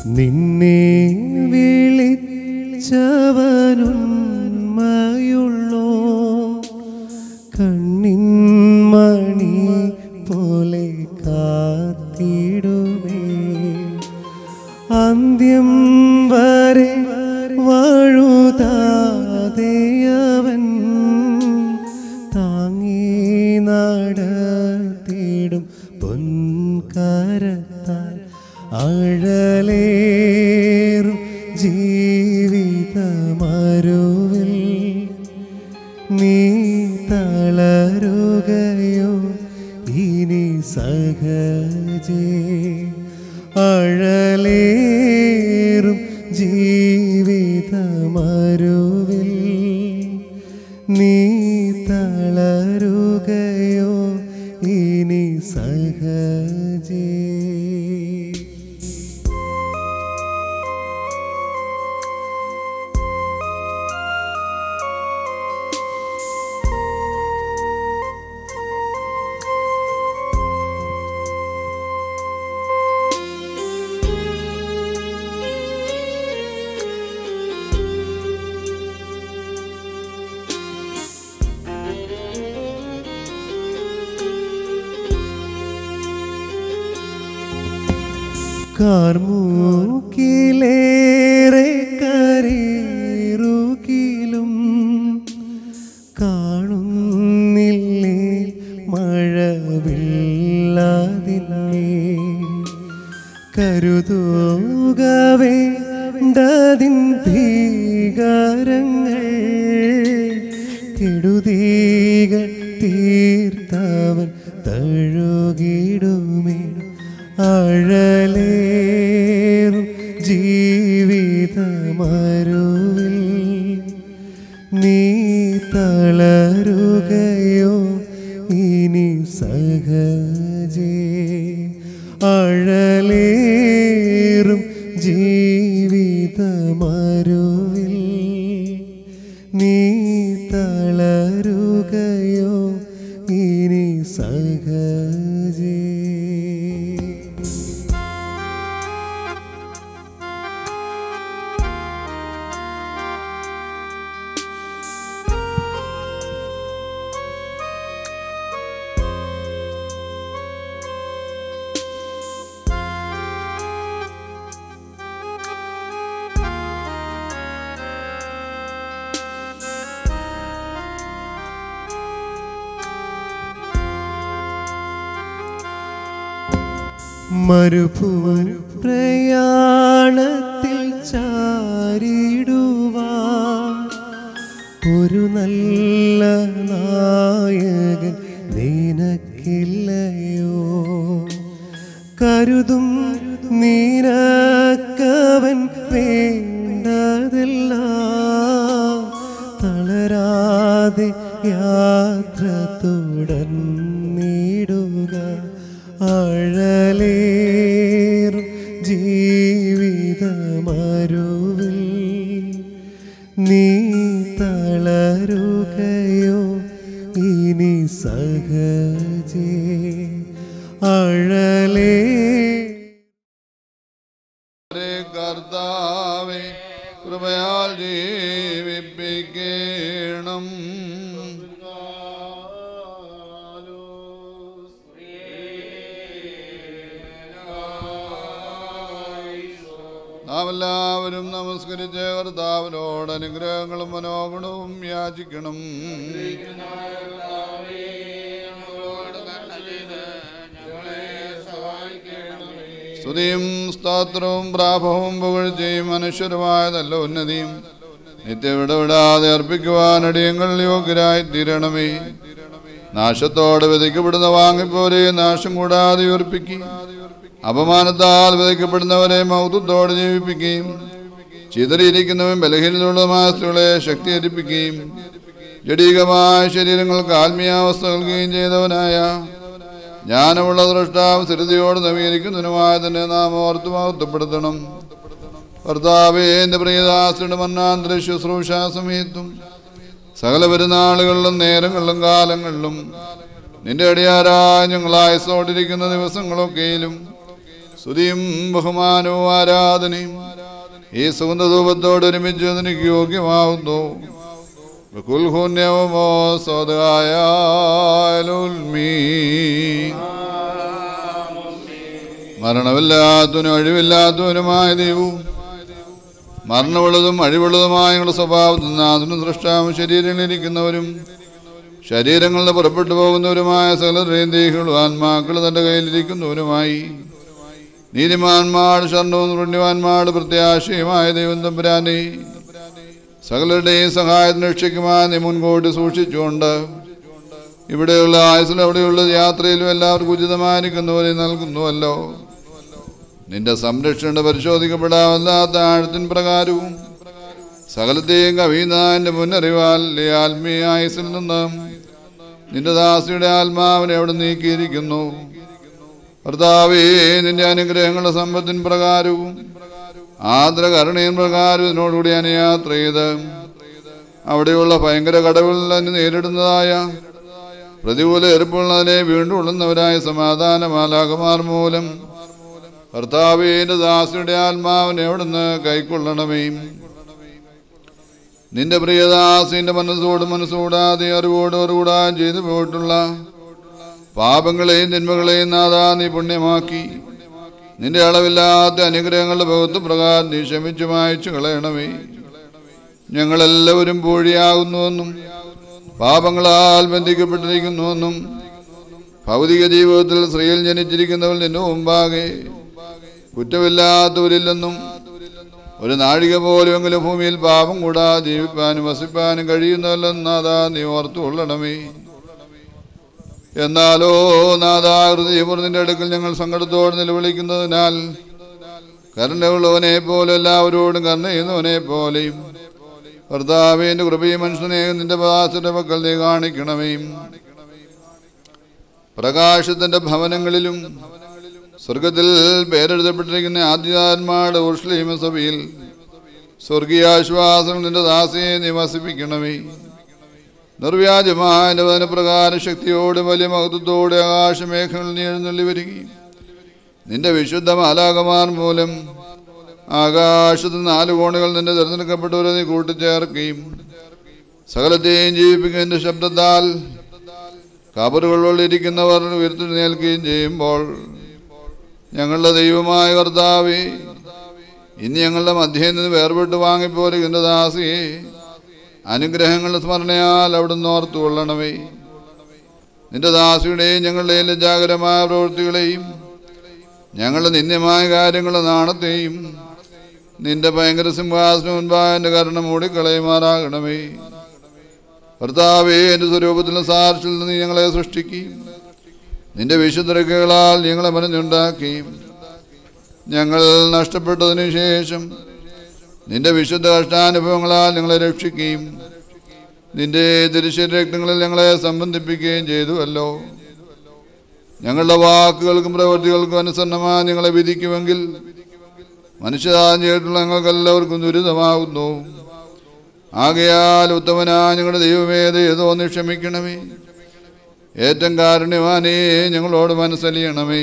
നിന്നെ വിളിച്ചവനുന്മയുള്ളോ കണ്ണിൻ മണി പോലെ കാത്തിടുമേ അന്ത്യം വരെ വാഴുതാതെയവൻ താങ്ങി നടത്തിടും പൊൻകരത്താൽ അഴലേറും ജീവിതമരുവിൽ നീ തളരുകയോ ഇനി സഹജേ അഴലേറും ജീവിതമരുവിൽ നീ തളരുകയോ ഇനി സഹജേ കാർമൂക്കിലേറെ കരേറുകിലും കാണുന്നില്ലേ മഴവില്ലാതില്ലേ കരുതുകവേ ഡതിൻ ഭീകരങ്ങൾ കെടുതീകൾ തീർത്തവൻ തഴുകിടുമേ അഴലേറും ജീവിതമരുവിൽ നീ തളരുകയോ ഇനി സഹജേ അഴലേറും ജീവിതമരുവിൽ നീ തളരുകയോ ഇനി സഹജേ മരുഭൂമി പ്രയാണത്തിൽ ചാരിടുവാൻ ഒരു നല്ല നായകൻ നിനക്കില്ലയോ കരുതും നിനക്കവൻ വേണ്ടതെല്ലാം തളരാതെ യാത്ര തുടർന്നിടുക അഴലേറും ജീവിതമരുവിൽ നീ തളരുകയോ ഇനി സഹജേ അഴലേ കർത്താവെ കൃപയാൽ ജീവിപ്പിക്കണം നാം എല്ലാവരും നമസ്കരിച്ച് കർത്താവിനോട് അനുഗ്രഹങ്ങളും മനോഗുണവും യാചിക്കണം സ്തുതിയും സ്തോത്രവും പ്രാഭവും പുകഴ്ചയും മനുഷ്യരുമായതല്ല ഉന്നതിയും നിത്യവിടവിടാതെ അർപ്പിക്കുവാൻ അടിയങ്ങൾ യോഗ്യരായി തീരണമേ നാശത്തോടെ വിതയ്ക്കപ്പെടുന്ന വാങ്ങിപ്പോരെ നാശം കൂടാതെ ഉയർപ്പിക്കുകയും അപമാനത്താൽ വിതയ്ക്കപ്പെടുന്നവരെ മൗത്വത്തോടെ ജീവിപ്പിക്കുകയും ചിതറിയിരിക്കുന്നവൻ ബലഹീനതയുള്ളതുമായ സ്ത്രീകളെ ശക്തിയരിപ്പിക്കുകയും ജഡീകമായ ശരീരങ്ങൾക്ക് ആത്മീയാവസ്ഥ നൽകുകയും ചെയ്തവനായ ജ്ഞാനമുള്ള ദൃഷ്ടാവ് സ്ഥിരതയോട് നവീകരിക്കുന്നതിനുമായ തന്നെ നാം ഓർത്ത് മഹത്വപ്പെടുത്തണം കർത്താവേ എൻ്റെ പ്രിയദാസിയുടെ മന്നാന്തര ശുശ്രൂഷ സമയത്തും സകല പെരുന്നാളുകളിലും നേരങ്ങളിലും കാലങ്ങളിലും നിന്റെ അടിയാരായ ഞങ്ങൾ ആയസോടിരിക്കുന്ന ദിവസങ്ങളൊക്കെയിലും സ്തുതിയും ബഹുമാനവും ആരാധനയും ഈ സുഗന്ധധൂപത്തോട് ഒരുമിച്ച് നിനക്ക് യോഗ്യമാവുന്നു ബകുൽഹുന്യമോ സ്വതായാലുൽമീ മരണമില്ലാത്തവനും അഴിവില്ലാത്തവനുമായ ദൈവവും മരണമുള്ളതും അഴിവുള്ളതുമായ ഞങ്ങളുടെ സ്വഭാവത്തിൽ നിന്ന് അതിനും സൃഷ്ടാവും ശരീരങ്ങളിലിരിക്കുന്നവരും ശരീരങ്ങളിൽ നിന്ന് പുറപ്പെട്ടു പോകുന്നവരുമായ സകലരെയും ദേഹികളും ആത്മാക്കൾ തൻ്റെ കയ്യിലിരിക്കുന്നവരുമായി നീതിമാന്മാർ ശരണവും പുണ്യവാന്മാർ പ്രത്യാശയുമായ ദൈവം തമ്പുരാനെ സകലരുടെയും സഹായത്തിന് രക്ഷിക്കുവാൻ നീ മുൻകൂട്ടി സൂക്ഷിച്ചുകൊണ്ട് ഇവിടെയുള്ള ആയുസിലും അവിടെയുള്ള യാത്രയിലും എല്ലാവർക്കും ഉചിതമായിരിക്കുന്നവരെ നൽകുന്നുവല്ലോ നിന്റെ സംരക്ഷണ പരിശോധിക്കപ്പെടാമല്ലാത്ത ആഴത്തിൻ പ്രകാരവും സകലത്തെയും കവിയുന്നതിൻ്റെ മുന്നറിവാൽ ഈ ആത്മീയ ആയുസിൽ നിന്ന് നിന്റെ ദാസിയുടെ ആത്മാവിനെ അവിടെ നീക്കിയിരിക്കുന്നു കർത്താവേ നിന്റെ അനുഗ്രഹങ്ങളുടെ സമ്പത്തിൻ പ്രകാരവും ആദ്രകരുണയും പ്രകാരവും ഇതിനോടുകൂടി ഞാൻ യാത്ര ചെയ്ത് അവിടെയുള്ള ഭയങ്കര കടവിൽ തന്നെ നേരിടുന്നതായ പ്രതികൂല എറുപ്പുള്ളതിനെ വീണ്ടും ഉള്ളുന്നവരായ സമാധാനമാലാകുമാർ മൂലം കർത്താവേന്റെ ദാസിയുടെ ആത്മാവിനെ അവിടുന്ന് കൈക്കൊള്ളണമേ നിന്റെ പ്രിയദാസിന്റെ മനസ്സോട് മനസ്സൂടാതെ അറിവോട് അറിവൂടാൻ ചെയ്തു പോയിട്ടുള്ള പാപങ്ങളെയും തിന്മകളെയും നാദാ നീ പുണ്യമാക്കി നിന്റെ അളവില്ലാത്ത അനുഗ്രഹങ്ങളുടെ ഭഗത്വ പ്രകാരം നീ ക്ഷമിച്ചു മായച്ചു കളയണമേ ഞങ്ങളെല്ലാവരും പൂഴിയാകുന്നുവെന്നും പാപങ്ങളാൽ ബന്ധിക്കപ്പെട്ടിരിക്കുന്നുവെന്നും ഭൗതിക ജീവിതത്തിൽ സ്ത്രീയിൽ ജനിച്ചിരിക്കുന്നവർ നിന്നു മുമ്പാകെ കുറ്റമില്ലാത്തവരില്ലെന്നും ഒരു നാഴിക പോലുമെങ്കിലും ഭൂമിയിൽ പാപം കൂടാതെ ജീവിപ്പാനും വസിപ്പാനും കഴിയുന്നല്ലെന്ന് നാഥാ നീ ഓർത്തു കൊള്ളണമേ എന്നാലോ നാഥാ ഹൃദയപൂർന്നിന്റെ അടുക്കൽ ഞങ്ങൾ സങ്കടത്തോടെ നിലവിളിക്കുന്നതിനാൽ കരുണയുള്ളവനെ പോലെ എല്ലാവരോടും കരുണ ചെയ്യുന്നവനെ പോലെയും കർത്താവിന്റെ കൃപയും മനുഷ്യനെ നിന്റെ പാസിന്റെ പക്കൽ നീ കാണിക്കണമേ പ്രകാശത്തിന്റെ ഭവനങ്ങളിലും സ്വർഗത്തിൽ പേരെഴുതപ്പെട്ടിരിക്കുന്ന ആദ്യാത്മാരുടെ ഉഷ്ലീമ സഭയിൽ സ്വർഗീയാശ്വാസം നിന്റെ ദാസയെ നിവസിപ്പിക്കണമേ നിർവ്യാജമായ വചനപ്രകാര ശക്തിയോട് വലിയ മഹത്വത്തോടെ ആകാശമേഘങ്ങളിൽ നീ എഴുന്നള്ളി വരികയും നിന്റെ വിശുദ്ധ മാലാകമാർ മൂലം ആകാശത്ത് നാല് കോണുകൾ നിന്റെ തിരഞ്ഞെടുക്കപ്പെട്ടവരെ നീ കൂട്ടിച്ചേർക്കുകയും സകലത്തെയും ജീവിപ്പിക്കുന്നതിന്റെ ശബ്ദത്താൽ കബറുകളിലിരിക്കുന്നവർ ഉയർത്തെഴുന്നേൽക്കുകയും ചെയ്യുമ്പോൾ ഞങ്ങളുടെ ദൈവമായ കർത്താവേ ഇനി ഞങ്ങളുടെ മധ്യയിൽ നിന്ന് വേർപെട്ട് വാങ്ങിപ്പോരുന്ന ദാസിയെ അനുഗ്രഹങ്ങളുടെ സ്മരണയാൽ അവിടുന്ന് ഓർത്തു കൊള്ളണമേ നിന്റെ ദാസിയുടെയും ഞങ്ങളുടെയും ലജ്ജാകരമായ പ്രവൃത്തികളെയും ഞങ്ങളുടെ നിന്ദ്യമായ കാര്യങ്ങളുടെ നാണത്തെയും നിന്റെ ഭയങ്കര സിംഹാസനം മുൻപായ എൻ്റെ കരുണ മൂടിക്കളയുമാറാകണമേ കർത്താവേ എൻ്റെ സ്വരൂപത്തിലും സാർച്ചിൽ നിന്ന് നീ ഞങ്ങളെ സൃഷ്ടിക്കുകയും നിന്റെ വിശുദ്ധരക്കുകളാൽ ഞങ്ങളെ മനഞ്ഞുണ്ടാക്കുകയും ഞങ്ങൾ നഷ്ടപ്പെട്ടതിനു ശേഷം നിന്റെ വിശുദ്ധ കഷ്ടാനുഭവങ്ങളാൽ ഞങ്ങളെ രക്ഷിക്കുകയും നിന്റെ തിരുശരീരങ്ങളിൽ ഞങ്ങളെ സംബന്ധിപ്പിക്കുകയും ചെയ്തുവല്ലോ ഞങ്ങളുടെ വാക്കുകൾക്കും പ്രവൃത്തികൾക്കും അനുസരണമായി ഞങ്ങളെ വിധിക്കുമെങ്കിൽ മനുഷ്യതാൻ ചെയ്തിട്ടുള്ള ഞങ്ങൾക്കെല്ലാവർക്കും ദുരിതമാകുന്നു ആകയാൽ ഉത്തമനായ ഞങ്ങളുടെ ദൈവമേ ഏതോ ക്ഷമിക്കണമേ ഏറ്റവും കാരുണ്യവാനേ ഞങ്ങളോട് മനസ്സലിയണമേ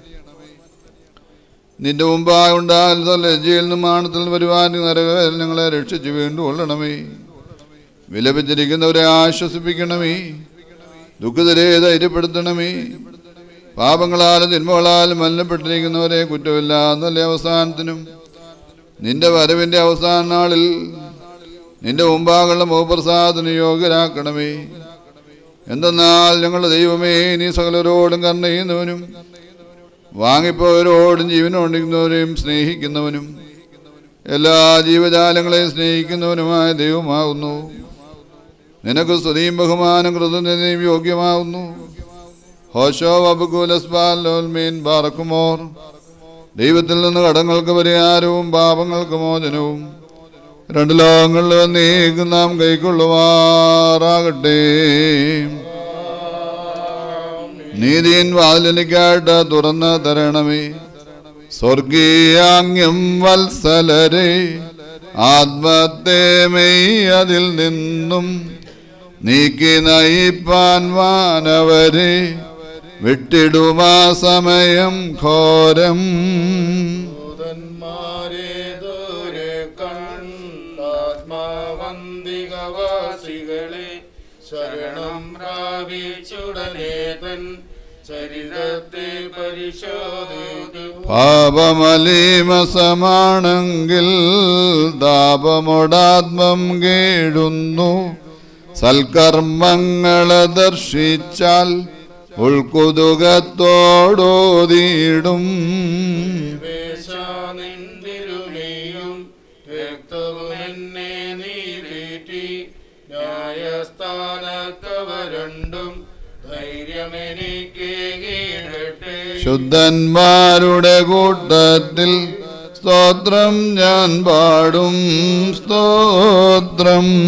നിന്റെ മുമ്പായി ഉണ്ടാകുന്ന ലജ്ജയിൽ നിന്നും മാണത്തിൽ നിന്നും വരുവാൻ നരകവേദന ഞങ്ങളെ രക്ഷിച്ച് വീണ്ടും കൊള്ളണമേ വിലപിച്ചിരിക്കുന്നവരെ ആശ്വസിപ്പിക്കണമേ ദുഃഖിതരെ ധൈര്യപ്പെടുത്തണമേ പാപങ്ങളാലും തിന്മകളാലും മലിനപ്പെട്ടിരിക്കുന്നവരെ കുറ്റമില്ലാത്ത നല്ല അവസാനത്തിനും നിന്റെ വരവിന്റെ അവസാന നാളിൽ നിന്റെ മുമ്പാകുള്ള മുഖപ്രസാദത്തിന് യോഗ്യരാക്കണമേ എന്തെന്നാൽ ഞങ്ങളുടെ ദൈവമേ നീ സകലരോടും കരുണ ചെയ്യുന്നവനും വാങ്ങിപ്പോയവരോടും ജീവനോടിക്കുന്നവരെയും സ്നേഹിക്കുന്നവനും എല്ലാ ജീവജാലങ്ങളെയും സ്നേഹിക്കുന്നവനുമായ ദൈവമാകുന്നു നിനക്ക് സ്തുതിയും ബഹുമാനം കൃതജ്ഞതയും യോഗ്യമാകുന്നു ഹോശോ അബുകുലസ്ബാലോൽമീൻ ബാറക്കുമോർ ദൈവത്തിൽ നിന്ന് കടങ്ങൾക്ക് പരിഹാരവും പാപങ്ങൾക്ക് മോചനവും രണ്ട് ലോകങ്ങളിൽ വന്നേക്കും നാം കൈക്കൊള്ളുമാറാകട്ടെ നീതിയൻ വാതിലിക്കായിട്ട് തുറന്ന് തരണമേ സ്വർഗീയാങ്യം വത്സലരെ ആത്മത്തെ മെയ് അതിൽ നിന്നും നീക്കി നയിപ്പാൻ വാനവരെ വിട്ടിടുമാ സമയം ഘോരം ദൂതന്മാരെ ദൂരെ കണ്ടാത്മാവന്തികവാസികളെ ശരണം പ്രാപിച്ചുടനെ തൻ ചരിതത്തെ പരിശോധിക്കും പാപമലീമസമാണെങ്കിൽ താപമോടാത്മം കേഴുന്നു സൽക്കർമ്മങ്ങളെ ദർശിച്ചാൽ ഉൾക്കുതുകത്തോടോതിയിടും നിന്തിരുമേയും രക്തവും എന്നെ നീതേറ്റി ന്യായസ്ഥാനത്തവരണ്ടും ധൈര്യമെനിക്ക് കീഴട്ടെ ശുദ്ധന്മാരുടെ കൂട്ടത്തിൽ സ്തോത്രം ഞാൻ പാടും സ്തോത്രം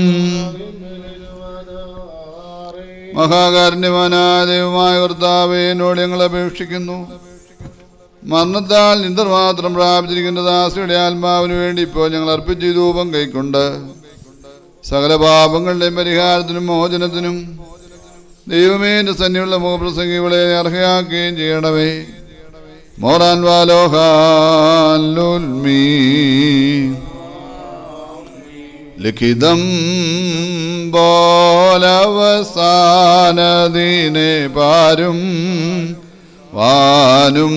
മഹാകാരുണ്യവാനായ ദൈവമായ കർത്താവേ എന്നോട് ഞങ്ങൾ അപേക്ഷിക്കുന്നു മരണത്താൽ നിന്ദർമാത്രം പ്രാപിച്ചിരിക്കുന്ന ദാസിയുടെ ആത്മാവിന് വേണ്ടി ഇപ്പോൾ ഞങ്ങൾ അർപ്പിച്ച ഈ ധൂപം കൈക്കൊണ്ട് സകല പാപങ്ങളുടെയും പരിഹാരത്തിനും മോചനത്തിനും ദൈവമേ എൻ്റെ സന്നിയുള്ള മുഖപ്രസംഗികളെ അർഹയാക്കുകയും ചെയ്യണമേ മോറാൻ വാലോഹാലുൽമീ ലിഖിതം പോലവസാനദിനെ പാരും വാനും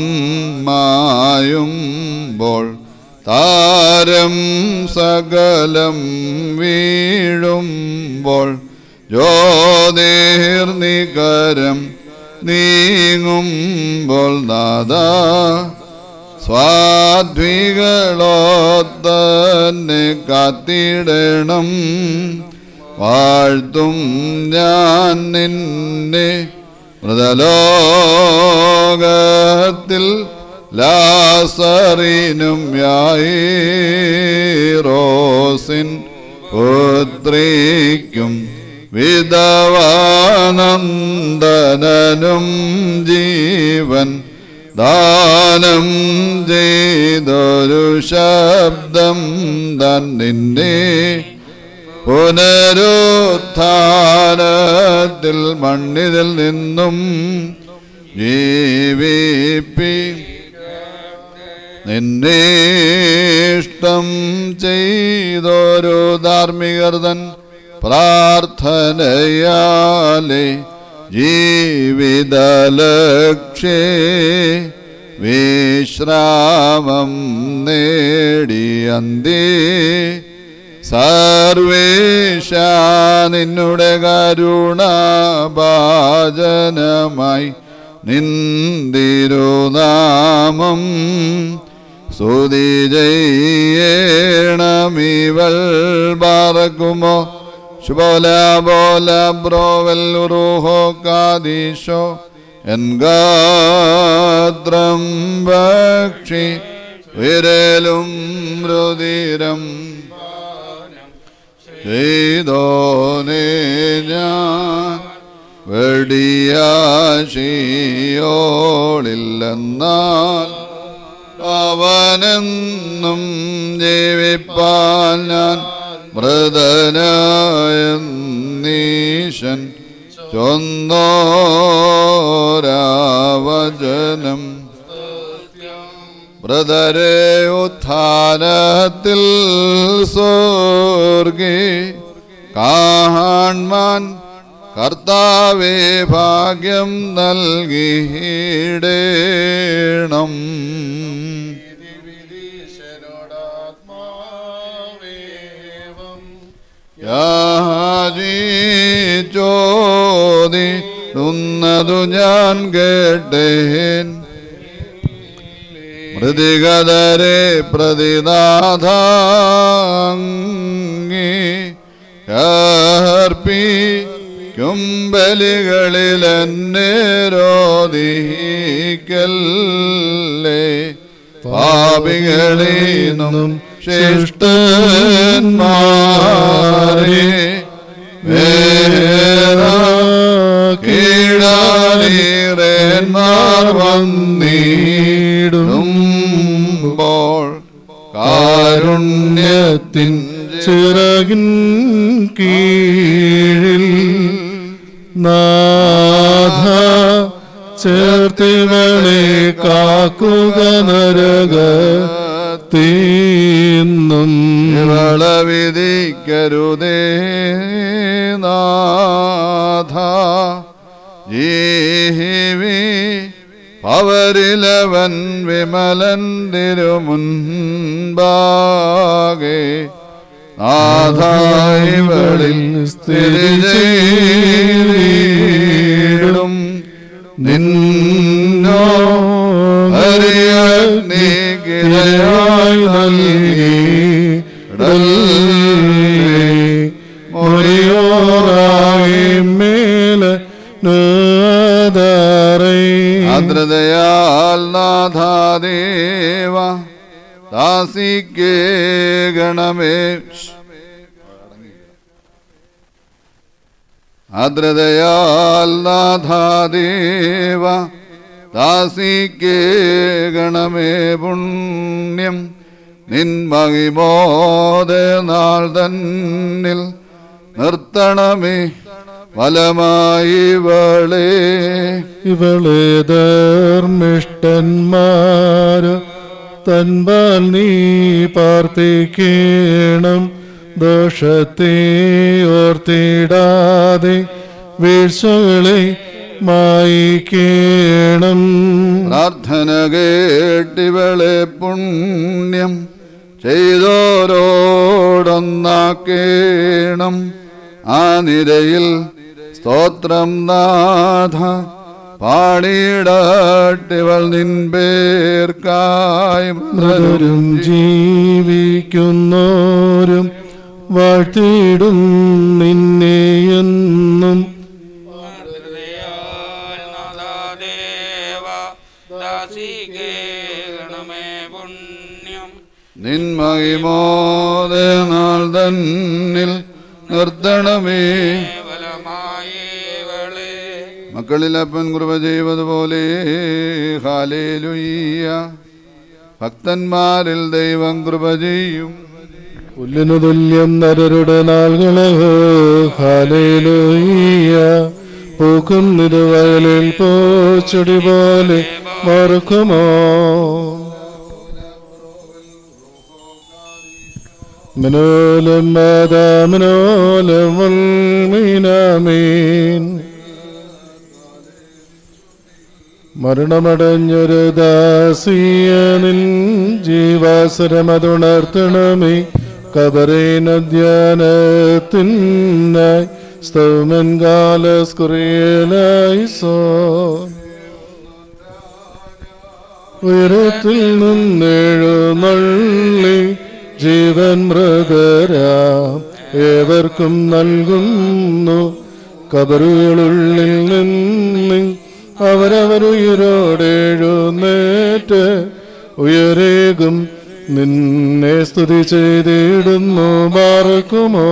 മായുമ്പോൾ താരം സകലം വീഴുമ്പോൾ ജ്യോതിർനികരം നീങ്ങുമ്പോൾ നാദാ സ്വാദ്വികളോത്തന്നെ കാത്തിടണം വാഴ്ത്തും ഞാൻ നിന്നെ മൃതലോകത്തിൽ ലാസറിനും യായിറോസിൻ പുത്രിക്കും വിധവാനന്ദനും ജീവൻ ദാനം ചെയ്തൊരു ശബ്ദം തന്നിന്നെ പുനരുത്ഥാനത്തിൽ മണ്ണിതിൽ നിന്നും ജീവിപ്പി നിന്നേഷ്ടം ചെയ്തൊരു ധാർമ്മികർതൻ പ്രാർത്ഥനയാലെ ജീവിതലക്ഷ്യേ വിശ്രാമം നേടി അന്തി സർവേശ നിന്നുടെ കരുണാഭാജനമായി നിന്തിരുനാമം സ്തുതി ചെയ്യണമിവൾ പാറക്കുമോ ശുഭോല ബോല ബ്രോവൽ റൂഹോ കാദീശോ എൻഗാത്രം ഭക്ഷി വിരലും രുതിരം ചെയ്തോനെ ഞാൻ വെടിയാശിയോളില്ലെന്നാൽ അവനെന്നും ജീവിപ്പാൻ ഞാൻ മൃതനായ നീശൻ ചൊന്നോരാവചനം ബ്രദരെ ഉത്ഥാനത്തിൽ സ്വർഗി കാൺമാൻ കർത്താവേ ഭാഗ്യം നൽകിയിടേണം വിധീശനോടാത്മാവേവം യാചോദിടുന്നതു ഞാൻ കേട്ടേൻ മൃതികതരെ പ്രതിനാഥാങ്ങി അർപ്പിക്കും ബലികളിൽ എന്നെ രോധിക്കല്ലേ പാപികളീന്നും ശിഷ്ടന്മാരെ വേറ കീഴാനീറന്മാർ വന്നിടുമ്പോൾ കാരുണ്യത്തിൻ ചിറകിൻ കീഴിൽ നാഥ ചേർത്തിവളെ കാക്കുക നരക തീന്നും ഇവളെ വിധിക്കരുതേ നാഥ ജീവി പവരിലവൻ വിമലൻ തിരുമുൻപാകെ നാഥായിവളിൽ സ്ഥിതി ചെയ്തിടും നിന്നോ ഹരിയഗ്നികിരയായി നൽകി മൊറിയോറായി മേല നാദാറേ ആദ്രതയാൽ നാഥാദേവ ദാസിക്കേ ഗണമേ ആദ്രതയാൽ നാഥാദേവ ദാസിക്കേ ഗണമേ പുണ്യം നിൻമഹിമോദ നാൾ തന്നിൽ നിർത്തണമേ ഫലമായി വളേ ഇവളെ ധർമ്മിഷ്ടന്മാര് തൻപാൽ നീ പാർപ്പിക്കണം ദോഷത്തെ ഓർത്തിടാതെ വീഴ്ചകളെ മായിക്കണം പ്രാർത്ഥന കേട്ടിവളെ പുണ്യം ചെയ്തോരോടൊന്നാക്കേണം ആ നിരയിൽ സ്തോത്രം നാഥ പാടിയിടട്ടിവൾ നിൻപേർക്കായി മൃതരും ജീവിക്കുന്നോരും വാഴ്ത്തിയിടും നിന്നെയെന്നും നാദാദേവ ദാസികേ ഗണമേ പുണ്യം നിൻമഹിമോദ നാൾ തന്നിൽ നിർത്തണമേ ഫലമായി വളേ മക്കളിലപ്പൻ കൃപ ചെയ്വതുപോലെ ഹാലേലുയ്യ ഭക്തന്മാരിൽ ദൈവം കൃപ ചെയ്യും പുല്ലിനു തുല്യം നരരുടെ നാളുകളോ ഹാലേലൂയ്യ പൂക്കും നിരുവയലിൽ പൂച്ചെടി പോലെ മറുക്കുമോ മിനോലം മാതാമിനോലം മീനാമീൻ മരണമടഞ്ഞൊരു ദാസിയനിൻ ജീവാസരമതുണർത്തണമേ കബറേനധ്യാനത്തിനായി സ്തൗമൻ കാലസ്കുറിയലായി സോ ഉയരത്തിൽ നിന്നെഴുന്നള്ളി ജീവൻ മൃതരാം ഏവർക്കും നൽകുന്നു കബറുകളുള്ളിൽ നിന്ന് അവരവരുയരോടെഴുന്നേറ്റ് ഉയരേകും നിന്നെ സ്തുതി ചെയ്തിടുന്നു പാർക്കുമോ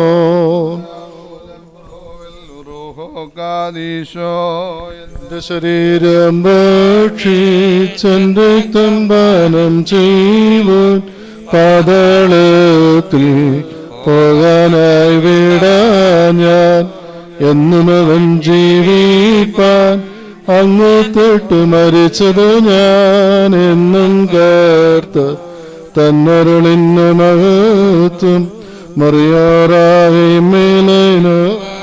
ൂഹോകാദീശോ എന്റെ ശരീരം ഭക്ഷിച്ചെന്റെ രക്തം പാനം ചെയ്യുവാൻ പാതാളത്തിൽ പോകാനായി വിടാ ഞാൻ എന്നും അവൻ ജീവിപ്പാൻ അങ്ങ് തൊട്ട് മരിച്ചത് ഞാൻ എന്നും കേർത്ത തന്നരുളിന് മഹത്വം മറിയാറായി മേലോ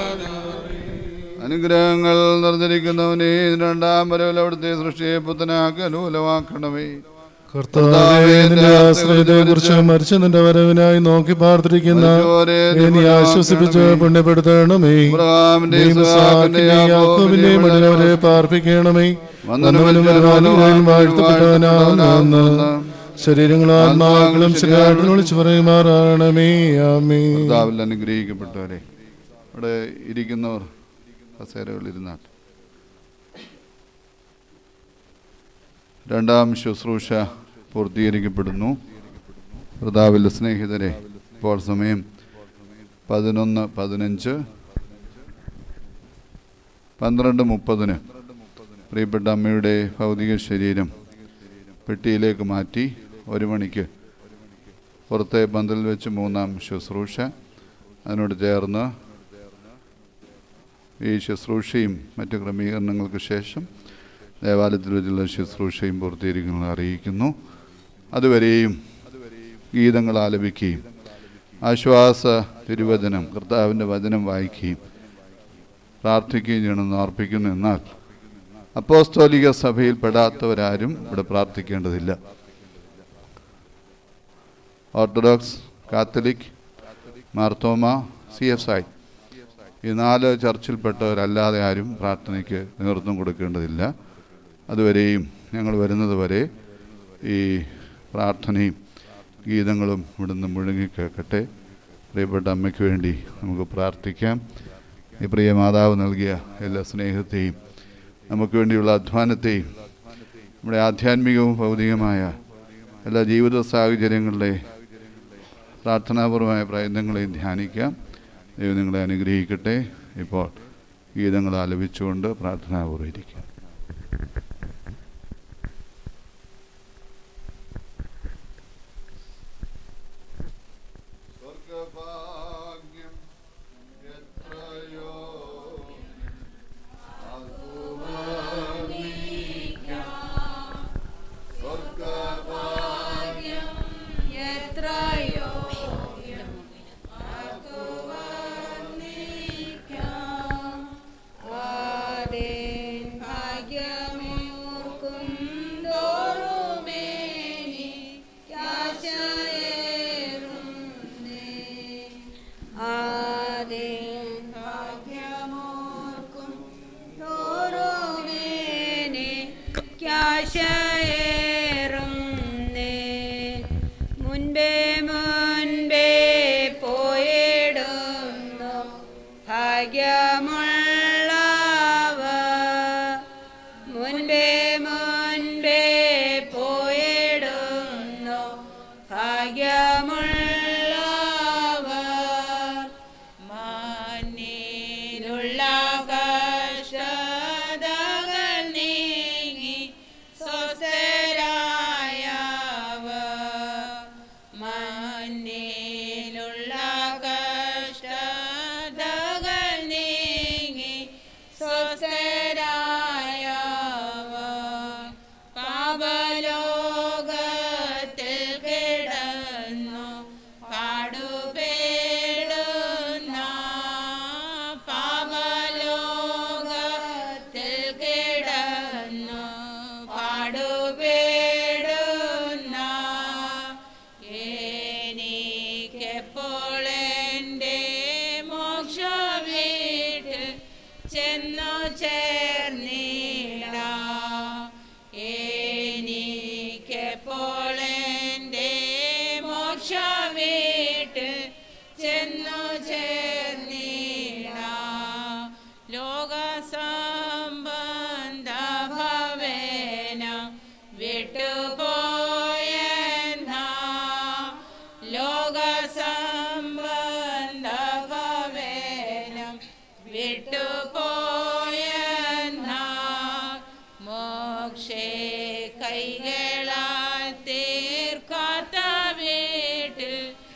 അനുഗ്രഹങ്ങൾ നിറഞ്ഞിരിക്കുന്നവനെ രണ്ടാം വരവിൽ അവിടുത്തെ സൃഷ്ടിയെ പുത്തനാക്കി അനുകൂലമാക്കണമേ കർത്താവേ നിന്റെ ആശ്രയത്തെ കുറിച്ച് മരിച്ച നിന്റെ വരവിനായി നോക്കി പാർത്തിരിക്കുന്ന എന്നെ ആശ്വസിപ്പിച്ച് പുണ്യപ്പെടുത്തണമേ അബ്രഹാമിന്റെ ദൈവസാക്കിന്റെ യാക്കോബിന്റെയും മടിലവരെ പാർപ്പിക്കണമേ വന്നവനും വരുവാനും വാഴ്ത്തപ്പെട്ടവനാവുന്ന ശരീരങ്ങളും ആത്മാക്കളും ശരിയായിട്ട് വിളിച്ചു പറയുമാറാണമേ ആമേ കർത്താവിൽ അനുഗ്രഹിക്കപ്പെട്ടവരെ ഇവിടെ ഇരിക്കുന്നവർ കസേരകളിൽ ഇരുന്നാട്ടെ രണ്ടാം ശുശ്രൂഷ പൂർത്തീകരിക്കപ്പെടുന്നു കർത്താവിൽ സ്നേഹിതരെ ഇപ്പോൾ സമയം പതിനൊന്ന് പതിനഞ്ച് പന്ത്രണ്ട് മുപ്പതിന് പ്രിയപ്പെട്ട അമ്മയുടെ ഭൗതിക ശരീരം പെട്ടിയിലേക്ക് മാറ്റി ഒരു മണിക്ക് പുറത്തെ പന്തലിൽ വെച്ച് മൂന്നാം ശുശ്രൂഷ അതിനോട് ചേർന്ന് ഈ ശുശ്രൂഷയും മറ്റു ക്രമീകരണങ്ങൾക്ക് ശേഷം ദേവാലയത്തിൽ വെച്ചുള്ള ശുശ്രൂഷയും പൂർത്തീകരിക്കുന്നത് അറിയിക്കുന്നു അതുവരെയും ഗീതങ്ങൾ ആലപിക്കുകയും ആശ്വാസ തിരുവചനം കർത്താവിൻ്റെ വചനം വായിക്കുകയും പ്രാർത്ഥിക്കുകയും ചെയ്യണമെന്ന് അർപ്പിക്കുന്നു എന്നാൽ അപ്പോസ്തോലിക സഭയിൽ പെടാത്തവരാരും ഇവിടെ പ്രാർത്ഥിക്കേണ്ടതില്ല Orthodox Catholic Marthoma C S I ഈ നാല് ചർച്ചിൽപ്പെട്ടവരല്ലാതെ ആരും പ്രാർത്ഥനയ്ക്ക് നേതൃത്വം കൊടുക്കേണ്ടതില്ല അതുവരെയും ഞങ്ങൾ വരുന്നത് വരെ ഈ പ്രാർത്ഥനയും ഗീതങ്ങളും ഇവിടുന്ന് മുഴങ്ങി കേൾക്കട്ടെ പ്രിയപ്പെട്ട അമ്മയ്ക്ക് വേണ്ടി നമുക്ക് പ്രാർത്ഥിക്കാം ഈ പ്രിയ മാതാവ് നൽകിയ എല്ലാ സ്നേഹത്തെയും നമുക്ക് വേണ്ടിയുള്ള അധ്വാനത്തെയും നമ്മുടെ ആധ്യാത്മികവും ഭൗതികമായ എല്ലാ ജീവിത സാഹചര്യങ്ങളിലെ പ്രാർത്ഥനാപൂർവമായ പ്രയത്നങ്ങളെയും ധ്യാനിക്കാം ദൈവം നിങ്ങളെ അനുഗ്രഹിക്കട്ടെ ഇപ്പോൾ ഗീതങ്ങൾ ആലപിച്ചുകൊണ്ട് പ്രാർത്ഥനാപൂർവ്വം ഇരിക്കാം സ്വർഗഭാഗ്യം എത്രയോ സ്വർഗഭാഗ്യം എത്രയോ ആരേൻ ഭാഗ്യമോർക്കും തോറുമേനി യാശയേറുന്നേ. ആരേൻ ഭാഗ്യമോർക്കും തോറുമേനി യാശയേറുന്നേ. മുൻപേ മുൻപേ പോയിടുന്നു ഭാഗ്യമുള്ളവ മുൻപേ മുൻപേ പോയിടുന്നു ഭാഗ്യമുള്ളവ മാനിലുള്ള കഷ്ടതകൾ നീങ്ങി സ്വസ്ഥരായവ മണ്ണിലുള്ള കഷ്ടതകൾ നീങ്ങി സ്വസ്ഥരായവ പാപലോകത്തിൽ കിടന്നു പാടുപേടുന്ന പാപലോകത്തിൽ കിടന്നു പാടുപേടുന്ന എനിക്കെപ്പോൾ എൻ്റെ മോക്ഷ വീട്ടിൽ ചെന്നു ചേർന്നിടാം എനിക്കെപ്പോൾ എൻ്റെ മോക്ഷ വീട്ടിൽ ചെന്നു ചേർന്നിടാം ലോകസംബന്ധ ഭവേന വിട്ടുപോയെന്ന ലോകസംബന്ധ ഭവേന വിട്ടുപോയെന്ന മോക്ഷേ കൈകളാൽ തീർക്കാത്ത വീട്ടിൽ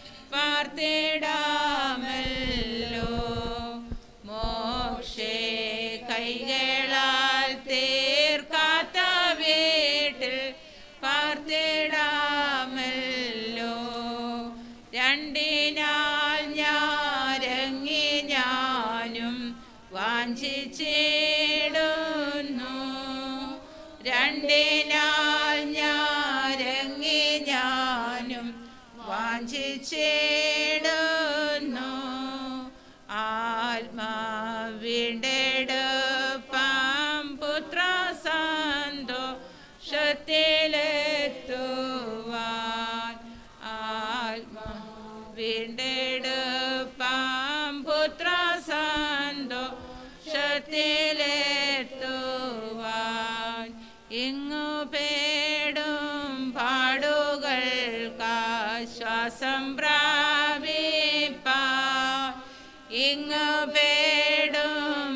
പാർത്തിടാമല്ലോ മോക്ഷേ കൈകളാൽ തീർക്കാത്ത വീട്ടിൽ പാർത്തിടാമല്ലോ രണ്ടിനാൽ ഞാരങ്ങി ഞാനും വാഞ്ചിച്ചിടുന്നു രണ്ടിനാൽ ഞാരങ്ങി ഞാനും വാഞ്ചിച്ചിടുന്നു ആത്മാവിണ്ടെടുപ്പാം പുത്ര സന്തോഷത്തിലെത്തുവാൻ ആത്മാവിണ്ടെടുപ്പാം പുത്ര സന്തോഷത്തിലെത്തുവാൻ ഇങ്ങു പേടും പാടുകൾക്കാശ്വാസം പ്രാപിപ്പാൻ ഇങ്ങു പേടും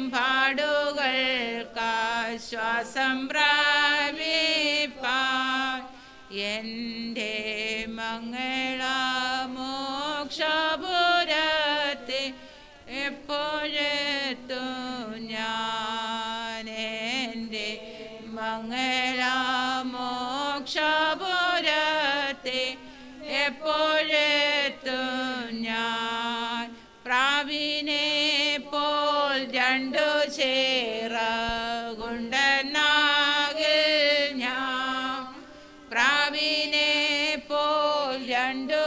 പാടുകൾക്കാശ്വാസം പ്രാപിപ്പാൻ എൻ്റെ മംഗളമോക്ഷപുരത്തെ എപ്പോഴെത്തു ഞാൻ എൻ്റെ മംഗളമോക്ഷപുരത്തെ എപ്പോഴെത്തും ഞാൻ പ്രാവിനെ പോൽ രണ്ടു ചേറുണ്ടെന്നാകിൽ ഞാൻ പ്രാവിനെ പോൽ രണ്ടു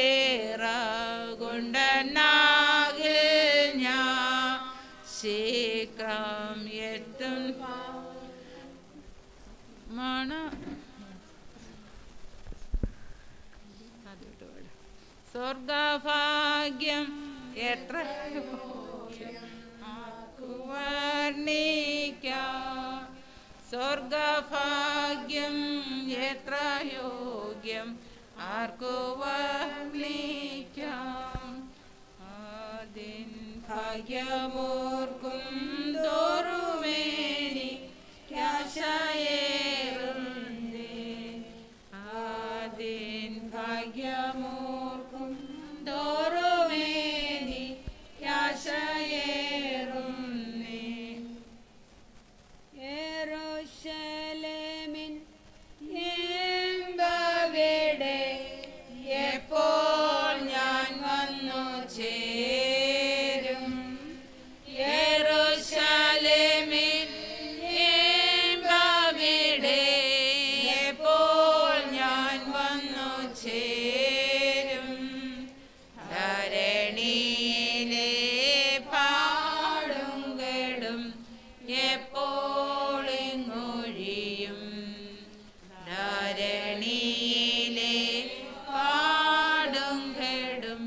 ചേറുണ്ടെന്നാകിൽ ഞാൻ ശീഘ്രം എത്തും മണ സ്വർഗഭാഗ്യം എത്ര വർണ്ണിക്കാം സ്വർഗഭാഗ്യം എത്ര യോഗ്യം ആർക്കു വർണ്ണിക്കാം അതിൻ ഭാഗ്യമോർക്കും തോറുമേനി യാശയേറുന്നേ അതിൻ ഭാഗ്യമോർക്കും തോറുമേനി യാശയേറുന്നേ യെരൂശലേമിൻ എമ്പവിടെ എപ്പോൾ ഞാൻ വന്നു ചേരും യെരൂശലേമിൻ എമ്പവിടെ എപ്പോൾ ഞാൻ വന്നു ചേരും ധരണിയിലെ പാടും കെടും എപ്പോളിങ്ങൊഴിയും ധരണിയിലെ പാടും കെടും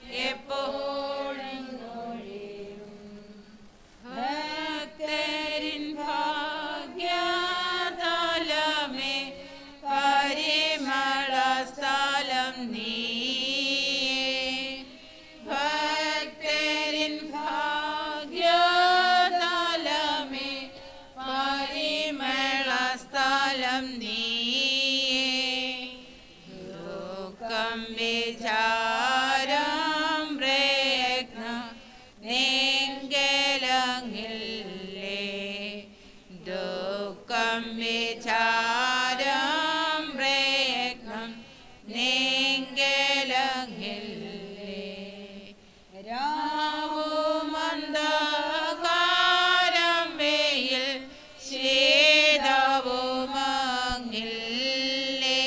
എപ്പോളിങ്ങൊഴിയും ഭക്തരിൻ ഭാഗ്യതലമേ പരിമള സ്ഥലം നീയേ ഭക്തരിൻ ഭാഗ്യതലമേ പരിമള സ്ഥലം നീയേ ദുഃഖം വിചാരം പ്രയത്ന നീങ്കലങ്ങില്ലേ ദുഃഖം വിചാരം പ്രയത്നം നീങ്കലങ്ങില്ലേ രാവുമന്ദകാരം വെയിൽ ശീതവുമങ്ങില്ലേ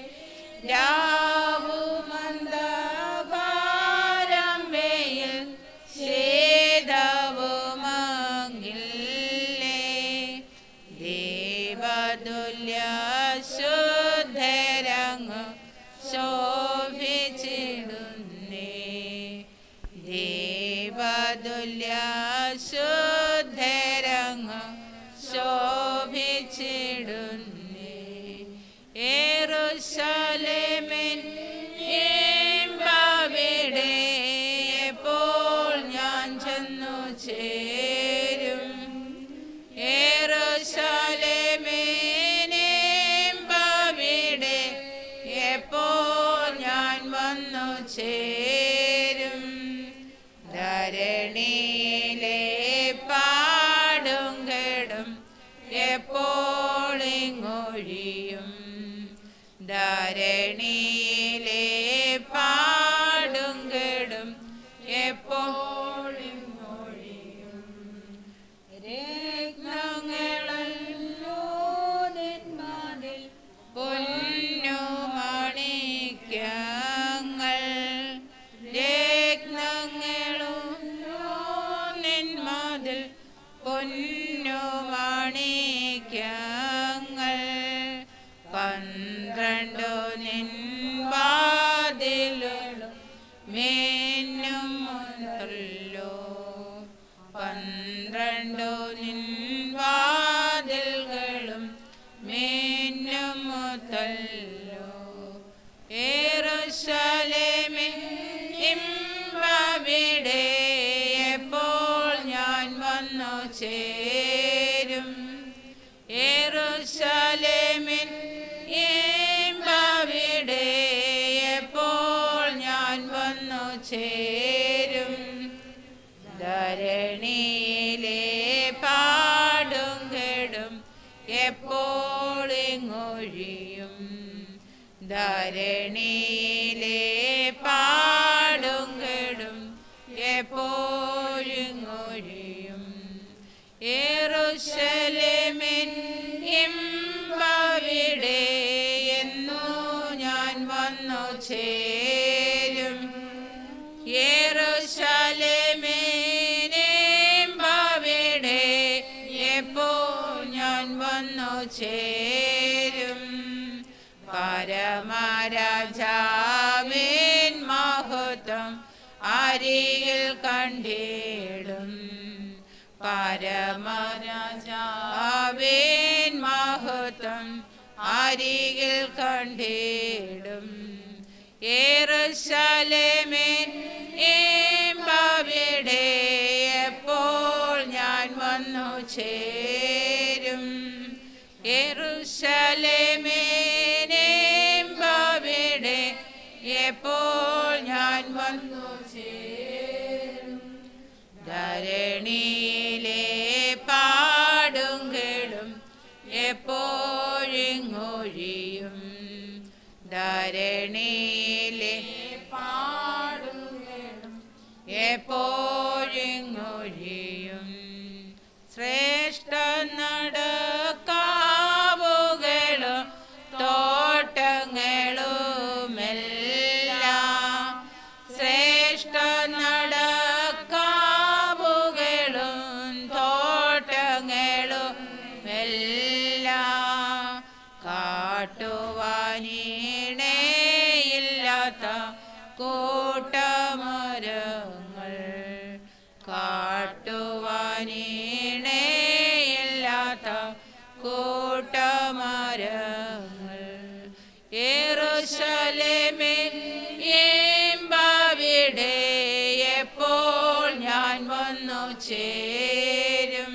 രാവുമന്ദകാരം വെയിൽ ശീതവുമങ്ങില്ലേ ദേവതുല്യ ശുദ്ധരങ്ങ് ശോഭിച്ചിടുന്നേ ദേവതുല്യ ശുദ്ധരങ്ങ് ശോഭിച്ചിടുന്നേ ഏറുശലേമിൻ ഇവിടെ എപ്പോൾ ഞാൻ ചെന്നു ചേരും ഏറുശലേമിനെ എപ്പോൾ ഞാൻ വന്നു ചേരും ധരണിയിലെ പാടും കെടും എപ്പോളിങ്ങൊഴിയും ധരണിയിലെ പാടും കെടും എപ്പോളിങ്ങൊഴിയും രത്നങ്ങളല്ലോ നിന്മാതിൽ പൊന്നുമണിക്കങ്ങൾ രത്നങ്ങളും നിന്മാതിൽ പൊന്നുമണിക്കങ്ങൾ പന്ത്രണ്ടു നിൻവാതിലും മേന്നും മുതല്ലോ പന്ത്രണ്ടു നിൻവാതിൽകളും മേന്നും മുതല്ലോ ഏറുശലേമേ ഇമ്പവിടെ എപ്പോൾ ഞാൻ വന്നു ചേരും ഏറുശലേമിൻ ഇമ്പവിടെ എപ്പോൾ ഞാൻ വന്നു ചേരും ധരണിയിലെ പാടും കെടും എപ്പോളിങ്ങൊഴിയും ധരണിയിലെ യെരൂശലേമിൻ ഇമ്പവിടെ എന്നു ഞാൻ വന്നു ചേരും യെരൂശലേമിനിമ്പവിടെ എപ്പോ ഞാൻ വന്നു ചേരും പരമരാജാവിൻ മഹത്വം അരികിൽ കണ്ടിടും പരമരാജാവിൻ മഹത്വം അരികിൽ കണ്ടിടും യേറുശലേമിൻ ഇമ്പവിടെ എപ്പോൾ ഞാൻ വന്നു ചേരും യെരൂശലേമിൻ ഇമ്പവിടെ എപ്പോൾ ഞാൻ വന്നു ചേരും ധരണിയിലെ പാടുകളും എപ്പോഴിങ്ങൊഴിയും ധരണിയിലെ പാടുകളും എപ്പോഴിങ്ങൊഴിയും ശ്രേഷ്ഠ നടക്കാവുകളും തോട്ടങ്ങളുമെല്ലാം ശ്രേഷ്ഠ നടക്കാവുകളും തോട്ടങ്ങളും എല്ലാം കാട്ടുവാനിണയില്ലാത്ത കൂട്ടമരങ്ങൾ കാട്ടുവാനിണയില്ലാത്ത കൂട്ടമരങ്ങൾ യെരൂശലേമിൽ ഇമ്പവിടെ എപ്പോൾ ഞാൻ വന്നു ചേരും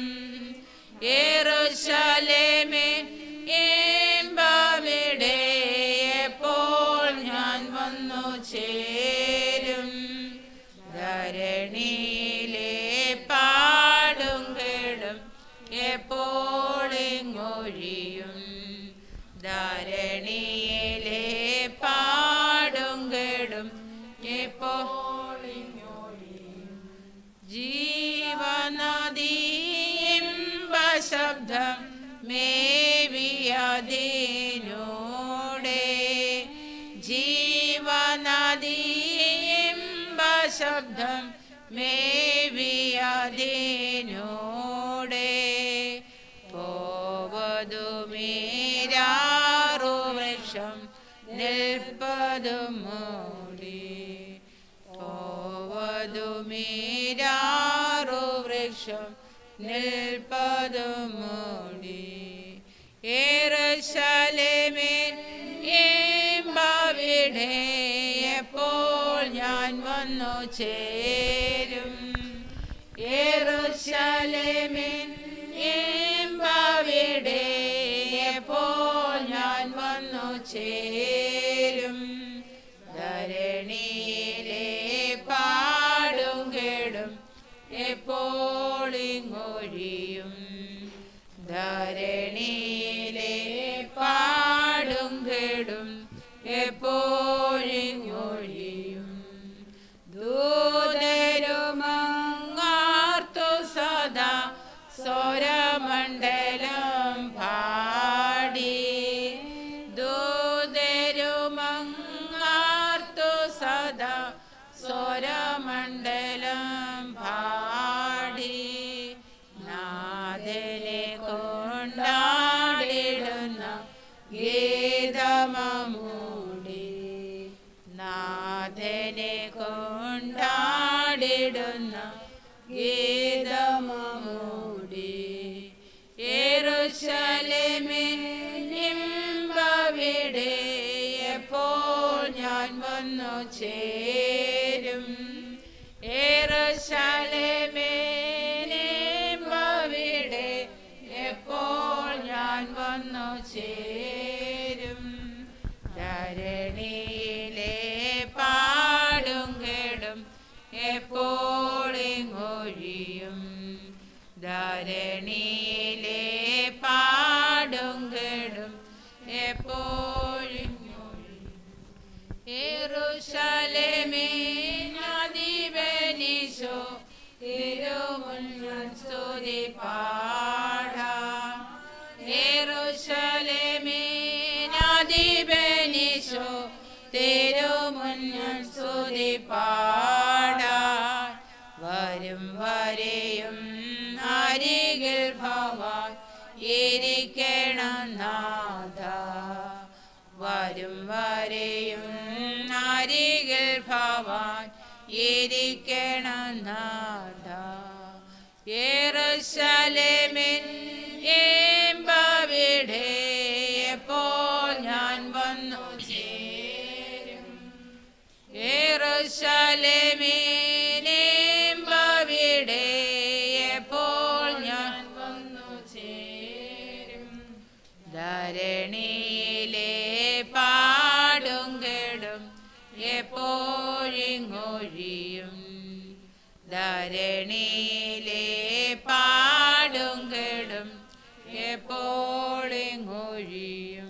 യെരൂശലേമിൽ ഇമ്പവിടെ എപ്പോൾ ഞാൻ വന്നു ചേരും ധരണിയിലെ പാടും കേടും എപ്പോഴിങ്ങൊഴിയും ധരണിയിലെ പാടും കേടും എപ്പോഴിങ്ങൊഴിയും ജീവനദീമ്പ ശബ്ദം മേവിയതിനോടെ ജീവനദീമ്പ ശബ്ദം മേവിയതിനോടെ പോവതുമീരാറു വൃക്ഷം നിൽപ്പതു മൂടി പോവതുമീരാറു വൃക്ഷം നിൽപ്പതു മൂടി ഏറശലമേൻ ഇമ്പവിടെ എപ്പോൾ ഞാൻ വന്നു ചേരും ഏറുശലേമിൻ ഇമ്പവിടെ എപ്പോൾ ഞാൻ വന്നു ചേരും ധരണിയിലെ പാടും കേടും എപ്പോളിങ്ങൊഴിയും ധരണിയിലെ പാടും കേടും എപ്പോഴിങ്ങൊഴിയും ദൂതരുമങ്ങാർത്തു സദാ സ്വരമണ്ഡലം പാടി ദൂതരുമങ്ങാർത്തു സദാ സ്വരമണ്ഡലം പാടി നാദനെ കൊണ്ടാടിടുന്ന ഗീതമൂടി നാഥനെ കൊണ്ടാടിടുന്ന ഗീതമൂടി യെരൂശലേമിനിമ്പവിടെ എപ്പോൾ ഞാൻ വന്നു ചേരും യെരൂശലേമിനിമ്പവിടെ എപ്പോൾ ഞാൻ വന്നു ചേരും ധരണിയിലെ പാടും കേടും എപ്പോഴിങ്ങൊഴിയും ധരണിയിലെ പാടും കേടും എപ്പോഴിങ്ങൊഴിയും യെരൂശലേമിനധിപനിശോ തിരുമുൻ സ്തുതി പാട സ്തുതി പാടാൻ വരും വരെയും അരികിൽ ഭവാൻ ഇരിക്കണം നാഥ വരും വരെയും അരികിൽ ഭവാൻ ഇരിക്കണം നാഥ യേറുശലേമിൻ ഏമ്പവിടെ എപ്പോൾ ഞാൻ വന്നു ചേരും യേറുശലേമിനേമ്പവിടെ എപ്പോൾ ഞാൻ വന്നു ചേരും ധരണിയിലെ പാടും കെടും എപ്പോഴിങ്ങൊഴിയും ധരണിയിലെ പാടും കെടും എപ്പോഴിങ്ങൊഴിയും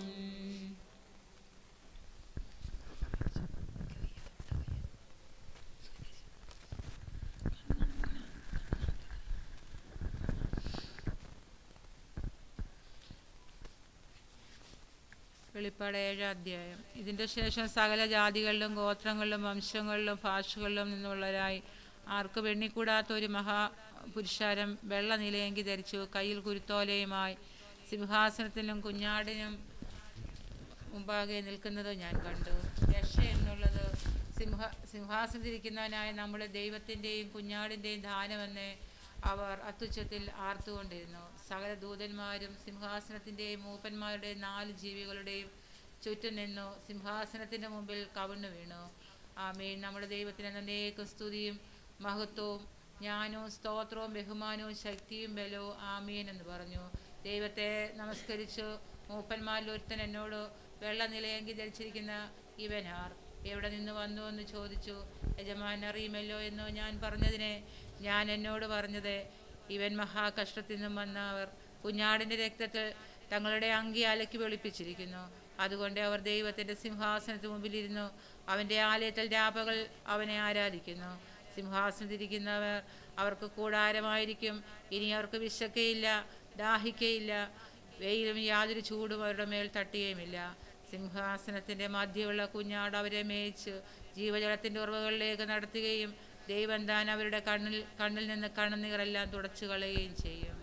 വെളിപ്പാട് ഏഴാം അധ്യായം ഇതിൻ്റെ ശേഷം സകല ജാതികളിലും ഗോത്രങ്ങളിലും വംശങ്ങളിലും ഭാഷകളിലും നിന്നുള്ളവരായി ആർക്ക് വെണ്ണിക്കൂടാത്ത ഒരു മഹാപുരുഷാരം വെള്ള നിലയെങ്കി ധരിച്ചു കയ്യിൽ കുരുത്തോലയുമായി സിംഹാസനത്തിനും കുഞ്ഞാടിനും മുമ്പാകെ നിൽക്കുന്നത് ഞാൻ കണ്ടു രക്ഷ എന്നുള്ളത് സിംഹ സിംഹാസനത്തിരിക്കുന്നവനായ നമ്മുടെ ദൈവത്തിൻ്റെയും കുഞ്ഞാടിൻ്റെയും ദാനമെന്ന് അവർ അത്യുച്ചത്തിൽ ആർത്തുകൊണ്ടിരുന്നു സകല ദൂതന്മാരും സിംഹാസനത്തിൻ്റെയും മൂപ്പന്മാരുടെയും നാല് ജീവികളുടെയും ചുറ്റും നിന്നു സിംഹാസനത്തിൻ്റെ മുമ്പിൽ കവിണ്ണു വീണു ആമേൻ നമ്മുടെ ദൈവത്തിന് എന്നേക്കും സ്തുതിയും മഹത്വവും ജ്ഞാനവും സ്തോത്രവും ബഹുമാനവും ശക്തിയും ബലവും ആമീൻ എന്ന് പറഞ്ഞു ദൈവത്തെ നമസ്കരിച്ചു മൂപ്പന്മാരിൽ ഒരുത്തൻ എന്നോട് വെള്ള നിലയെങ്കി ധരിച്ചിരിക്കുന്ന ഇവനാർ എവിടെ നിന്ന് വന്നു എന്ന് ചോദിച്ചു യജമാൻ അറിയുമല്ലോ എന്നോ ഞാൻ പറഞ്ഞതിനെ ഞാൻ എന്നോട് പറഞ്ഞത് ഇവൻ മഹാകഷ്ടത്തിൽ നിന്നും വന്നവർ കുഞ്ഞാടിൻ്റെ രക്തത്തിൽ തങ്ങളുടെ അങ്കി അലക്കി വെളുപ്പിച്ചിരിക്കുന്നു അതുകൊണ്ട് അവർ ദൈവത്തിൻ്റെ സിംഹാസനത്തിന് മുമ്പിലിരുന്നു അവൻ്റെ ആലയത്തിൽ രാപകൾ അവനെ ആരാധിക്കുന്നു സിംഹാസനത്തിരിക്കുന്നവർ അവർക്ക് കൂടാരമായിരിക്കും ഇനി അവർക്ക് വിശക്കയില്ല ദാഹിക്കയില്ല വെയിലും യാതൊരു ചൂടും അവരുടെ മേൽ തട്ടുകയുമില്ല സിംഹാസനത്തിൻ്റെ മധ്യമുള്ള കുഞ്ഞാട് അവരെ മേയിച്ച് ജീവജലത്തിൻ്റെ ഉറവുകളിലേക്ക് നടത്തുകയും ദൈവം താൻ അവരുടെ കണ്ണിൽ കണ്ണിൽ നിന്ന് കണ്ണുനീറെല്ലാം തുടച്ചു കളയുകയും ചെയ്യും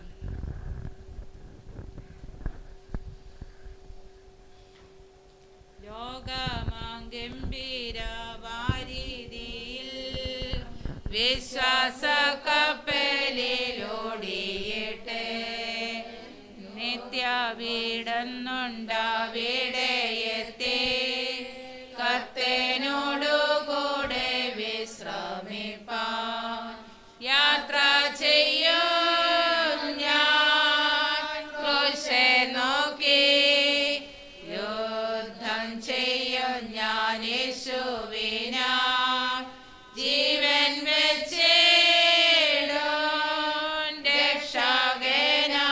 ലോകമാംഗംഭീര വാരിതിയിൽ വിശ്വാസ കപ്പലിലോടിയിട്ട് നിത്യ വീടുന്നുണ്ടാവിടെ എത്തി കർത്തനോടു കൂടെ വിശ്രമിപ്പാൻ യാത്ര ചെയ്യും ഞാൻ ക്രൂശെ നോക്കി യുദ്ധം ചെയ്യും ഞാൻ യേശുവിനാ ജീവൻ വെച്ചിടും രക്ഷകനാ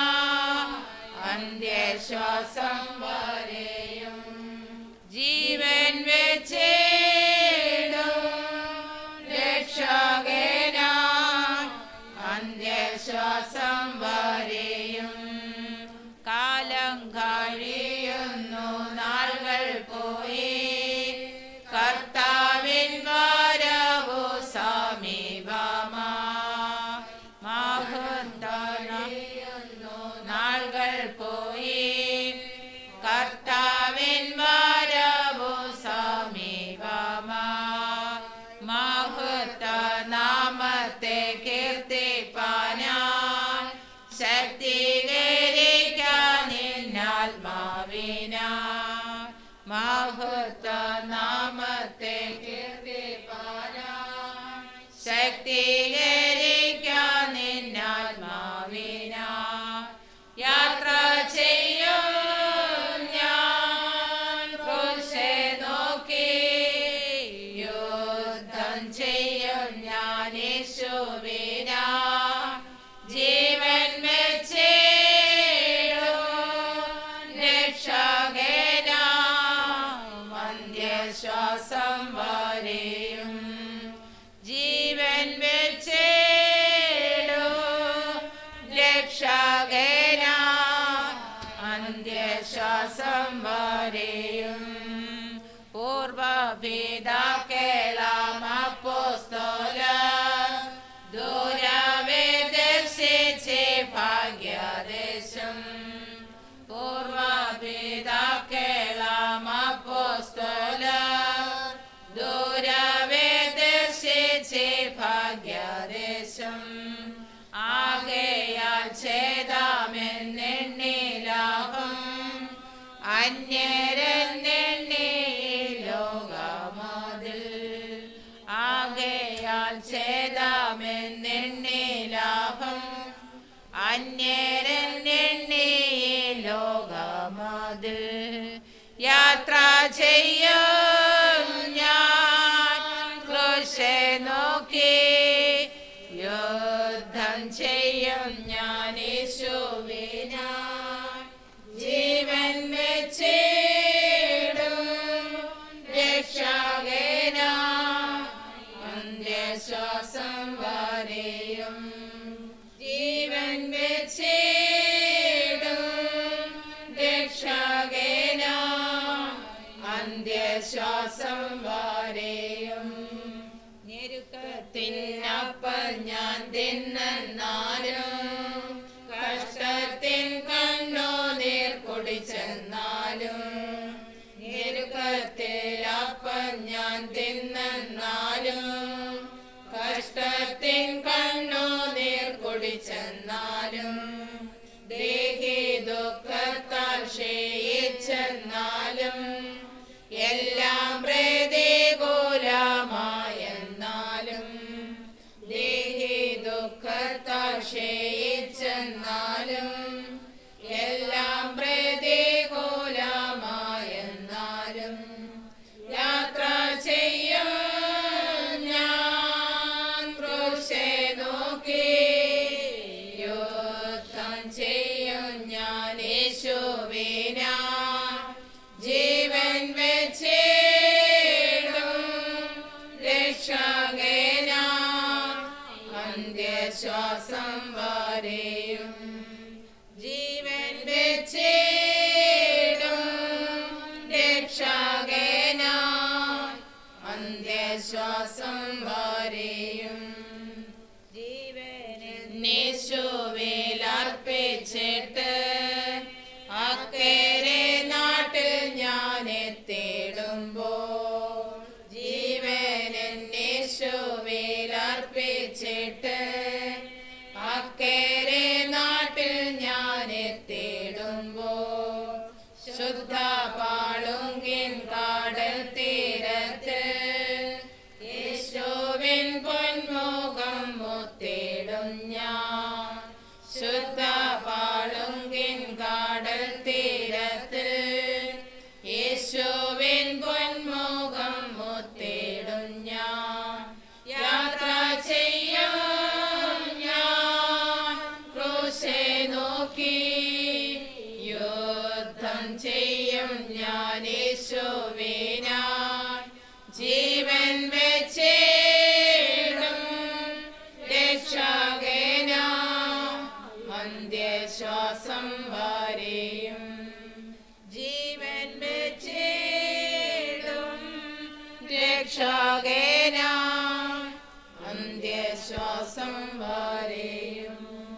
അന്ത്യശ്വാസം വരെയും ജീവൻ വെച്ചിടും രക്ഷകനാ അന്ത്യശ്വാസം വരെയും കാലം കഴിയുന്നു നാളുകൾ പോയി കർത്താവിൻ വരവു സമീപമാ മഹന്തനു നാളുകൾ പോയി കർത്താവിൻ വരവു സമീപമാ മഹത്ത നാമത്തെ കീർത്തിപ്പാനാൻ ശക്തീകരിക്കാൻ നിന്നാത്മാവിനാൽ മഹത്ത നാമത്തെ കീർത്തിപ്പാനാൻ ശക്തീകരിക്കാൻ നിന്നാത്മാവിനാൽ യാത്ര ചെയ്യും ഞാൻ ക്രൂശെ നോക്കി യുദ്ധം ചെയ്യും ഞാൻ യേശുവിനാ ജീവൻ വെച്ചിടും രക്ഷകനാ അന്ത്യശ്വാസം വരെയും ജീവൻ വെച്ചിടും രക്ഷകനാ അന്ത്യശ്വാസം വരെയും പൂർവപിതാക്കേളാമ ആകയാൽ ഛേദമെന്നെണ്ണി ലാഭം അന്യരെന്നെണ്ണി ലോകമതിൽ യാത്ര ചെയ്യും ഞാൻ ക്രൂശെ നോക്കി യുദ്ധം ചെയ്യും ഞാൻ യേശുവിനാ ജീവൻ വെച്ചിടും രക്ഷകനാ അന്ത്യശ്വാസം വരെയും ജീവൻ വെച്ചിടും രക്ഷകനാ അന്ത്യശ്വാസം വരെയും ഞെരുക്കത്തിനപ്പം ഞാൻ തിന്നാലും കഷ്ടത്തിൻ കണ്ണു നീർ കുടിച്ചെന്നാലും ഞെരുക്കത്തിലപ്പം ഞാൻ തിന്നാലും കഷ്ടത്തിൻ കണ്ണു നീർ കുടിച്ചെന്നാലും ദേഹി ദുഃഖത്താൽ ക്ഷയിച്ചെന്നാലും എല്ലാം പ്രതികൂലമായെന്നാലും ദേഹി ദുഃഖത്താൽ ക്ഷയിച്ചെന്നാലും എല്ലാം പ്രതികൂലമായെന്നാലും യാത്ര ചെയ്യും ഞാൻ ക്രൂശെ നോക്കി യുദ്ധം ചെയ്യും ഞാൻ യേശുവിനാ ജീവൻ വെച്ചിടും രക്ഷകനാ അന്ത്യശ്വാസം വരെയും ജീവൻ വെച്ചിടും രക്ഷകനാ അന്ത്യശ്വാസം വരെയും ജീവനേശുവിൽ അർപ്പിച്ചിട്ട് അക്കരെ നാട്ടിൽ ഞാൻ എത്തിടുമ്പോ ജീവനേശുവിൽ അർപ്പിച്ചിട്ട് അക്കരെ നാട്ടിൽ ഞാൻ എത്തിടുമ്പോ ശുദ്ധ പാളുങ്കിൻ കാടൽ തീരത്ത് യേശുവിൻ പൊന്മുഖം മുത്തിടും ഞാൻ ശുദ്ധ പാളുങ്കിൻ കാടൽ തീരത്ത് യേശുവിൻ പൊന്മുഖം മുത്തിടും ഞാൻ യാത്ര ചെയ്യും ഞാൻ ക്രൂശെ നോക്കി യുദ്ധം ചെയ്യും ഞാൻ യേശുവിനാ ജീവൻ വെച്ചിടും രക്ഷകനാ അന്ത്യശ്വാസം വരെയും ജീവൻ വെച്ചിടും രക്ഷകനാ അന്ത്യശ്വാസം വരെയും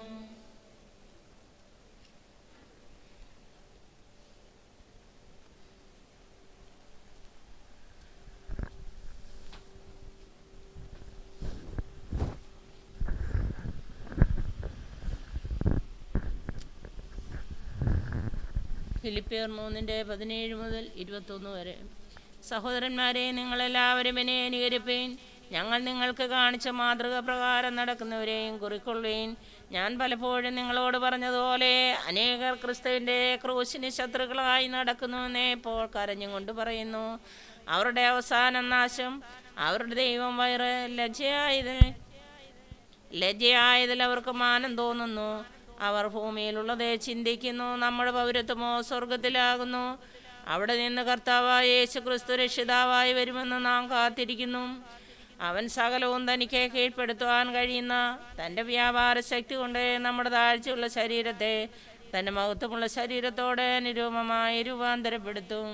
ഫിലിപ്പിയർ മൂന്നിൻ്റെ പതിനേഴ് മുതൽ ഇരുപത്തൊന്ന് വരെ സഹോദരന്മാരെ നിങ്ങളെല്ലാവരും എന്നെ അനുകരിപ്പീൻ ഞങ്ങൾ നിങ്ങൾക്ക് കാണിച്ച മാതൃക പ്രകാരം നടക്കുന്നവരെയും കുറിക്കൊള്ളുവീൻ ഞാൻ പലപ്പോഴും നിങ്ങളോട് പറഞ്ഞതുപോലെ അനേകർ ക്രിസ്തുവിൻ്റെ ക്രൂശിന് ശത്രുക്കളായി നടക്കുന്നുവെന്ന് ഇപ്പോൾ കരഞ്ഞുകൊണ്ട് പറയുന്നു അവരുടെ അവസാനം നാശം അവരുടെ ദൈവം വയറ് ലജ്ജയായത് ലജ്ജയായതിൽ അവർക്ക് മാനം തോന്നുന്നു അവർ ഭൂമിയിലുള്ളതേ ചിന്തിക്കുന്നു നമ്മുടെ പൗരത്വമോ സ്വർഗത്തിലാകുന്നു അവിടെ നിന്ന് കർത്താവായ യേശു ക്രിസ്തു രക്ഷിതാവായി വരുമെന്ന് നാം കാത്തിരിക്കുന്നു അവൻ സകലവും തനിക്ക് കീഴ്പ്പെടുത്തുവാൻ കഴിയുന്ന തൻ്റെ വ്യാപാര ശക്തി കൊണ്ട് നമ്മുടെ താഴ്ചയുള്ള ശരീരത്തെ തൻ്റെ മഹത്വമുള്ള ശരീരത്തോടെ നിരൂപമായി രൂപാന്തരപ്പെടുത്തും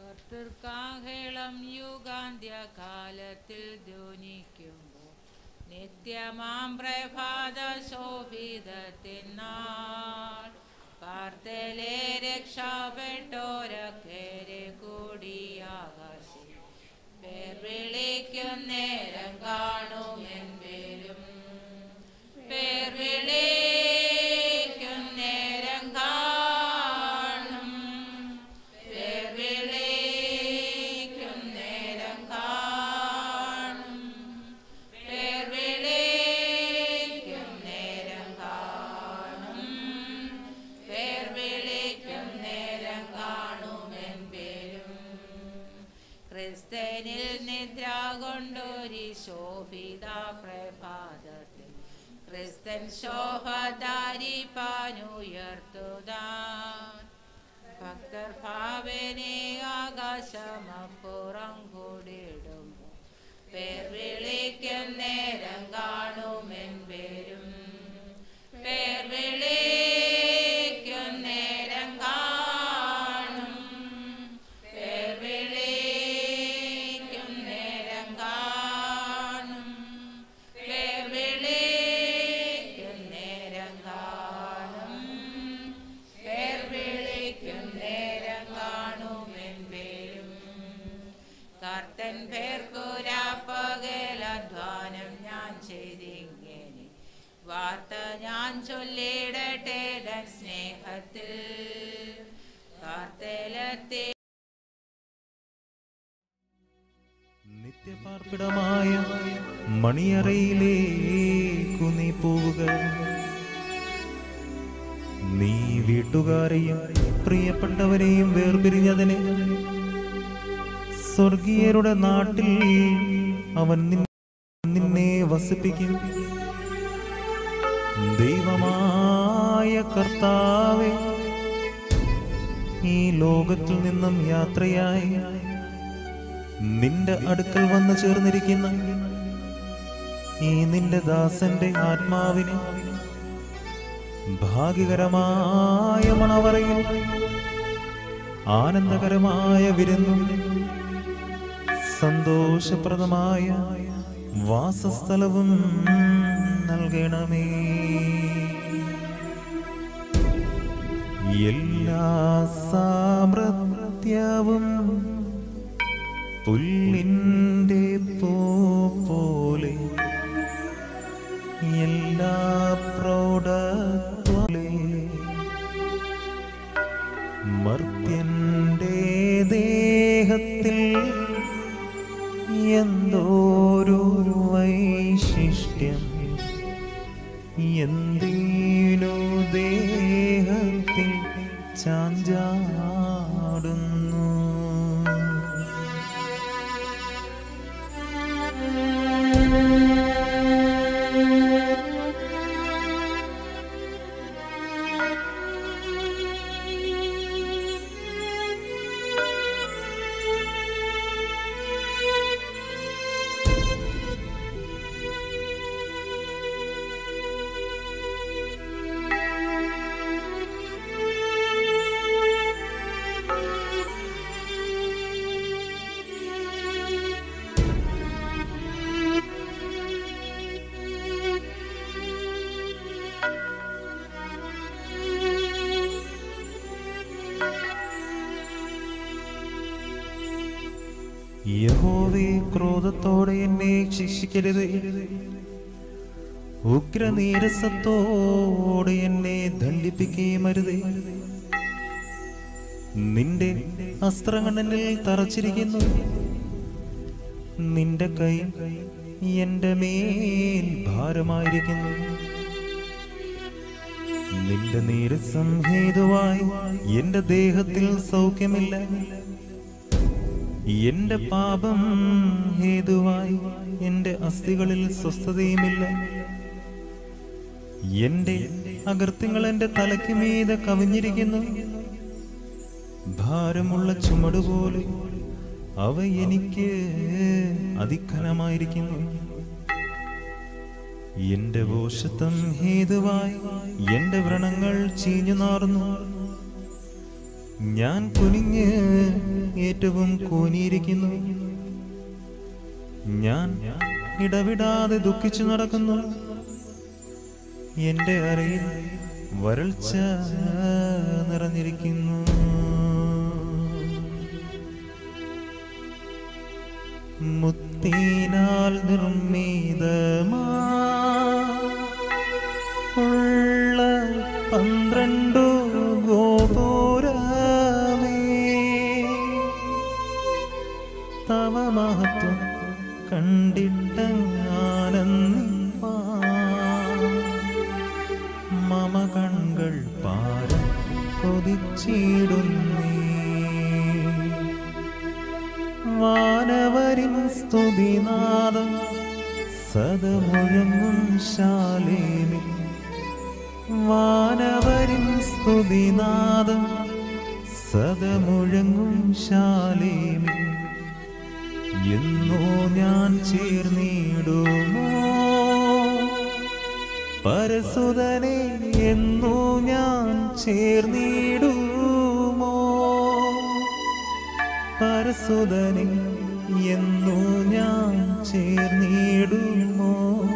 കർത്തൃക്കാഹളം യുഗാന്ത്യ കാലത്തിൽ ധ്വനിക്കുമ്പോൾ നിത്യമാം പ്രഭാത ശോഭിതത്തിനാൾ പാർത്തലെ രക്ഷപ്പെട്ടോരക്കേരെ കൂടിയാകാശി പേർ വിളിക്കും നേരം കാണുമെൻ പേരും പേർ വിളിക്കും നേരം കാണും പേർ വിളിക്കും നേരം കാണും പേർ വിളിക്കും നേരം കാണും പേർ വിളിക്കും നേരം കാണുമെൻ പേരും ക്രിസ്തനിൽ നിദ്ര കൊണ്ടൊരു ശോഭിത പ്രഭാതത്തിൽ ക്രിസ്തൻ ശോഭധാരിപ്പാനുയർത്തുതാൻ ഭക്തർ ഭാവനെ ആകാശമപ്പുറം കൂടിടുമ്പോൾ പേർ വിളിക്കും നേരം കാണുമെൻ പേരും പേർ വിളിക്കും നേരം കാണും പേർ വിളിക്കും നേരം കാണും പേർ വിളിക്കും നേരം കാണും പേർ വിളിക്കും നേരം കാണുമെൻ പേരും കർത്തൻ പേർക്കുരാപ്പകലധ്വാനം ഞാൻ ചെയ്തിങ്ങനെ വാർത്ത ഞാൻ ചൊല്ലിടട്ടെ തൻ സ്നേഹത്തിൽ കാർത്തലത്തെ നിത്യപാർപ്പിടമായ മണിയറയിലേക്കു നീ പോവുക നീ വീട്ടുകാരെയും പ്രിയപ്പെട്ടവരെയും വേർപിരിഞ്ഞതിനെ സ്വർഗീയരുടെ നാട്ടിൽ അവൻ നിൻ- നിന്നെ വസിപ്പിക്കും ദൈവമായ കർത്താവെ ഈ ലോകത്തിൽ നിന്നും യാത്രയായി നിന്റെ അടുക്കൽ വന്നു ചേർന്നിരിക്കുന്ന ഈ നിന്റെ ദാസന്റെ ആത്മാവിനെ ഭാഗ്യകരമായ മണവറയിൽ ആനന്ദകരമായ വിരുന്നും സന്തോഷപ്രദമായ വാസസ്ഥലവും നൽകണമേ എല്ലാ സാമ്രത്യവും പുല്ലിൻ്റെ പൂ പോലെ എല്ലാ പ്രൗഢത്വലെ മർത്യന്റെ ദേഹത്തിൽ എന്തോരു വൈശിഷ്ട്യം എന്തിനു ദേഹത്തിൽ ചാഞ്ചാടുന്നു യഹോവേ ക്രോധത്തോടെ എന്നെ ശിക്ഷിക്കരുത് ഉഗ്രനീരസത്തോടെ എന്നെ ദണ്ഡിപ്പിക്കുകയും അരുതേ നിന്റെ അസ്ത്രങ്ങൾ എന്നിൽ തറച്ചിരിക്കുന്നു നിന്റെ കൈ എന്റെ മേൽ ഭാരമായിരിക്കുന്നു നിന്റെ നീരസം ഹേതുവായി എന്റെ ദേഹത്തിൽ സൗഖ്യമില്ല എന്റെ പാപം ഹേതുവായി എന്റെ അസ്ഥികളിൽ സ്വസ്ഥതയുമില്ല എന്റെ അകൃത്യങ്ങൾ എന്റെ തലയ്ക്ക് മീതെ കവിഞ്ഞിരിക്കുന്നു ഭാരമുള്ള ചുമടുപോലെ അവ എനിക്ക് അതിഘനമായിരിക്കുന്നു എന്റെ ഭോഷത്വം ഹേതുവായി എന്റെ വ്രണങ്ങൾ ചീഞ്ഞു നാറുന്നു ഞാൻ കുനിഞ്ഞ് ഏറ്റവും കൂനിയിരിക്കുന്നു ഞാൻ ഇടവിടാതെ ദുഃഖിച്ചു നടക്കുന്നു എന്റെ അരയിൽ വരൾച്ച നിറഞ്ഞിരിക്കുന്നു മുത്തിനാൽ നിർമ്മിതമാ ഉള്ള പന്ത്രണ്ടു ഗോപുരമേ തവ മഹത്വം കണ്ടിട്ടങ്ങാനന്ദിപ്പാ മമ കൺകൾ പാരം കൊതിച്ചിടുന്നേ വാനവരിൻ സ്തുതിനാദം സദമുഴങ്ങും ശാലേമി വാനവരിൻ സ്തുതിനാദം സദമുഴങ്ങും ശാലേമി എന്നോ ഞാൻ ചേർന്നിടുമോ പരസുതനെ എന്നോ ഞാൻ ചേർന്നിടുമോ പരസുതനെ എന്നോ ഞാൻ ചേർന്നിടുമോ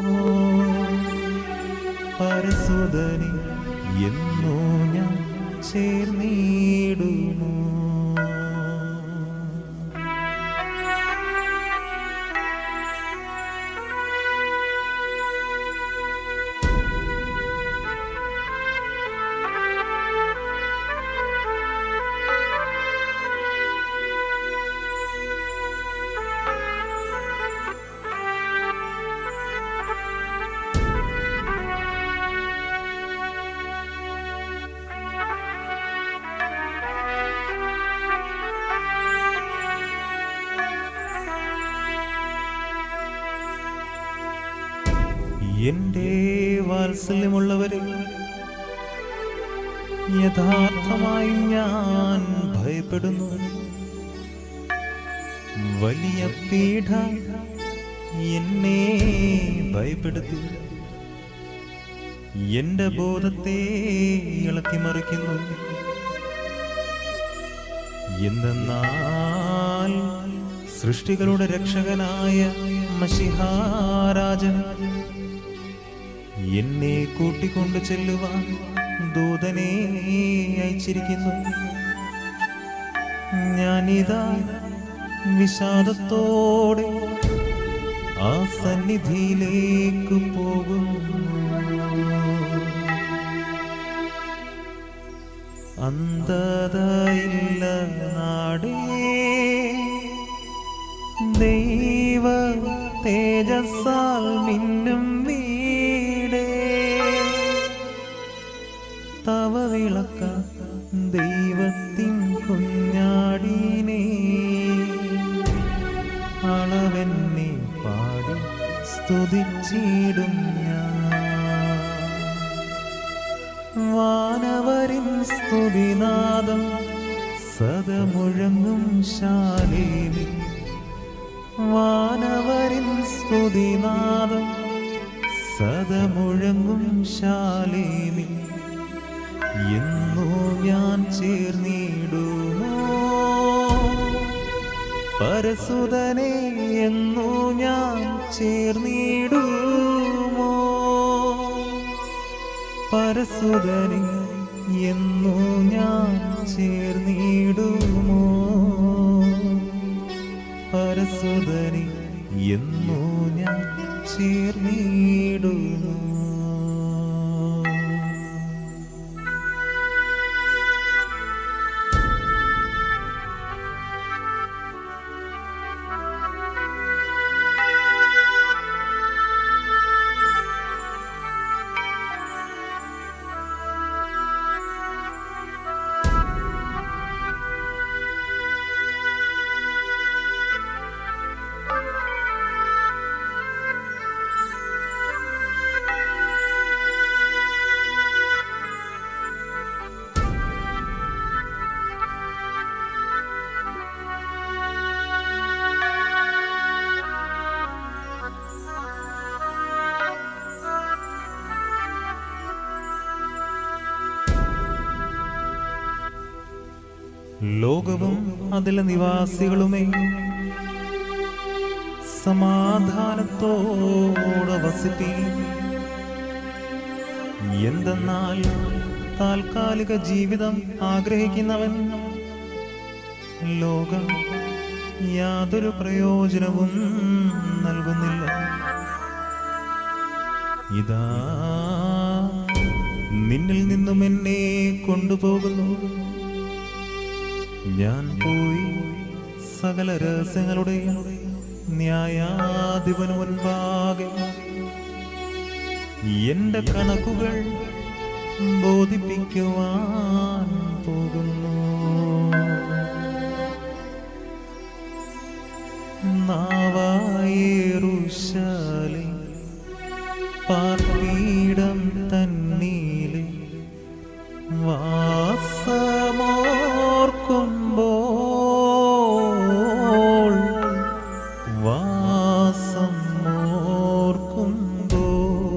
പരസുതനെ എന്നോ ഞാൻ ചേർന്നിടുമോ എന്റെ വാത്സല്യമുള്ളവരെ യഥാർത്ഥമായി ഞാൻ ഭയപ്പെടുന്നു വലിയ പീഠ എന്നെ ഭയപ്പെടുത്തി എന്റെ ബോധത്തെ ഇളക്കിമറിക്കുന്നു എന്തെന്നാൽ സൃഷ്ടികളുടെ രക്ഷകനായ മഷിഹാരാജൻ എന്നെ കൂട്ടിക്കൊണ്ടു ചെല്ലുവാൻ ദൂതനെ അയച്ചിരിക്കുന്നു ഞാനിതാ വിഷാദത്തോടെ ആ സന്നിധിയിലേക്ക് പോകുന്നു അന്തതയില്ല നാടേ ദൈവ തേജസ്സാൽ മിന്നും വീടേ തവ വിളക്ക ദൈവത്തിൻ കുഞ്ഞാടിനെ അളവെന്നെ പാടി സ്തുതിച്ചിടും ഞാൻ വാനവരിൻ സ്തുതിനാദം സദമുഴങ്ങും ശാലേമി വാനവരിൻ സ്തുതിനാദം സദമുഴങ്ങും ശാലേമി എന്നോ ഞാൻ ചേർന്നിടുമോ പരസുതനെ എന്നോ ഞാൻ ചേർന്നിടുമോ പരസുതനെ എന്നോ ഞാൻ ചേർന്നിടുമോ പരസുതനെ എന്നോ ഞാൻ ചേർന്നിടുമോ ലോകവും അതിലെ നിവാസികളുമേ സമാധാനത്തോടെ വസിപ്പീ എന്തെന്നാൽ താൽക്കാലിക ജീവിതം ആഗ്രഹിക്കുന്നവൻ ലോകം യാതൊരു പ്രയോജനവും നൽകുന്നില്ല ഇതാ നിന്നിൽ നിന്നും എന്നെ കൊണ്ടുപോകുന്നു ഞാൻ പോയി സകല രഹസ്യങ്ങളുടെയും ന്യായാധിപന് മുൻപാകെ എന്റെ കണക്കുകൾ ബോധിപ്പിക്കുവാൻ പോകുന്നു നാവായേറുശാലി പാർപ്പീടം തന്നീലെ വാസമോർക്കുമ്പോൾ വാസം ഓർക്കുമ്പോൾ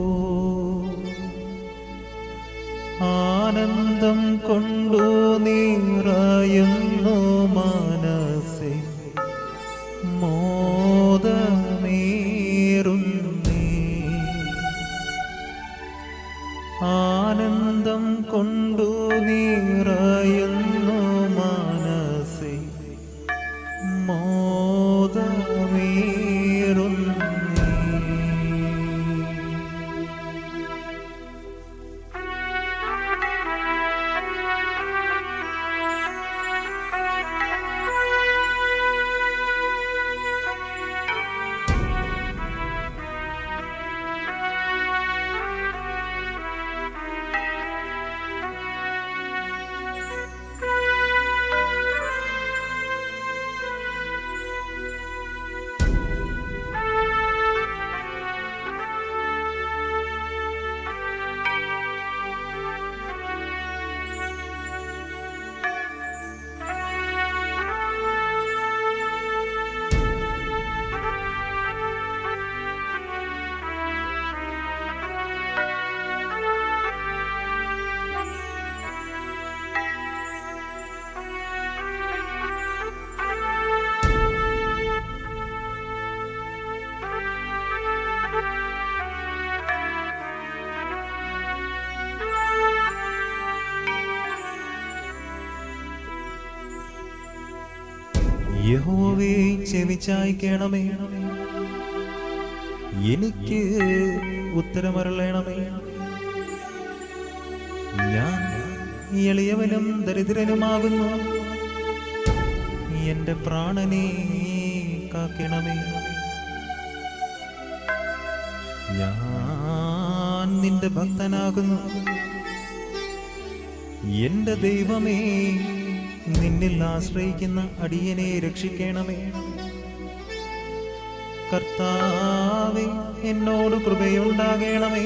ആനന്ദം കൊണ്ടു നിറയുന്നു മനസ്സെ മോദമേറുന്നേ ആനന്ദം കൊണ്ടു നിറയുന്നു മനസ്സെ മോദമേറുന്നേ യഹോവേ ചെവിച്ചായിക്കണമേ എനിക്ക് ഉത്തരമരളയണമേ ഞാൻ എളിയവനും ദരിദ്രനുമാകുന്നു എന്റെ പ്രാണനെ കാക്കണമേ ഞാൻ നിന്റെ ഭക്തനാകുന്നു എന്റെ ദൈവമേ നിന്നിൽ ആശ്രയിക്കുന്ന അടിയനെ രക്ഷിക്കണമേ കർത്താവെ എന്നോട് കൃപയുണ്ടാകണമേ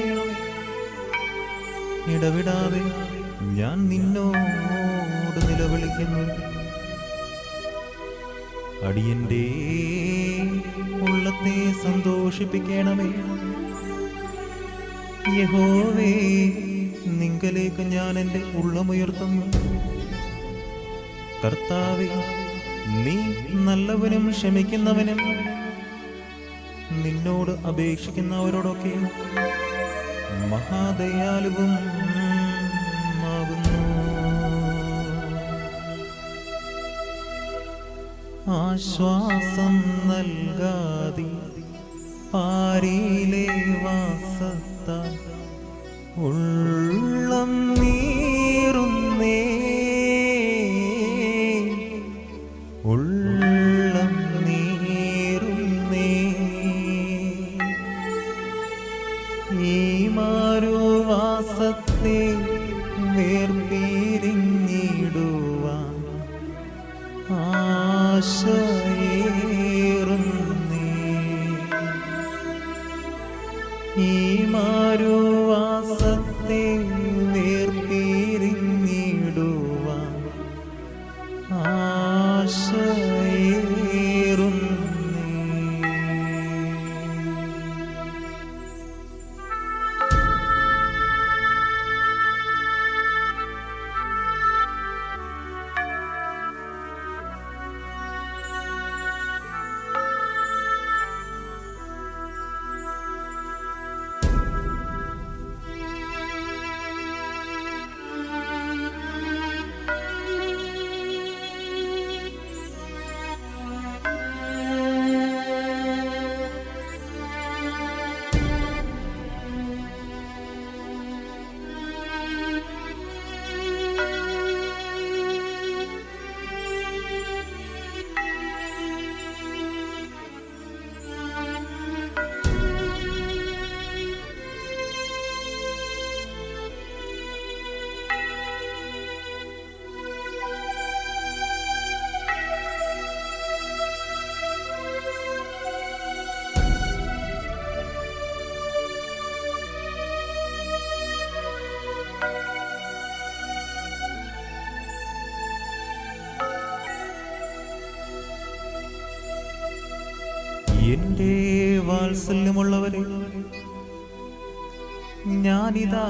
ഇടവിടാതെ ഞാൻ നിന്നോട് നിലവിളിക്കുന്നു അടിയന്റെ ഉള്ളത്തെ സന്തോഷിപ്പിക്കണമേ യഹോവേ നിങ്കലേക്ക് ഞാൻ എൻ്റെ ഉള്ളമുയർത്തുന്നു കർത്താവെ നീ നല്ലവനും ക്ഷമിക്കുന്നവനും നിന്നോട് അപേക്ഷിക്കുന്നവരോടൊക്കെ മഹാദയാലുവും ആകുന്നു ആശ്വാസം നൽകാതെ പാരിയിലെ വാസത്താൽ ഉള്ളം നീറുന്നേ ഉള്ളം നീറുന്നേ ഈ മാരുവാസത്തെ വേർപിരിഞ്ഞിടുവാൻ ആശയേറുന്നേ ഈ മാരുവാസത്തെ വേർപിരിഞ്ഞിടുവാൻ ആശയേറുന്നേ എന്റെ വാത്സല്യമുള്ളവരെ ഞാനിതാ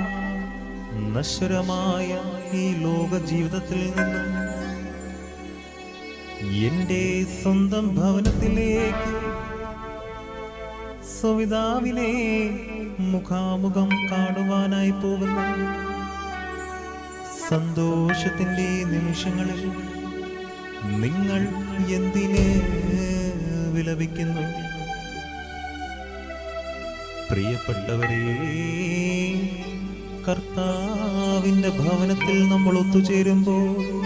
നശ്വരമായ ഈ ലോക ജീവിതത്തിൽ നിന്നും എന്റെ സ്വന്തം ഭവനത്തിലേക്ക് സവിതാവിനെ മുഖാമുഖം കാണുവാനായി പോകുന്നു സന്തോഷത്തിന്റെ നിമിഷങ്ങളിൽ നിങ്ങൾ എന്തിന് വിലപിക്കുന്നു പ്രിയപ്പെട്ടവരെ കർത്താവിന്റെ ഭവനത്തിൽ നമ്മൾ ഒത്തുചേരുമ്പോൾ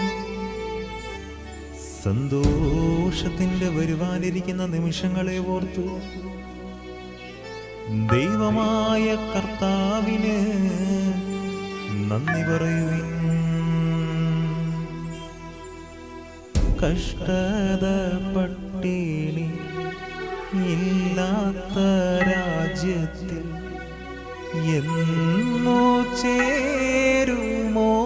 സന്തോഷത്തിന്റെ വരുവാനിരിക്കുന്ന നിമിഷങ്ങളെ ഓർത്തു ദൈവമായ കർത്താവിന് നന്ദി പറയുവിൻ കഷ്ടത പട്ടിണി ഇല്ലാത്ത രാജ്യത്തിൽ എന്നോ ചേരുമോ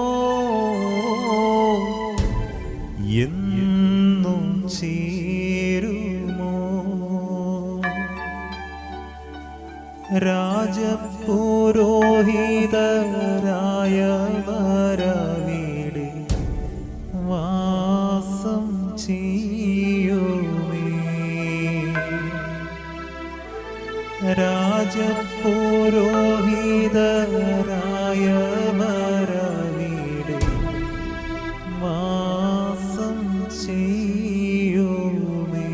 എന്നും ചേരുമോ രാജപുരോഹിതരായവരവിടെ വാസം ചെയ്യുമേ രാജപുരോഹിതരായവരവിടെ വാസം ചെയ്യുമേ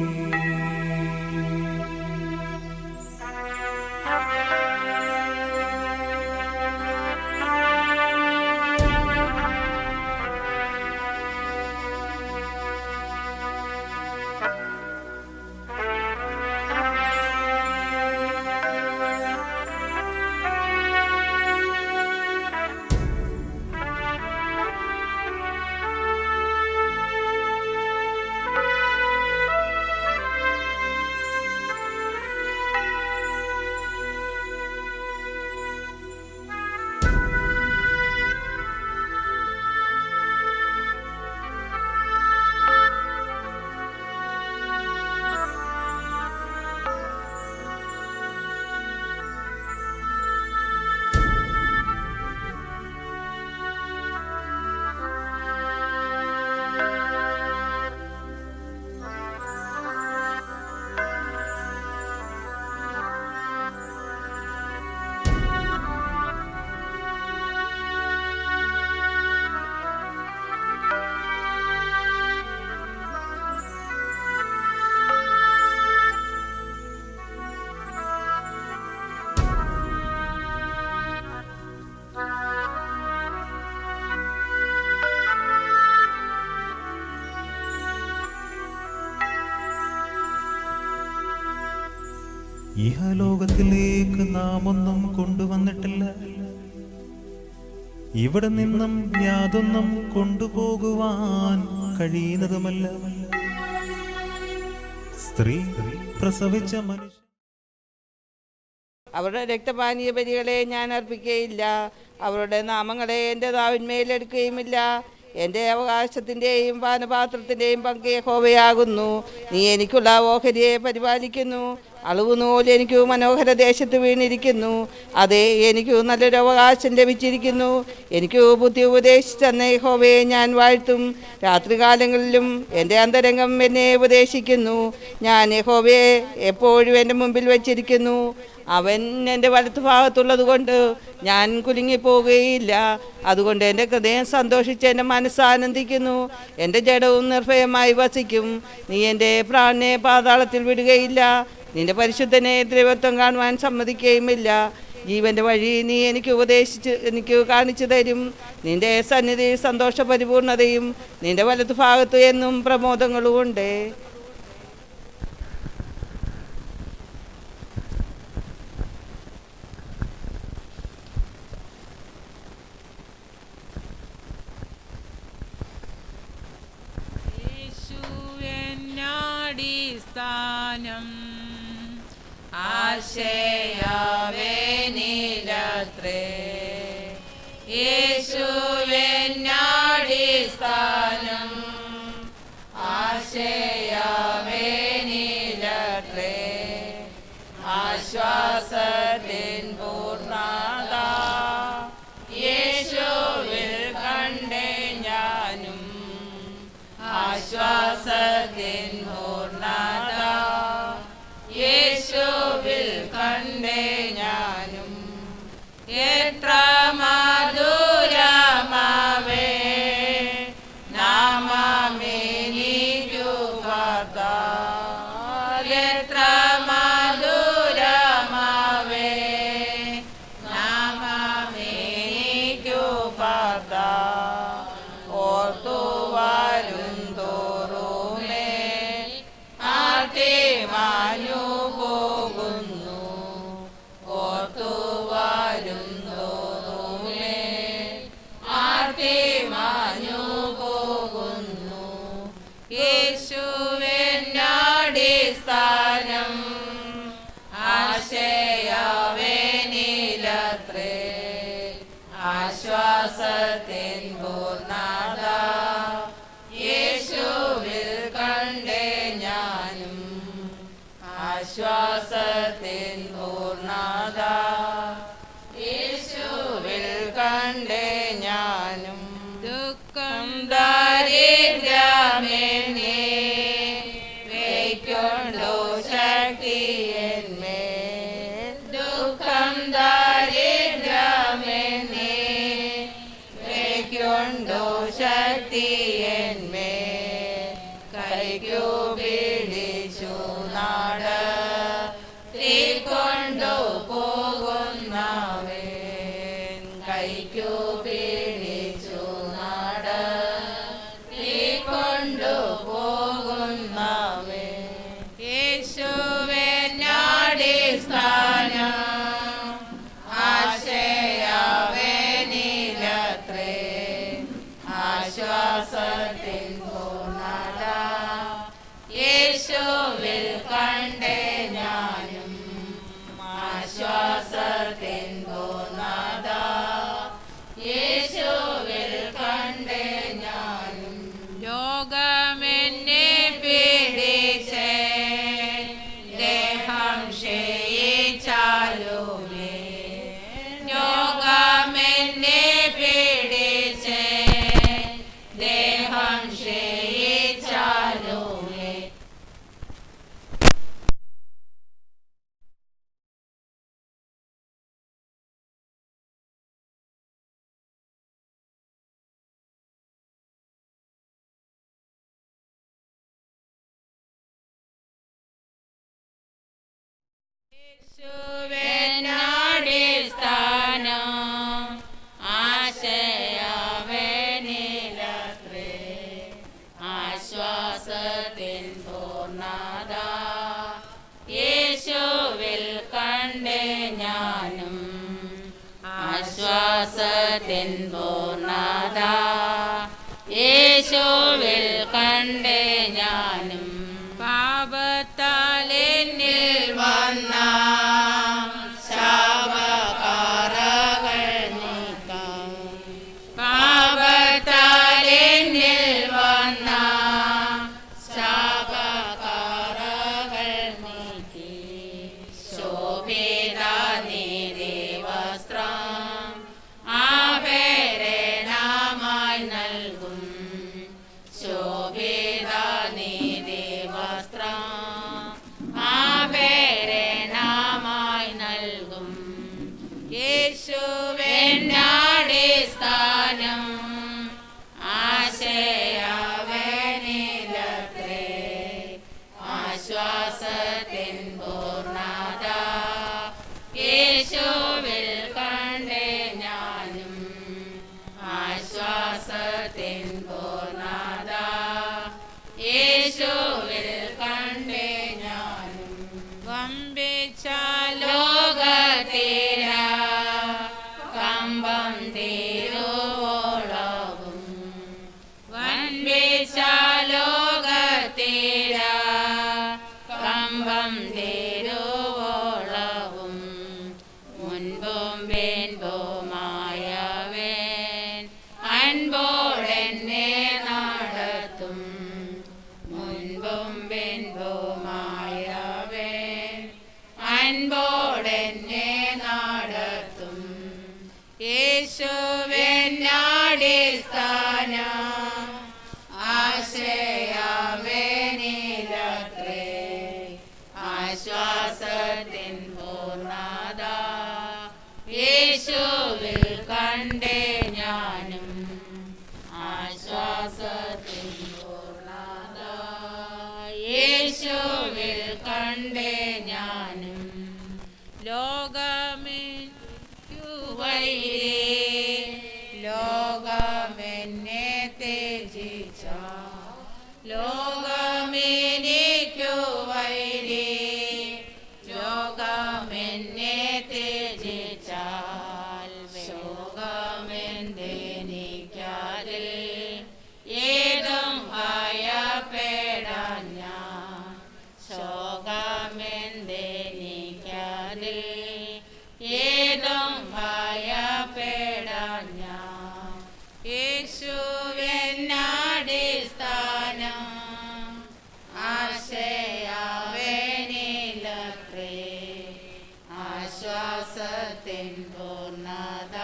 ഇഹലോകത്തിലേക്ക് നാം ഒന്നും കൊണ്ടുവന്നിട്ടില്ല ഇവിടെ നിന്നും യാതൊന്നും കൊണ്ടുപോകുവാൻ കഴിയുന്നതുമല്ല സ്ത്രീ പ്രസവിച്ച മനുഷ്യ അവരുടെ രക്തപാനീയ ബലികളെ ഞാൻ അർപ്പിക്കുകയില്ല അവരുടെ നാമങ്ങളെ എൻ്റെ നാവിന്മേലെടുക്കുകയുമില്ല എൻ്റെ അവകാശത്തിൻ്റെയും പാനപാത്രത്തിൻ്റെയും പങ്ക് യഹോവയാകുന്നു നീ എനിക്കുള്ള ഓഹരിയെ പരിപാലിക്കുന്നു അളവ് നൂല് എനിക്ക് മനോഹര ദേശത്ത് വീണിരിക്കുന്നു അതെ എനിക്ക് നല്ലൊരു അവകാശം ലഭിച്ചിരിക്കുന്നു എനിക്ക് ബുദ്ധി ഉപദേശിച്ചെന്ന യഹോവയെ ഞാൻ വാഴ്ത്തും രാത്രികാലങ്ങളിലും എൻ്റെ അന്തരംഗം എന്നെ ഉപദേശിക്കുന്നു ഞാൻ യഹോവയെ എപ്പോഴും എൻ്റെ മുമ്പിൽ വച്ചിരിക്കുന്നു അവൻ എൻ്റെ വലത്ത് ഭാഗത്തുള്ളത് കൊണ്ട് ഞാൻ കുലുങ്ങിപ്പോവുകയില്ല അതുകൊണ്ട് എൻ്റെ ഹൃദയം സന്തോഷിച്ച് എൻ്റെ മനസ്സ് ആനന്ദിക്കുന്നു എൻ്റെ ജഡവും നിർഭയമായി വസിക്കും നീ എൻ്റെ പ്രാണനെ പാതാളത്തിൽ വിടുകയില്ല നിന്റെ പരിശുദ്ധനെ ദ്രവത്വം കാണുവാൻ സമ്മതിക്കുകയുമില്ല ജീവന്റെ വഴി നീ എനിക്ക് ഉപദേശിച്ച് എനിക്ക് കാണിച്ചു തരും നിന്റെ സന്നിധി സന്തോഷ പരിപൂർണതയും നിന്റെ വലത്ത് ഭാഗത്ത് എന്നും പ്രമോദങ്ങളും ഉണ്ട് യേശുവെന്നാടിസ്ഥാനം ആശയാവേനിലത്രേ യേശുവെന്നാടിസ്ഥാനം ആശയാവേനിലത്രേ ആശ്വാസത്തിൻ പൂർണ്ണത യേശുവിൽ കണ്ടേ ഞാനും എത്ര മധുരമാവേ നാമമേനിക്കു കർത്താവ് എത്ര മധുരമാവേ നാമമേനിക്കു കർത്താവ് ഓർത്തു വരും തോറുമേ ആർത്തി മാഞ്ഞു പോകുന്നു ഓർത്തു വരും തോറുമേ ആർത്തി മാഞ്ഞു പോകുന്നു യേശുവിനടിസ്ഥാനം ആശയവേനിലത്രേ ആശ്വാസത്തിൻ പൂർണ്ണത യേശുവിൽ കണ്ടേ ഞാനും ആശ്വാസത്തിൻ പൂർണ്ണത യേശുവിൽ കണ്ടേ ഞാനും ദുഃഖം ദാരിദ്ര്യമെന്നെ വയ്ക്കൊണ്ടു ശക്തി എന്മേ ദുഃഖം ദാരിദ്ര്യമെന്നെ വയ്ക്കൊണ്ടു ശക്തി എന്മേ കൈക്കു പിടിച്ചു നാട് തീക്കൊണ്ടു പോകുന്നവൻ കൈക്കു പിടിച്ചു നാട് തീക്കൊണ്ടു പോകുന്നവൻ യേശുവിനടിസ്ഥാനം ആശയവേനിലത്രേ ആശ്വാസത്തിൻ പൂർണ്ണത യേശുവിൽ കണ്ടേ ഞാനും ആശ്വാസത്തിൻ പൂർണ്ണത യേശുവിൽ കണ്ടേ ഞാനും ലോകമെന്നെ പീഡിച്ചേ ദേഹം ക്ഷയിച്ചാലുമേ രോഗമെന്നെ പീഡിച്ചേ ദേഹം ക്ഷയിച്ചാലുമേ യേശുവിനടിസ്ഥാനം ആശയവേനിലത്രേ ആശ്വാസത്തിൻ പൂർണ്ണത യേശുവിൽ കണ്ടേ ഞാനും ആശ്വാസത്തിൻ പൂർണ്ണത യേശുവിൽ കണ്ടേ ഞാനും പാപത്താൽ എന്നിൽ വന്ന ശാപകാരകൾ നീക്കാം പാപത്താൽ എന്നിൽ വന്ന ശാപകാരകൾ നീക്കി ശോഭിത നീതി വസ്ത്രം ആഭരണമായി നൽകും ശോഭിത നീതി യേശുവിൽ കണ്ടേ ഞാനും ലോകമേ വൈരേ ലോകമെന്നെ ത്യജിച്ച ലോകമെനിക്കു വൈരേ ലോകമെന്നെ ത്യജിച്ചാൽ ശോകമെന്റെ നിക്കാതിൽ ഏതും ഭയപ്പെടാൻ ഞാൻ ശോകമെന്റെ നിക്കാതിൽ ഏതും ഭയപ്പെടാൻ ഞാൻ യേശുവെന്നടിസ്ഥാനം ആശയാവേനിലത്രേ ആശ്വാസത്തിൻ പൂർണ്ണത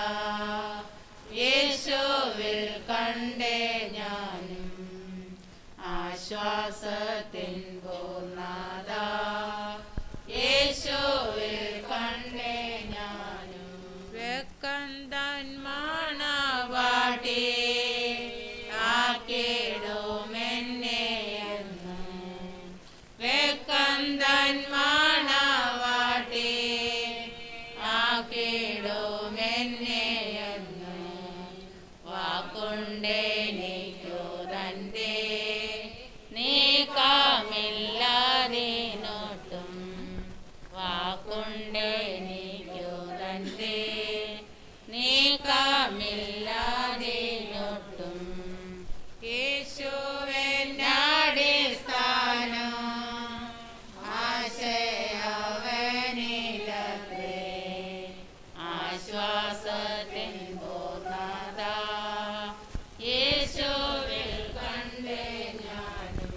യേശുവിൽ കണ്ടേ ഞാനും ആശ്വാസത്തിൻ പൂർണ്ണത യേശുവിൽ കണ്ടേ ഞാനും വെക്കന്തൻ വാട്ടി ആക്കിടുമെന്നെ എന്ന് വെക്കന്തൻ മാണവാട്ടി ആക്കിടുമെന്നെ എന്ന് വാക്കുണ്ടെനിക്കു തന്റെ നീക്കമില്ലാതിനോട്ടും വാക്കുണ്ടെനിക്കു തന്റെ നീക്കമില്ലാതിനോട്ടും യേശുവെന്നടിസ്ഥാനം ആശയവനിലത്രേ ആശ്വാസത്തിൻ പൂർണ്ണത യേശുവിൽ കണ്ടേ ഞാനും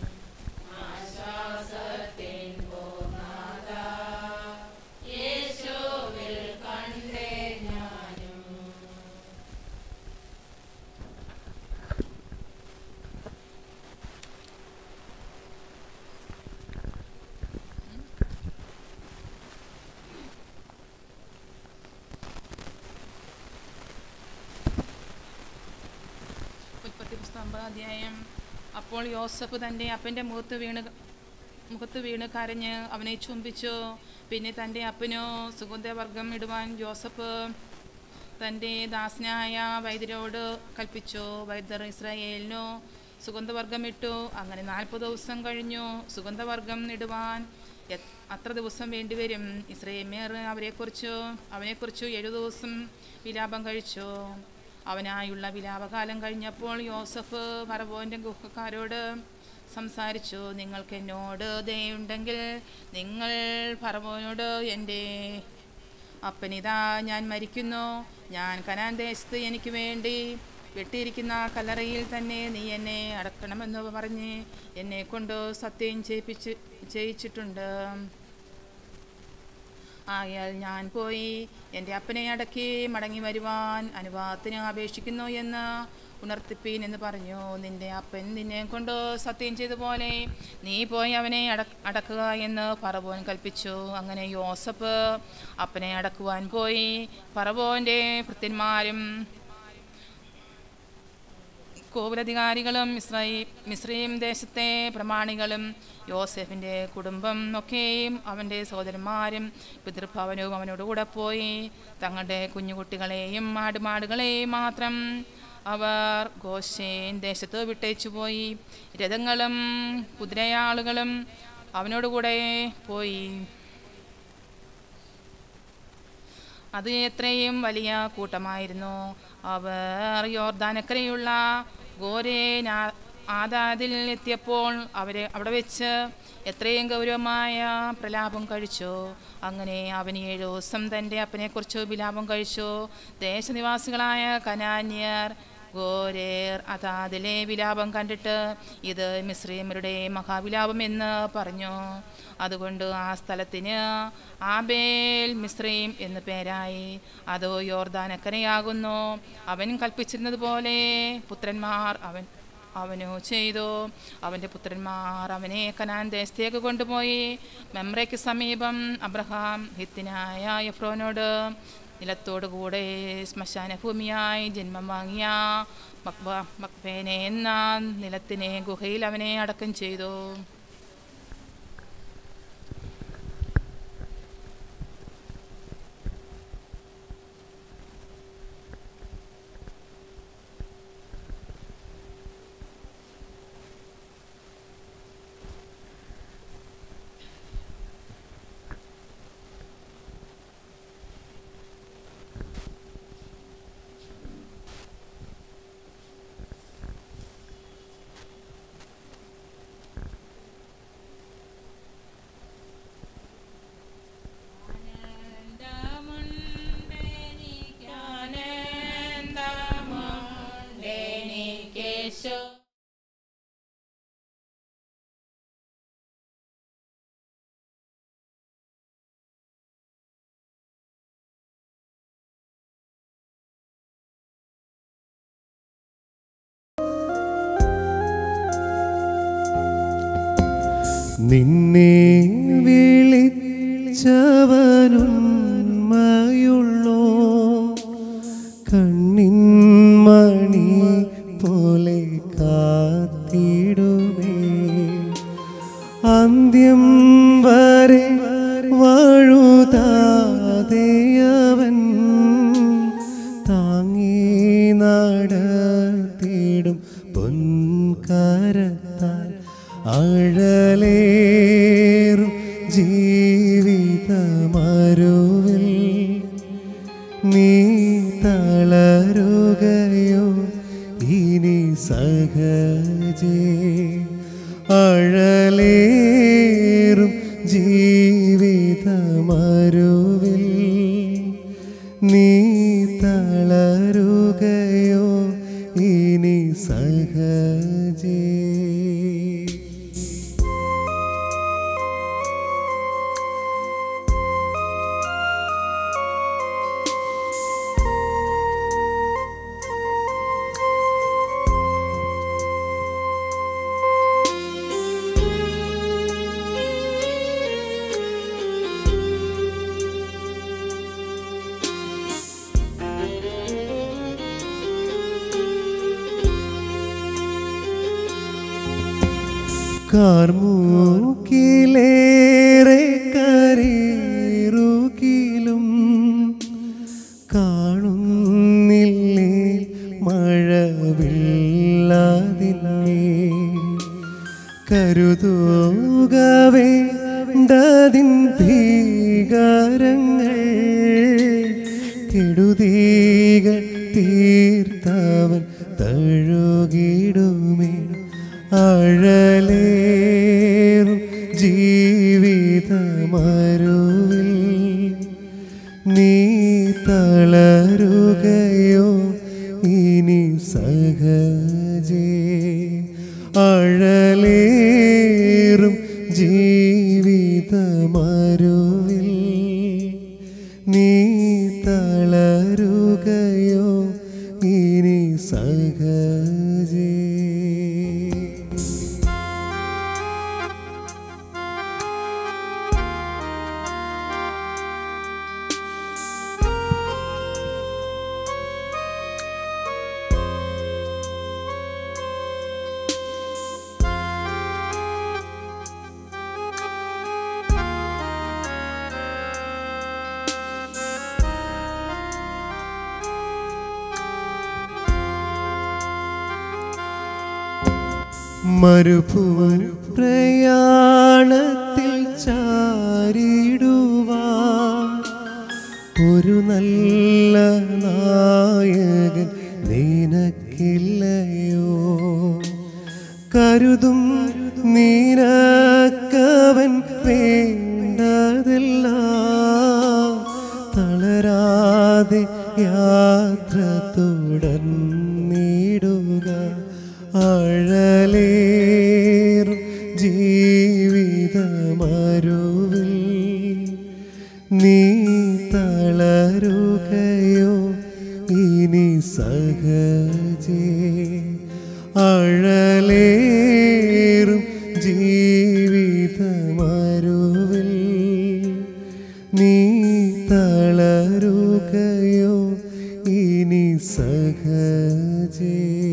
ആശ്വാസത്തിൻ പൂർണ്ണത യേശുവിൽ കണ്ടേ ഞാനും ഉൽപ്പത്തി പുസ്തകം അമ്പതാം അധ്യായം അപ്പോൾ യോസഫ് തൻ്റെ അപ്പൻ്റെ മുഖത്ത് വീണ് മുഖത്ത് വീണ് കരഞ്ഞ് അവനെ ചുംബിച്ചു പിന്നെ തൻ്റെ അപ്പനോ സുഗന്ധവർഗം ഇടുവാൻ ജോസഫ് തൻ്റെ ദാസനായ വൈദ്യരോട് കൽപ്പിച്ചു വൈദ്യർ ഇസ്രായേലിനു സുഗന്ധവർഗം ഇട്ടു അങ്ങനെ നാൽപ്പത് ദിവസം കഴിഞ്ഞു സുഗന്ധവർഗം ഇടുവാൻ എ- അത്ര ദിവസം വേണ്ടിവരും ഇസ്രയേമേർ അവരെക്കുറിച്ചു അവനെക്കുറിച്ചു ഏഴു ദിവസം വിലാപം കഴിച്ചു അവനായുള്ള വിലാപകാലം കഴിഞ്ഞപ്പോൾ യോസഫ് ഫറവോൻ്റെ ഗുഹക്കാരോട് സംസാരിച്ചു നിങ്ങൾക്ക് എന്നോട് ദയുണ്ടെങ്കിൽ നിങ്ങൾ ഫറവോനോട് എൻ്റെ അപ്പനിതാ ഞാൻ മരിക്കുന്നു ഞാൻ കനാൻ ദേശത്ത് എനിക്ക് വേണ്ടി വെട്ടിയിരിക്കുന്ന കല്ലറയിൽ തന്നെ നീ എന്നെ അടക്കണമെന്ന് പറഞ്ഞ് എന്നെ കൊണ്ട് സത്യം ചെയ്യിപ്പിച്ച് ചെയ്യിച്ചിട്ടുണ്ട് ആയാൽ ഞാൻ പോയി എൻ്റെ അപ്പനെ അടക്കി മടങ്ങി വരുവാൻ അനുവാദത്തിന് അപേക്ഷിക്കുന്നു എന്ന് ഉണർത്തിപ്പീൻ എന്ന് പറഞ്ഞു നിന്റെ അപ്പൻ നിന്നെ കൊണ്ട് സത്യം ചെയ്ത പോലെ നീ പോയി അവനെ അട അടക്കുക എന്ന് പറവോൻ കൽപ്പിച്ചു അങ്ങനെ യോസഫ് അപ്പനെ അടക്കുവാൻ പോയി പറവോൻ്റെ ഭൃത്യന്മാരും കോവിലധികാരികളും ഇസ്രായി മിശ്രീം ദേശത്തെ പ്രമാണികളും യോസെഫിൻ്റെ കുടുംബം ഒക്കെയും അവൻ്റെ സഹോദരന്മാരും പിതൃഭവനവും അവനോടുകൂടെ പോയി തങ്ങളുടെ കുഞ്ഞുകുട്ടികളെയും ആടുമാടുകളെയും മാത്രം അവർ ഗോഷേൻ ദേശത്ത് വിട്ടേച്ചു പോയി രഥങ്ങളും കുതിരയാളുകളും അവനോടുകൂടെ പോയി അത് എത്രയും വലിയ കൂട്ടമായിരുന്നു അവർ യോർദാനക്കരയുള്ള ഗോരേ ആദാദിൽ എത്തിയപ്പോൾ അവരെ അവിടെ വെച്ച് എത്രയും ഗൗരവമായ പ്രലാപം കഴിച്ചു അങ്ങനെ അവൻ ഏഴു ദിവസം തൻ്റെ അപ്പനെക്കുറിച്ച് വിലാപം കഴിച്ചു ദേശനിവാസികളായ കനാന്യർ ഗോരേർ അതാതിലെ വിലാപം കണ്ടിട്ട് ഇത് മിശ്രീമരുടെ മഹാവിലാപം എന്ന് പറഞ്ഞു അതുകൊണ്ട് ആ സ്ഥലത്തിന് ആബേൽ മിശ്രീം എന്ന് പേരായി അത് യോർദാനക്കരയാകുന്നു അവൻ കൽപ്പിച്ചിരുന്നത് പോലെ പുത്രന്മാർ അവൻ അവനു ചെയ്തു അവൻ്റെ പുത്രന്മാർ അവനെ കനാൻ ദേശത്തേക്ക് കൊണ്ടുപോയി മെമ്രയ്ക്ക് സമീപം അബ്രഹാം ഹിത്തിനായ എഫ്രോനോട് നിലത്തോടുകൂടെ ശ്മശാന ഭൂമിയായി ജന്മം വാങ്ങിയ മക്ബ മക്ബേനെ എന്ന നിലത്തിനെ ഗുഹയിൽ അവനെ അടക്കം ചെയ്തു ഈശോ നിന്നെ വിളിച്ചവനുന്മയുള്ളോ കണ്ണിൻ മണി പോലെ കാത്തിടുമേ അന്ത്യം വരെ വാഴുതാതെയവൻ താങ്ങി നടത്തിടും പൊൻകരത്താൽ അഴലേറും ജീവിതമരുവിൽ നീ തളരുകയോ ഇനി സഹജേ അഴലേറും ജീവിതമരുവിൽ നീ തളരുകയോ ഇനി സഹജേ കാർമൂക്കിലേറെ കരേറുകിലും കാണുന്നില്ലേ മഴവില്ലാതിനെ കരുതുകവേ ഡതിൻ ഭീകരങ്ങൾ കെടുതീകൾ തീർത്തവൻ തഴുകിടുമേ അഴലേറും ജീവിതമരുവിൽ നീ തളരുകയോ ഇനി സഹജേ അഴലേറും ജീവിതമരുവിൽ നീ തളരുകയോ ഇനി സഹജേ മരുഭൂമി പ്രയാണത്തിൽ ചാരിടുവാൻ ഒരു നല്ല നായകൻ നിനക്കില്ലയോ കരുതും നിനക്കവൻ വേണ്ടതല്ല തളരാതെ യാത്ര തുടർന്നിടുക അഴലേറും ജീവിതമരുവിൽ നീ തളരുകയോ ഇനി സഹജേ അഴലേറും ജീവിതമരുവിൽ നീ തളരുകയോ ഇനി സഹജേ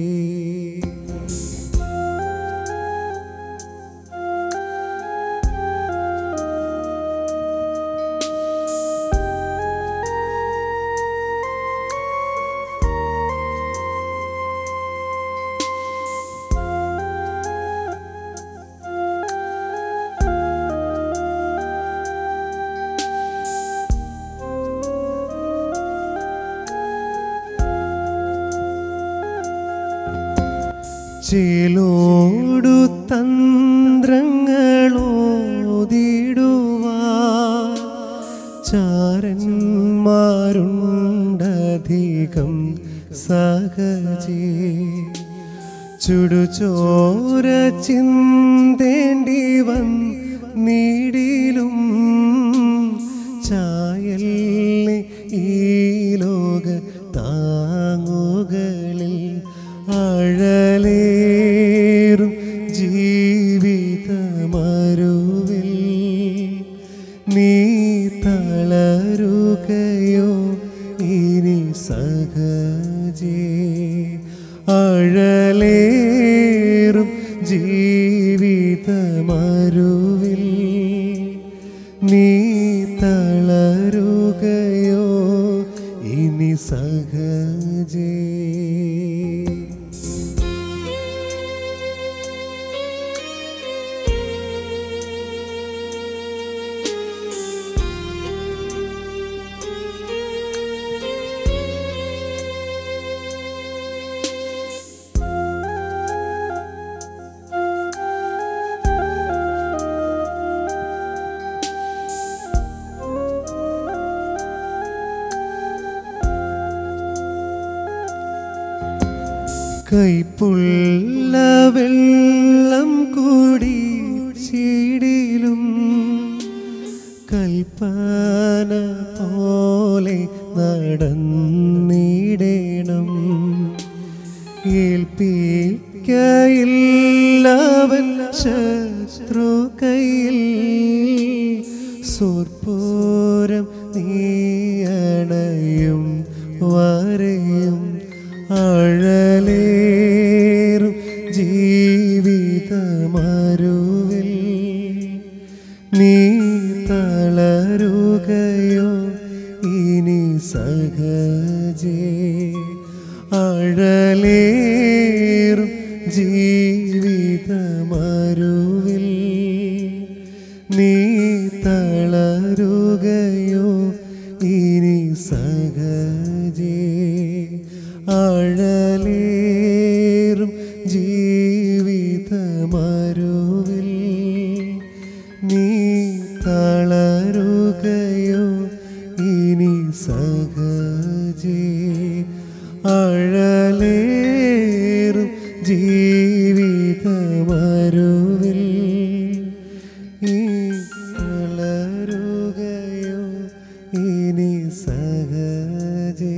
ചേലോടു തന്ത്രങ്ങളോതിടുവാ ചാരന്മാരുണ്ടധികം സഹജേ ചുടുചോര ചിന്തേണ്ടി വന്നീടിലും ചായല്ലേ ഈ ലോക താങ്ങുകളിൽ അഴലേറും ജീവിതമരുവിൽ നീ തളരുകയോ ഇനി സഹജേ അഴലേറും ജീവിതമരുവിൽ നീ തളരുകയോ ഇനി സഹജേ കൈപ്പുള്ള വെള്ളം കൂടി ചീടിലും കൽപ്പന പോലെ നടന്നിടണം ഏൽപ്പിക്കയില്ലവൻ ശത്രു കയ്യിൽ സൂർപ്പൂരം നീയണയും വരെയും അഴലേറും ജീവിതമരുവിൽ നീ തളരുകയോ ഇനി സഹജേ അഴലേറും ജീവിതമരുവിൽ നീ തളരുകയോ ഇനി സഹജേ അഴലേറും ജീവിതമരുവിൽ നീ തളരുകയോ ഇനി സഹജേ അഴലേറും ജീവിതമരുവിൽ ഈ തളരുകയോ ഇനി സഹജേ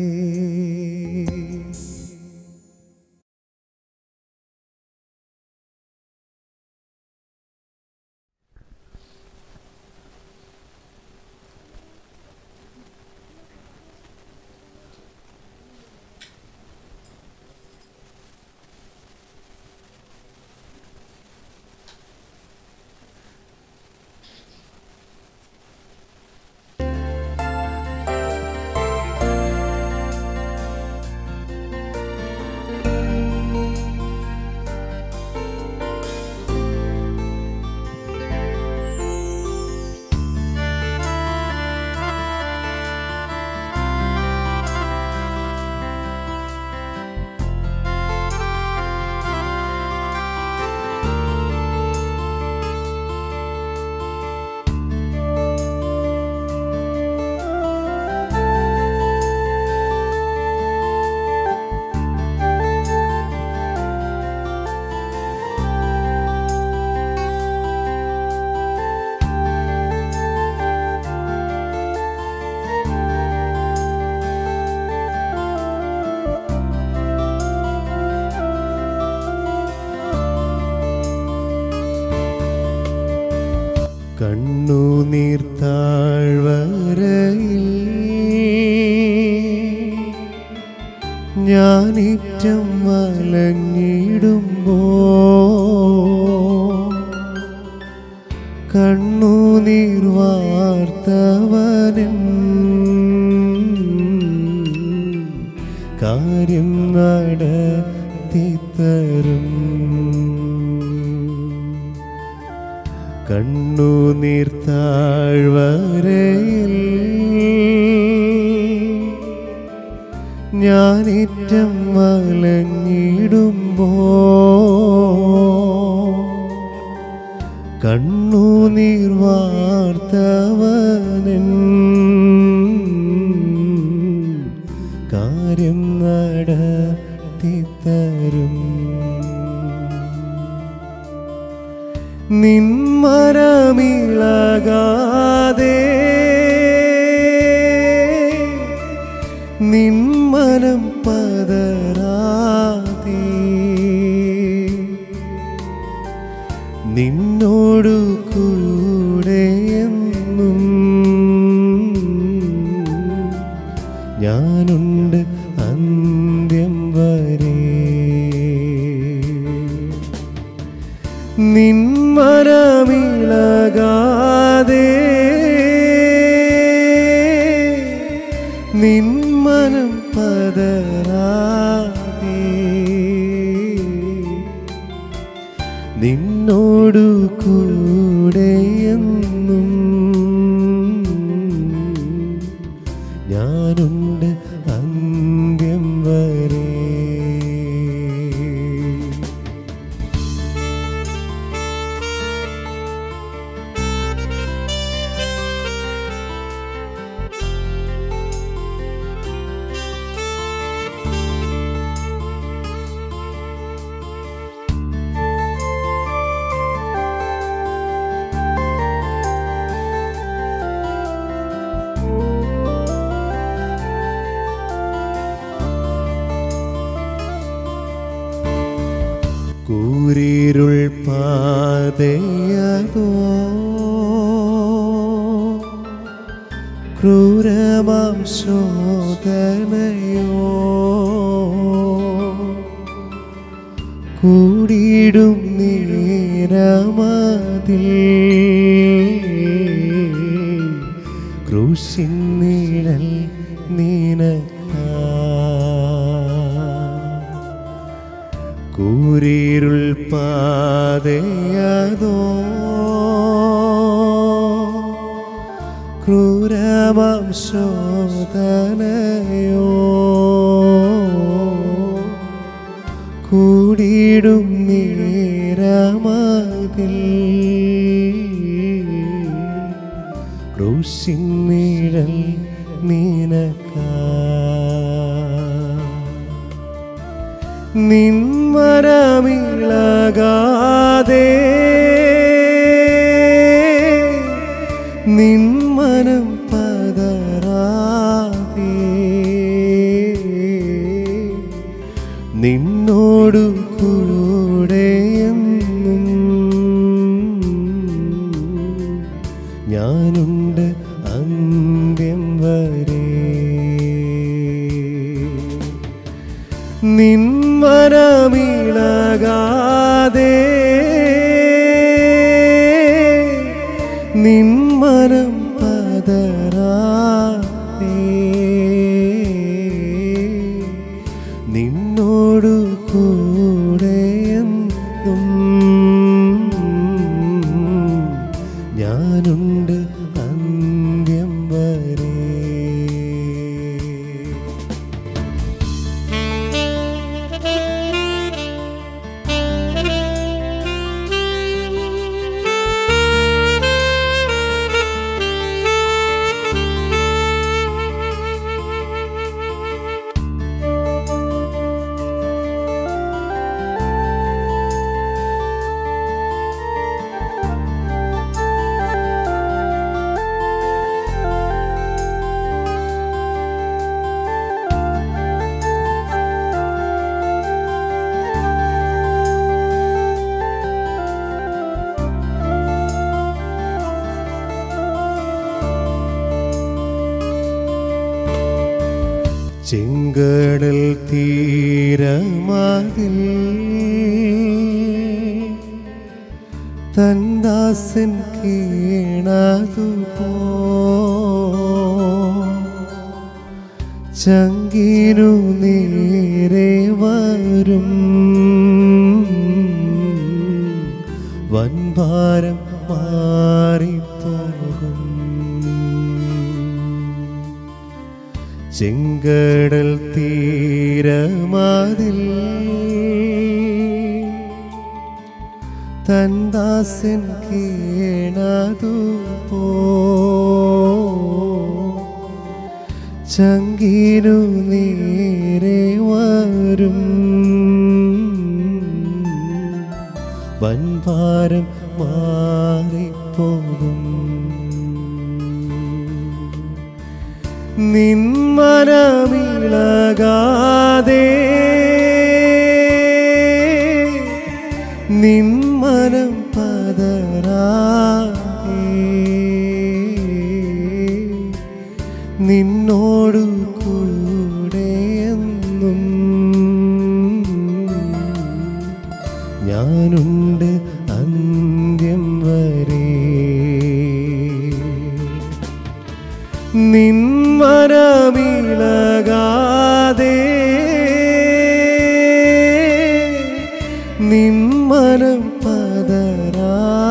കണ്ണുനീർ താഴ്വരയിൽ ഞാനിറ്റം വലഞ്ഞിടുമ്പോ കണ്ണുനീർ വാർത്തവനും കാര്യം നടത്തിത്തരും കണ്ണുനീർ താഴ്വരയിൽ ഞാനിറ്റം വലഞ്ഞിടുമ്പോ കണ്ണുനീർ വാർത്തവനൻ കാര്യം നടത്തിത്തരും നിന്മരമിളകാതെ നിന്മനം പതരാതെ നിന്നോടു കൂടെ എന്നും ഞാനുണ്ട് അന്ത്യം വരെ നിന്മരമിളകാതെ നിന്മനം പതരാതെ നിന്നോടു കൂടെ എന്നും ഞാനുണ്ട് അന്ത്യം വരെ കൂരിരുൾ പാതയതോ ക്രൂരമാം ശോധനയോ കൂടിയിടും നീരമതിൽ ക്രൂശിൻ നിഴൽ നീനക്കാ കൂരിരുൾ പാതയതോ ക്രൂരമാം ശോധനയോ കൂടിയിടും നീരമതിൽ ക്രൂശിൻ നിഴൽ നീനക്കാ നിന്മരമിളകാതെ നിന്മനം പതരാതെ നിന്നോടു കൂടെ എന്നും ഞാനുണ്ട് അന്ത്യം വരെ നിന്മരമിളകാതെ നിന്മനം പതരാതെ നിന്നോടു കൂടെ എന്നും ഞാനുണ്ട് അന്ത്യം വരെ ചെങ്കടൽ തീരമാതിൽ തന്ദാസൻ കീണതു പോ ചങ്കിനു നേരെ വരും വൻഭാരം മാറിപ്പോകും ചെങ്കടൽ തീരമാതിൽ തന്ദാസൻ കീണതു പോ ചങ്കിനു നേരെ വരും വൻഭാരം മാറിപ്പോകും നിന്മനമിളകാതെ നിന്മനം പതരാതെ നിന്നോടു കൂടെയെന്നും ഞാനുണ്ട് അന്ത്യം വരെ നിന്മനമിളകാതെ നിന്മനം പതരാതെ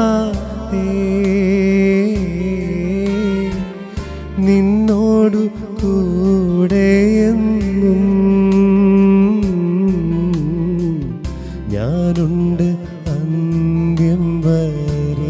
നിന്നോടു കൂടെയെന്നും ഞാനുണ്ട് അന്ത്യം വരെ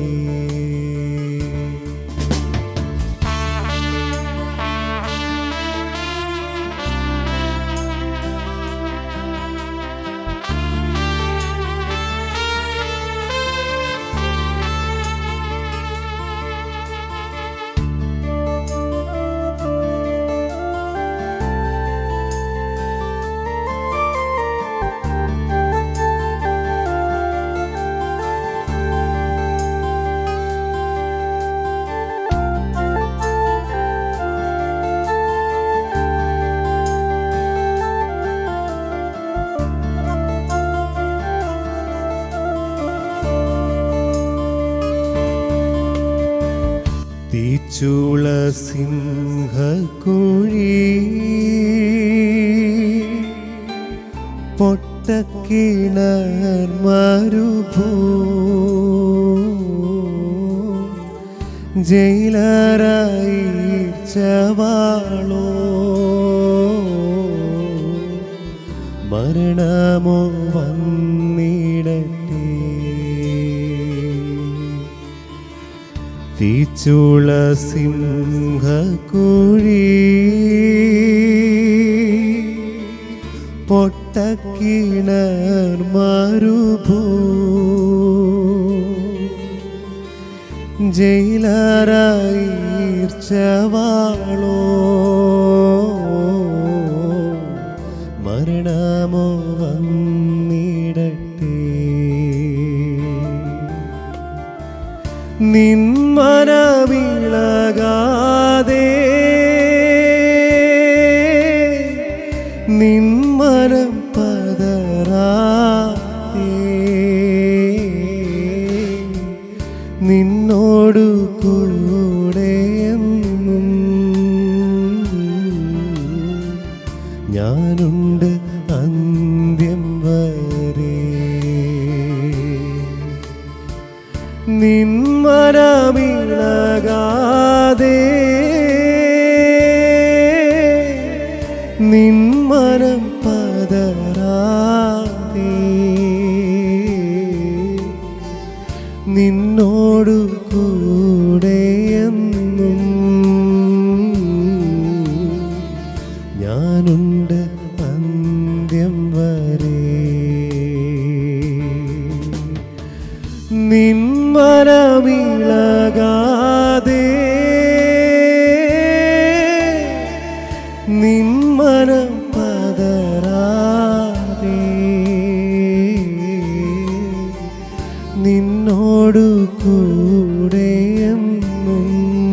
തീച്ചൂള സിംഹക്കുഴി പൊട്ടക്കിണർ മരുഭൂ ജയിലറായി ചവാളോ മരണമോ വന്നിടട്ടെ തീച്ചുള സിംഹക്കുഴി പൊട്ടക്കിണർ മരുഭൂ ജയിലറായിർച്ചവാളോ മരണമോ വന്നിടട്ടെ നിന്മനമിളകാതെ നിന്മനം പതരാതെ നിന്നോടു കൂടെയെന്നും ഞാനുണ്ട് അന്ത്യം വരെ നിന്മനമിളകാതെ നിന്മനം പതരാതെ നിന്നോടു കൂടെയെന്നും ഞാനുണ്ട് അന്ത്യം വരെ നിന്മനമിളകാതെ നിന്മനം പതരാതെ നിന്നോടു കൂടെയെന്നും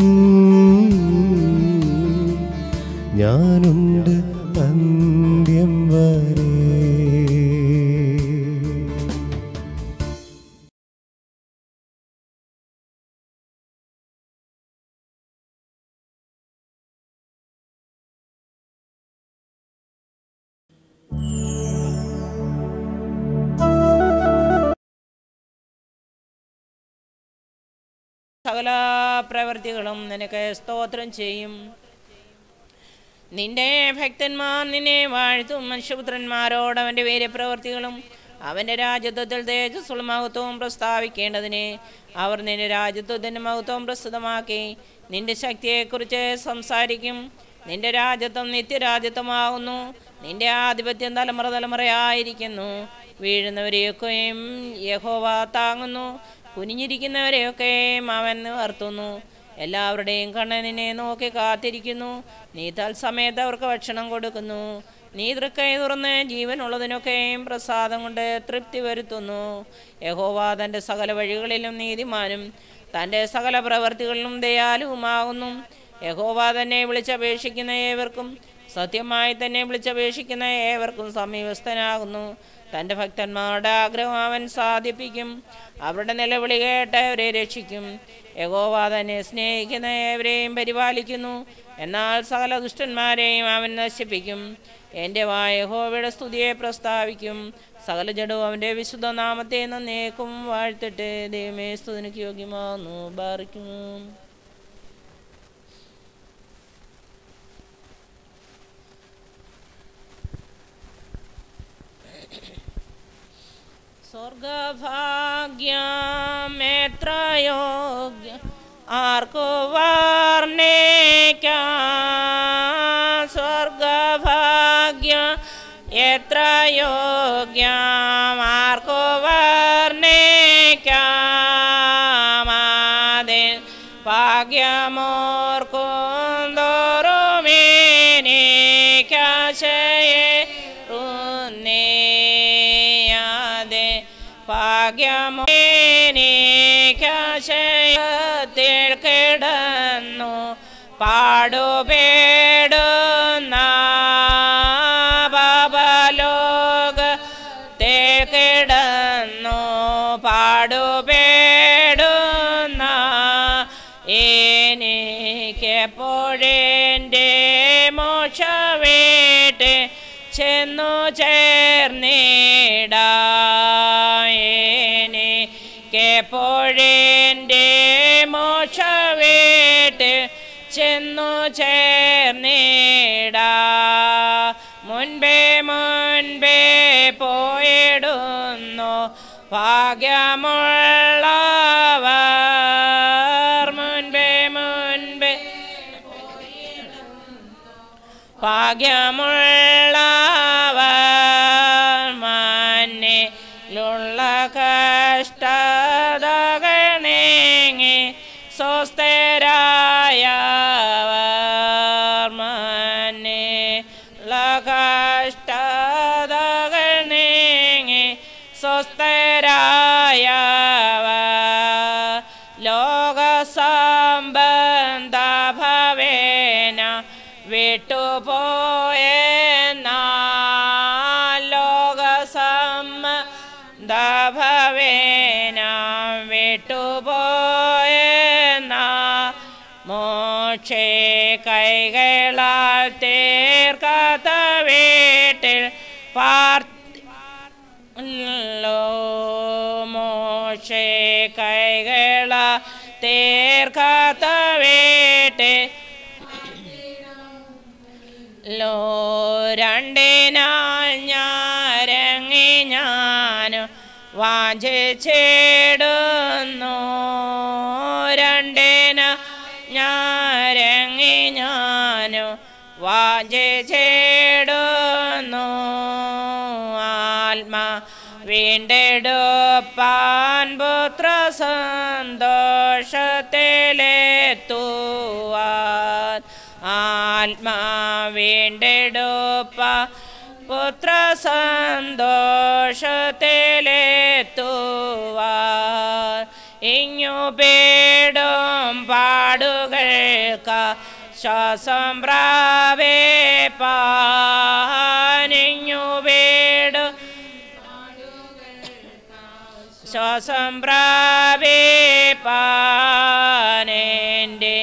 ഞാനുണ്ട് അന്ത്യം വരെ സകല പ്രവൃത്തികളും നിനക്ക് സ്തോത്രം ചെയ്യും നിന്റെ ഭക്തന്മാർ നിന്നെ വാഴ്ത്തും മനുഷ്യപുത്രന്മാരോട് അവൻ്റെ വീര്യപ്രവൃത്തികളും അവൻ്റെ രാജ്യത്വത്തിൽ തേജസ്സുള്ള മഹത്വവും പ്രസ്താവിക്കേണ്ടതിന് അവർ നിന്റെ രാജ്യത്വത്തിൻ്റെ മഹത്വം പ്രസ്തുതമാക്കി നിന്റെ ശക്തിയെക്കുറിച്ച് സംസാരിക്കും നിന്റെ രാജ്യത്വം നിത്യരാജ്യത്വമാകുന്നു നിന്റെ ആധിപത്യം തലമുറ തലമുറയായിരിക്കുന്നു വീഴുന്നവരെയൊക്കെയും യഹോവ താങ്ങുന്നു കുനിഞ്ഞിരിക്കുന്നവരെയൊക്കെയും അവൻ നിവർത്തുന്നു എല്ലാവരുടെയും കണ്ണ് നിന്നെ നോക്കി കാത്തിരിക്കുന്നു നീ തത്സമയത്ത് അവർക്ക് ഭക്ഷണം കൊടുക്കുന്നു നീ തൃക്കൈ തുറന്ന് ജീവനുള്ളതിനൊക്കെയും പ്രസാദം കൊണ്ട് തൃപ്തി വരുത്തുന്നു യഹോവ തൻ്റെ സകല വഴികളിലും നീതിമാനും തൻ്റെ സകല പ്രവർത്തികളിലും ദയാലുവുമാകുന്നു യഹോവ തന്നെ വിളിച്ചപേക്ഷിക്കുന്ന ഏവർക്കും സത്യമായി തന്നെ വിളിച്ചപേക്ഷിക്കുന്ന ഏവർക്കും സമീപസ്ഥനാകുന്നു തൻ്റെ ഭക്തന്മാരുടെ ആഗ്രഹം അവൻ സാധിപ്പിക്കും അവരുടെ നിലവിളി കേട്ട് അവരെ രക്ഷിക്കും യഹോവ തന്നെ സ്നേഹിക്കുന്ന ഏവരെയും പരിപാലിക്കുന്നു എന്നാൽ സകല ദുഷ്ടന്മാരെയും അവൻ നശിപ്പിക്കും എൻ്റെ വായ യഹോവയുടെ സ്തുതിയെ പ്രസ്താവിക്കും സകല ജഡവും അവൻ്റെ വിശുദ്ധ നാമത്തെ നന്നേക്കും വാഴ്ത്തിട്ട് ദൈവമേ സ്തുതിക്ക് യോഗ്യമാകുന്നു ബാറിക്കുന്നു സ്വർഗഭാഗ്യമെത്രയോഗ്യ ആർക്കു വർണ്ണിക്കാം സ്വർഗഭാഗ്യ എത്ര യോഗ്യം ആർക്കു വർണ്ണിക്കാം അതിൽ ഭാഗ്യമോർക്കും തോറുമേനിക്കാശയെ റുന്നേയാതെ ഭാഗ്യമേനിക്കാശയത്തിൽ കിടന്നു പാടുപേടുന്ന ബാബലോക കിടന്നു പാടുപേടുന്ന എനിക്കെപ്പോഴെൻ്റെ മോക്ഷവേട്ട് ചെന്നു ചേർന്നിടായെനിക്കെപ്പോഴെൻ്റെ മോക്ഷവേട്ട് ചെന്നു ചേർന്നിടാ മുൻപേ മുൻപേ പോയിടുന്നു ഭാഗ്യമുള്ളവർ മുൻപേ മുൻപേ ഭാഗ്യമുള്ളവർ മണ്ണിലുള്ള കഷ്ടതകണേങ്ങി സ്വസ്ഥരായവർ മണ്ണിലുള്ള കഷ്ടതകണേങ്ങി സ്വസ്ഥരായവർ ലോകസംബന്ധ ഭവേന വിട്ടുപോയെന്ന ലോകസംബന്ധ ഭവേന വിട്ടുപോയെന്ന മോക്ഷേ കൈകളാൽ തീർക്കാത്ത വീട്ടിൽ പാർത്തില്ലോ മോശേ കൈകള തീർക്കാത്ത വീട്ടിൽ ലോ രണ്ടിനാൽ ഞാരങ്ങി ഞാനും വാഞ്ചിച്ചിടുന്നു രണ്ടിന ഞാരങ്ങി ഞാനും വാഞ്ചിച്ചിടുന്നു ആത്മാ വീണ്ടെടുപ്പാൻ പുത്ര സന്തോഷത്തിലെത്തുവാൻ ആത്മാ വീണ്ടെടുപ്പ പുത്ര സന്തോഷത്തിലെത്തുവാൻ ഇങ്ങു പേടും പാടുകൾക്ക ശ്വാസം പ്രാവേപ്പാനിങ്ങു പേടും ശ്വാസം പ്രാവേപ്പാനെൻ്റെ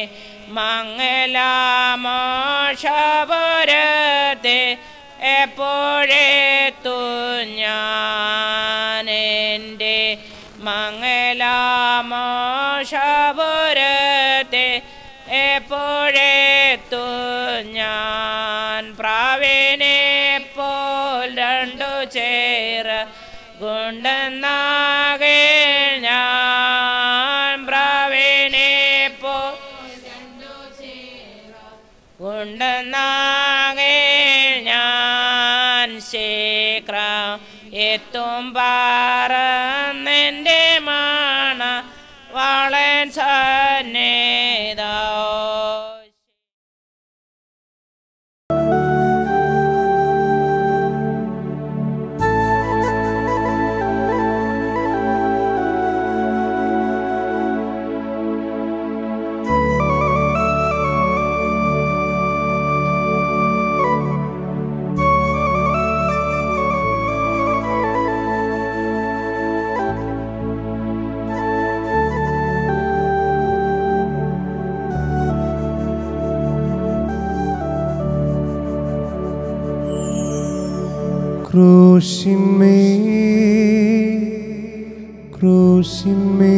മംഗലാമോഷപുരത്തെ എപ്പോഴെത്തു ഞാൻ എൻ്റെ മംഗലാമോഷപുരത്തെ എപ്പോഴെത്തു ഞാൻ പ്രാവിനെ പോൽ രണ്ടു ചേർ ഗുണ്ടെന്നാകെ ഞാൻ പ്രാവിനെ പോ ഗുണ്ടെന്നാകെ ഞാൻ ശേക്ര എത്തും പാറന്നെൻ്റെ മണ വളൻ സന്നേതോ ക്രൂശിന്മേ ക്രൂശിന്മേ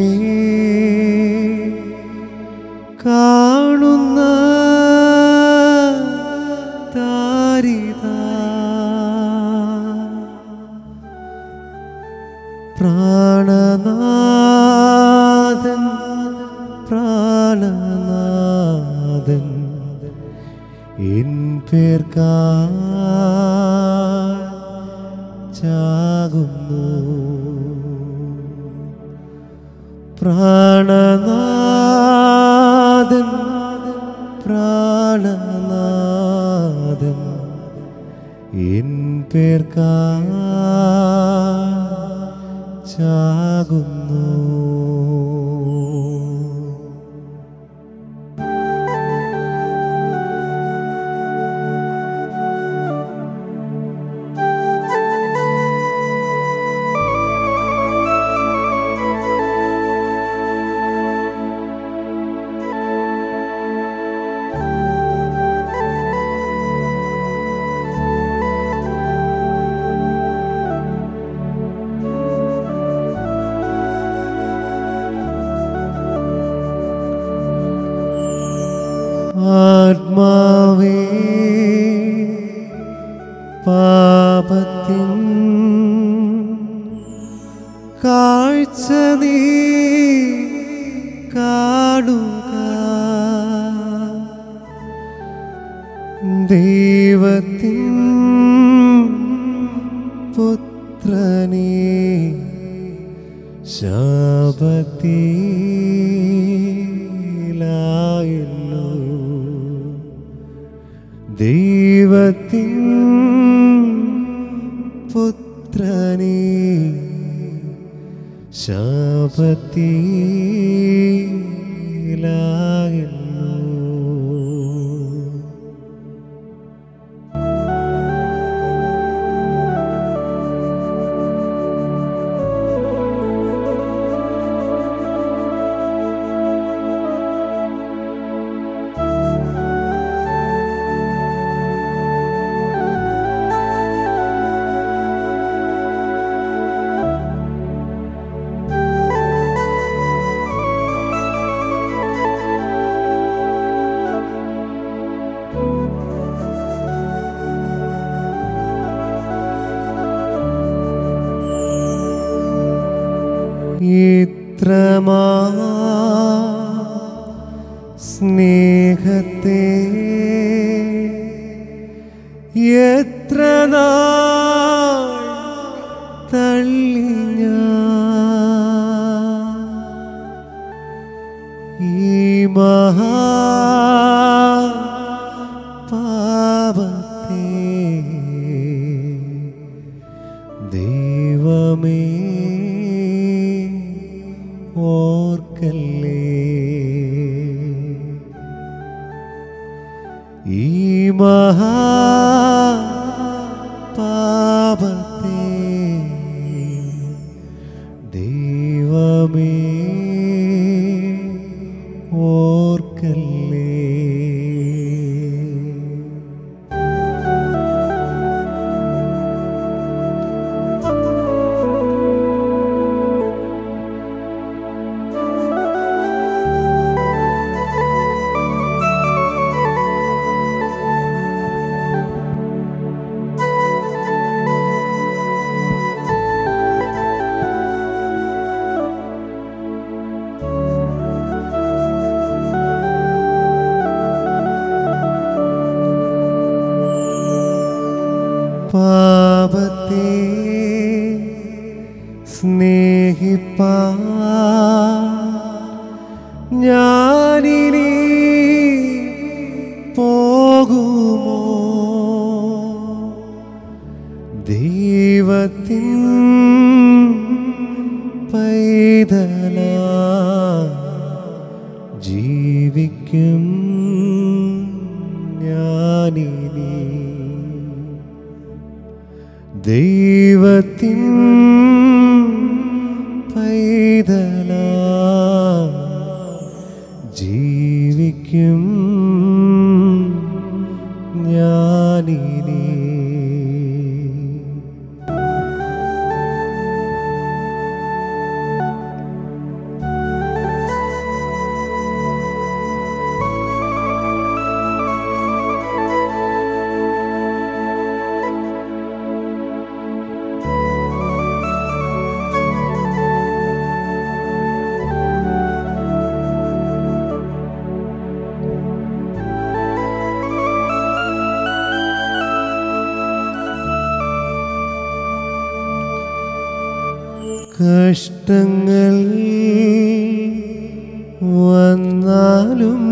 കാണുന്ന താരിത പ്രാണനാഥൻ പ്രാണനാഥൻ എൻ പേർക്കാ ചാകുന്നു പ്രാണനാഥൻ പ്രാണനാഥൻ എൻ പേർക്കാ ചാകുന്നു ആത്മാവേ പാപത്തിൻ കാഴ്ച നീ കാണുക ദൈവത്തിൻ പുത്രനേ ശാപത്തിലായല്ലോ ദൈവത്തിൻ പുത്രനേ ശാപത്തിലായല്ലോ ഇത്രമാ സ്നേഹത്തെ എത്ര നാൾ തള്ളി ഞാൻ ഈ മഹാ പാപത്തെ ദൈവമേ ഓർക്കല്ലേ ഈ മഹാ പാപത്തെ ദൈവമേ ഓർക്കല്ലേ സ്നേഹിപ്പാ ഞാനിനി പോകുമോ ദൈവത്തിൻ പൈതല ജീവിക്കും ഞാനിനി ദൈവത്തിൻ പൈതല ജീവിക്കും ഞാനിനി കഷ്ടങ്ങൾ വന്നാലും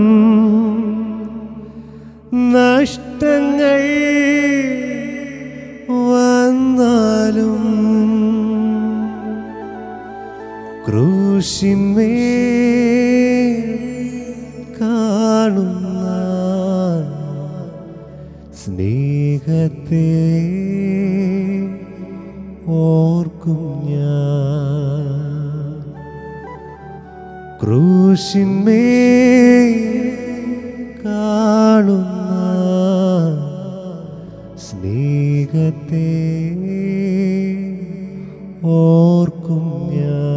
നഷ്ടങ്ങൾ വന്നാലും ക്രൂശിന്മേ കാണുന്ന സ്നേഹത്തെ ഓർക്കും ഞാൻ ക്രൂശിന്മേ കാണുന്ന സ്നേഹത്തെ ഓർക്കും ഞാൻ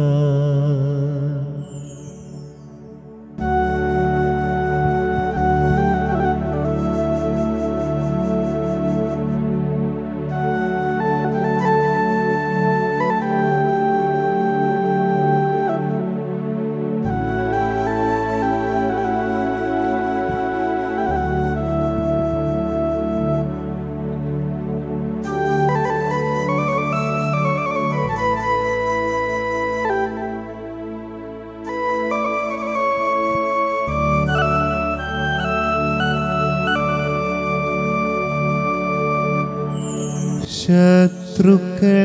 ശത്രുക്കൾ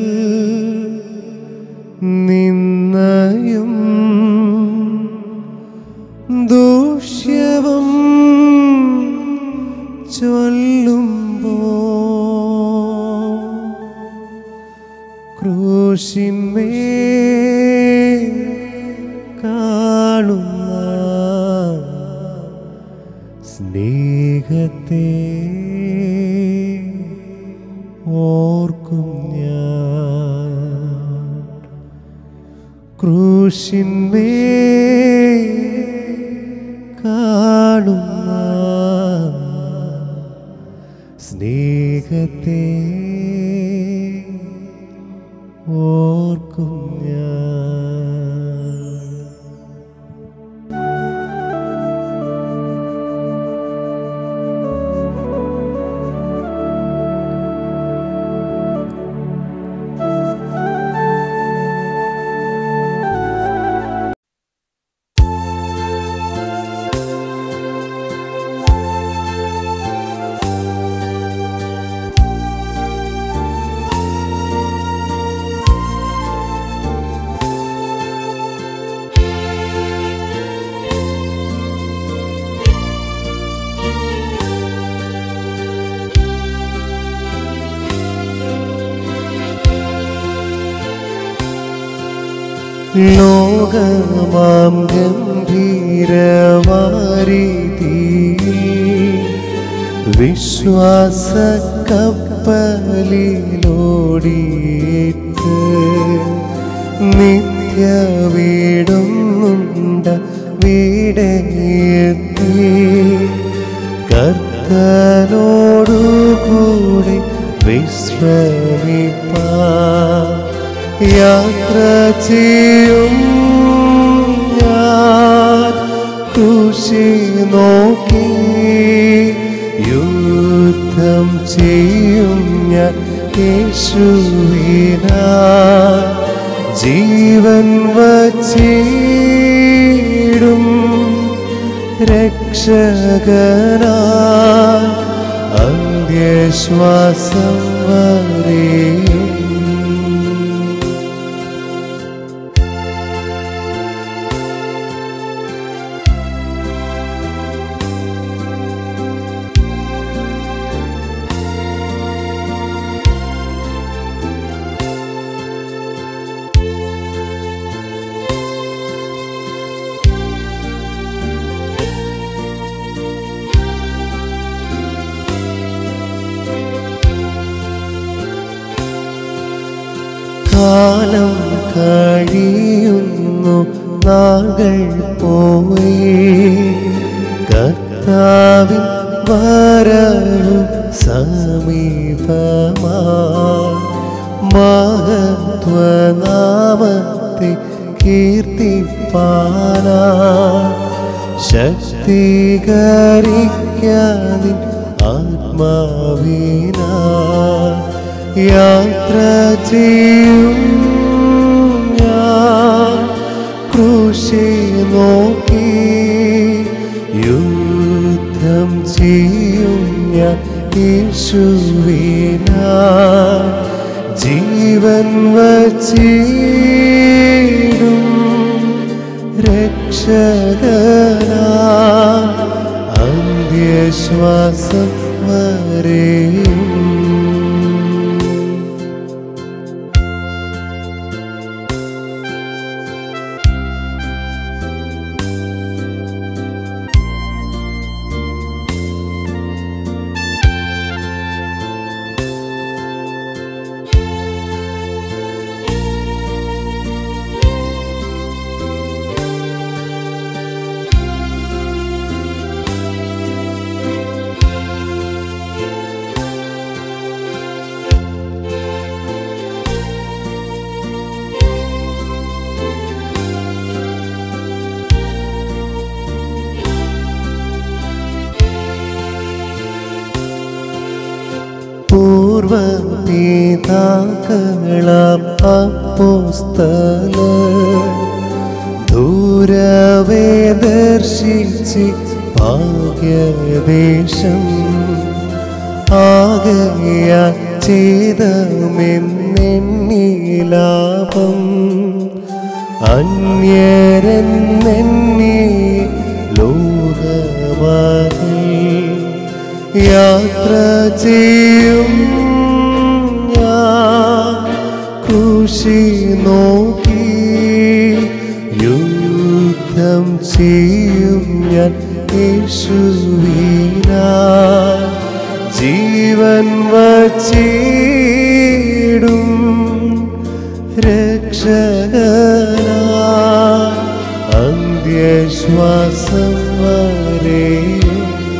നിന്നയും ദൂഷ്യവും ചൊല്ലുമ്പോ ക്രൂശിന്മേ കാണുന്ന സ്നേഹത്തെ ഓർക്കും ഞാൻ ക്രൂശിന്മേ കാണുന്ന സ്നേഹത്തെ ഓർക്കും ഞാൻ ലോകമാം ഗംഭീരവാരിധി വിശ്വാസ കപ്പലിലോടിയിട്ട് നിത്യ വീടുന്നുണ്ട വീടെത്തി കർത്തനോടുകൂടി വിശ്രമിപ്പാ യാത്ര ചെയ്യും ഞാൻ കൃഷി നോക്കി യുദ്ധം ചെയ്യും ഞാൻ യേശുവിനാ ജീവൻ വച്ചിടും രക്ഷകനാ അന്ത്യശ്വാസം വരെയും കാലം കഴിയുന്നു നാകൾ പോയി കർത്താവിൻ വരവും സമീപമാ മഹത്വനാമത്തെ കീർത്തിപ്പാനാ ശക്തീകരിക്കാനിൻ ആത്മാവിനാ യാത്ര ചെയ്യും ഞാൻ ക്രൂശി നോക്കി യുദ്ധം ചെയ്യും ഞാൻ യേശുവിനാ ജീവൻ വച്ചിടും രക്ഷകനാ അന്ത്യശ്വാസം വരെയും പൂർവ പിതാക്കളാം അപ്പോസ്തല ദൂരവേ ദർശിച്ച് ഭാഗ്യദേശം ആകയ ചെയ്തമെന്നെണ്ണിലാപം അന്യരെന്നെണ്ണി ലോകമതിൽ യാത്ര ചെയ്യും ഞാൻ കൃഷി നോക്കി യുദ്ധം ചെയ്യും ഞാൻ യേശുവിനാ ജീവൻ വച്ചിടും രക്ഷകനാ അന്ത്യശ്വാസം വരെയും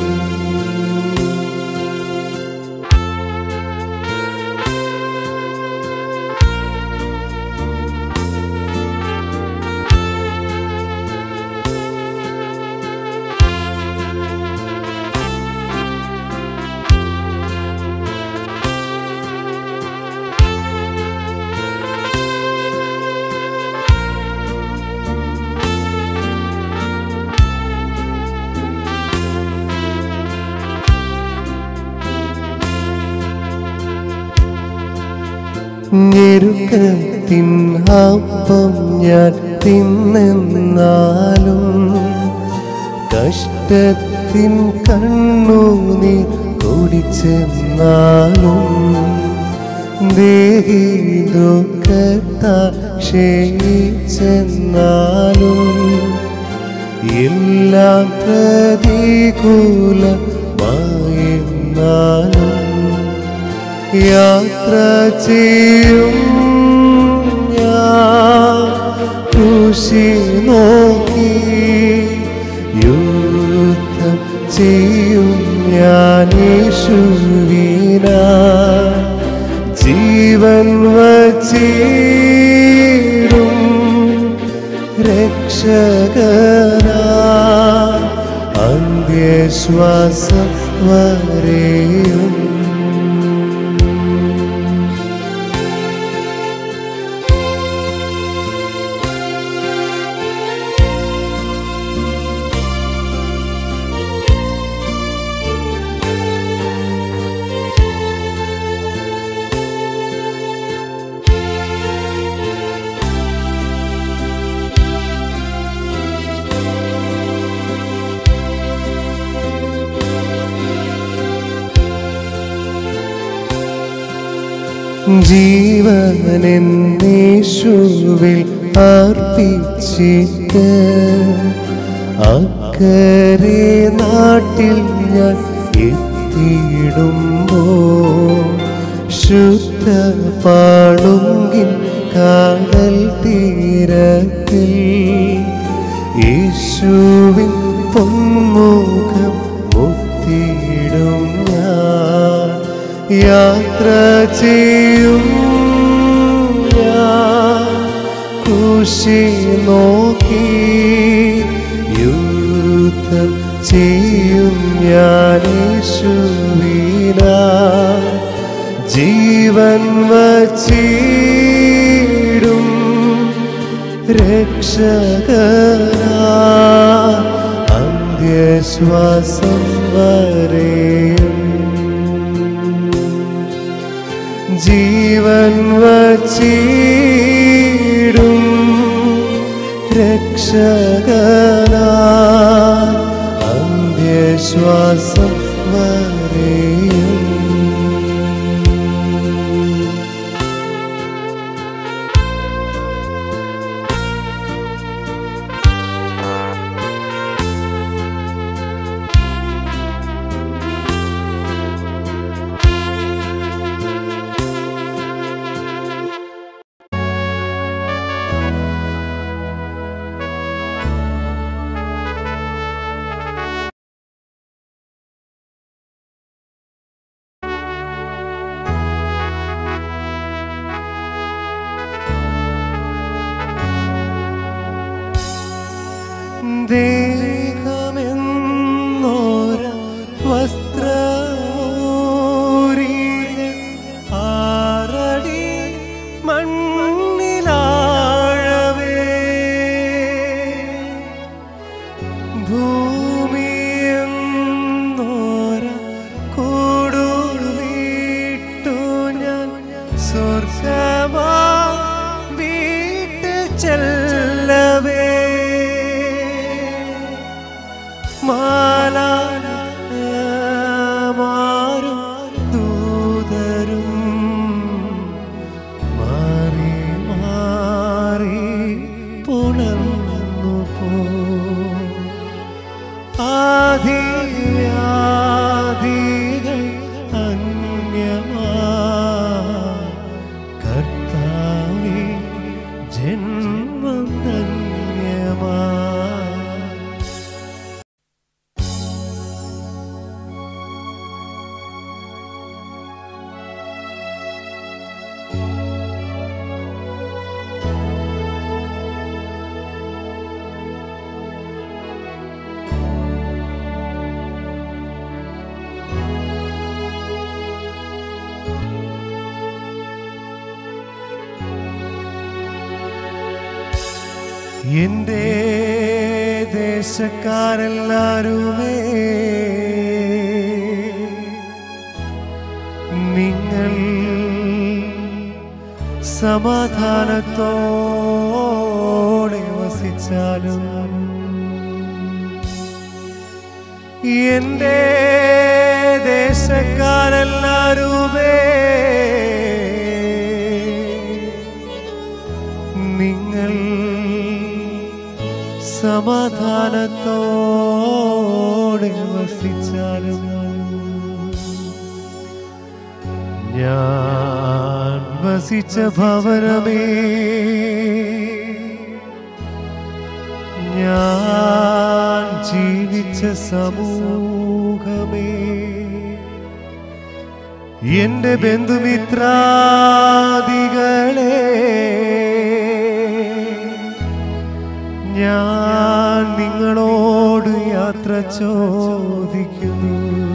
ഞെരുക്കത്തിൻ അപ്പം ഞാൻ തിന്നെന്നാലും കഷ്ടത്തിൻ കണ്ണു നീ കുടിച്ചെന്നാലും ദേഹി ദുഃഖത്താ ക്ഷയിച്ചെന്നാലും എല്ലാം പ്രതികൂലമായെന്നാലും യാത്ര ചെയ്യും ഞാൻ കൃഷി നോക്കി യുദ്ധം ചെയ്യും ഞാൻ യേശുവിനാ ജീവൻ വച്ചിടും രക്ഷകനാ അന്ത്യശ്വാസം വരെയും ജീവനെന്നേശുവിൽ അർപ്പിച്ചിട്ട് അക്കരെ നാട്ടിൽ ഞാൻ എത്തിയിടുമ്പോ ശുദ്ധ പാടുങ്കിൻ കാടൽ തീരത്തിൽ യേശുവിൻ പൊന്മുഖം മുത്തിയിടും ഞാൻ യാത്ര ചെയ്യും ഞാൻ കുശി നോക്കി യുദ്ധം ചെയ്യും ഞാൻ യേശുവിന ജീവൻ വച്ചിടും രക്ഷകനാ അന്ത്യശ്വാസം വരെയും ജീവൻ വച്ചിടും രക്ഷകനാ അന്ത്യശ്വാസം വരെയും ദേഹമെന്നോര വസ്ത്രൂരികൾ ആറടി മണ്ണിലാഴവേ ഭൂമിയെന്നോര കൂടുൾ വീട്ടു ഞാൻ സ്വർഗമാ വീട്ടിൽ ചെല്ലവേ മാലാമാരും ദൂതരും മാറി മാറി പുണർന്നു പോ ആദിവ്യാധികൾ അന്യമാ കർത്താവേ ജന്മം ധന്യമാ എന്റെ ദേശക്കാരെല്ലാരുമേ നിങ്ങൾ സമാധാനത്തോടെ വസിച്ചാലും എന്റെ ദേശക്കാരെല്ലാരുമേ നിങ്ങൾ സമാധാനത്തോടെ വസിച്ചാലും ഞാൻ വസിച്ച ഭവനമേ ഞാൻ ജീവിച്ച സമൂഹമേ എന്റെ ബന്ധുമിത്രാദികളെ ഞാൻ നിങ്ങളോട് യാത്ര ചോദിക്കുന്നു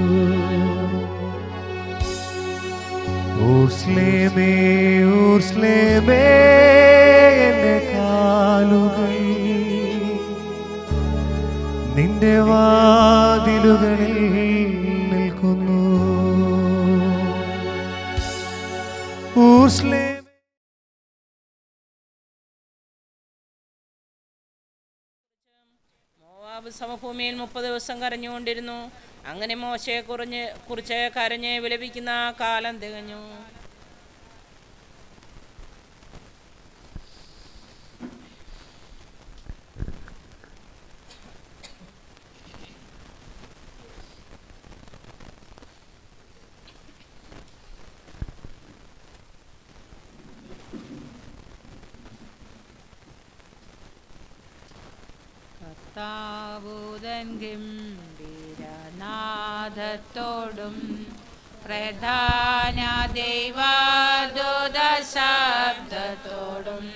ഊർസ്ലേമേ ഊർസ്ലേമേ എന്റെ കാലുകൾ നിന്റെ വാതിലുകളിൽ നിൽക്കുന്നു ഊർസ്ലേം മോവാബ് സമഭൂമിയിൽ മുപ്പത് ദിവസം കരഞ്ഞുകൊണ്ടിരുന്നു അങ്ങനെ മോശയെ കുറിഞ്ഞ് കുറിച്ച് കരഞ്ഞ് വിലപിക്കുന്ന കാലം തികഞ്ഞു താവൂതൻ ഗംഭീരനാഥത്തോടും പ്രധാന ദൈവദൂത ശബ്ദത്തോടും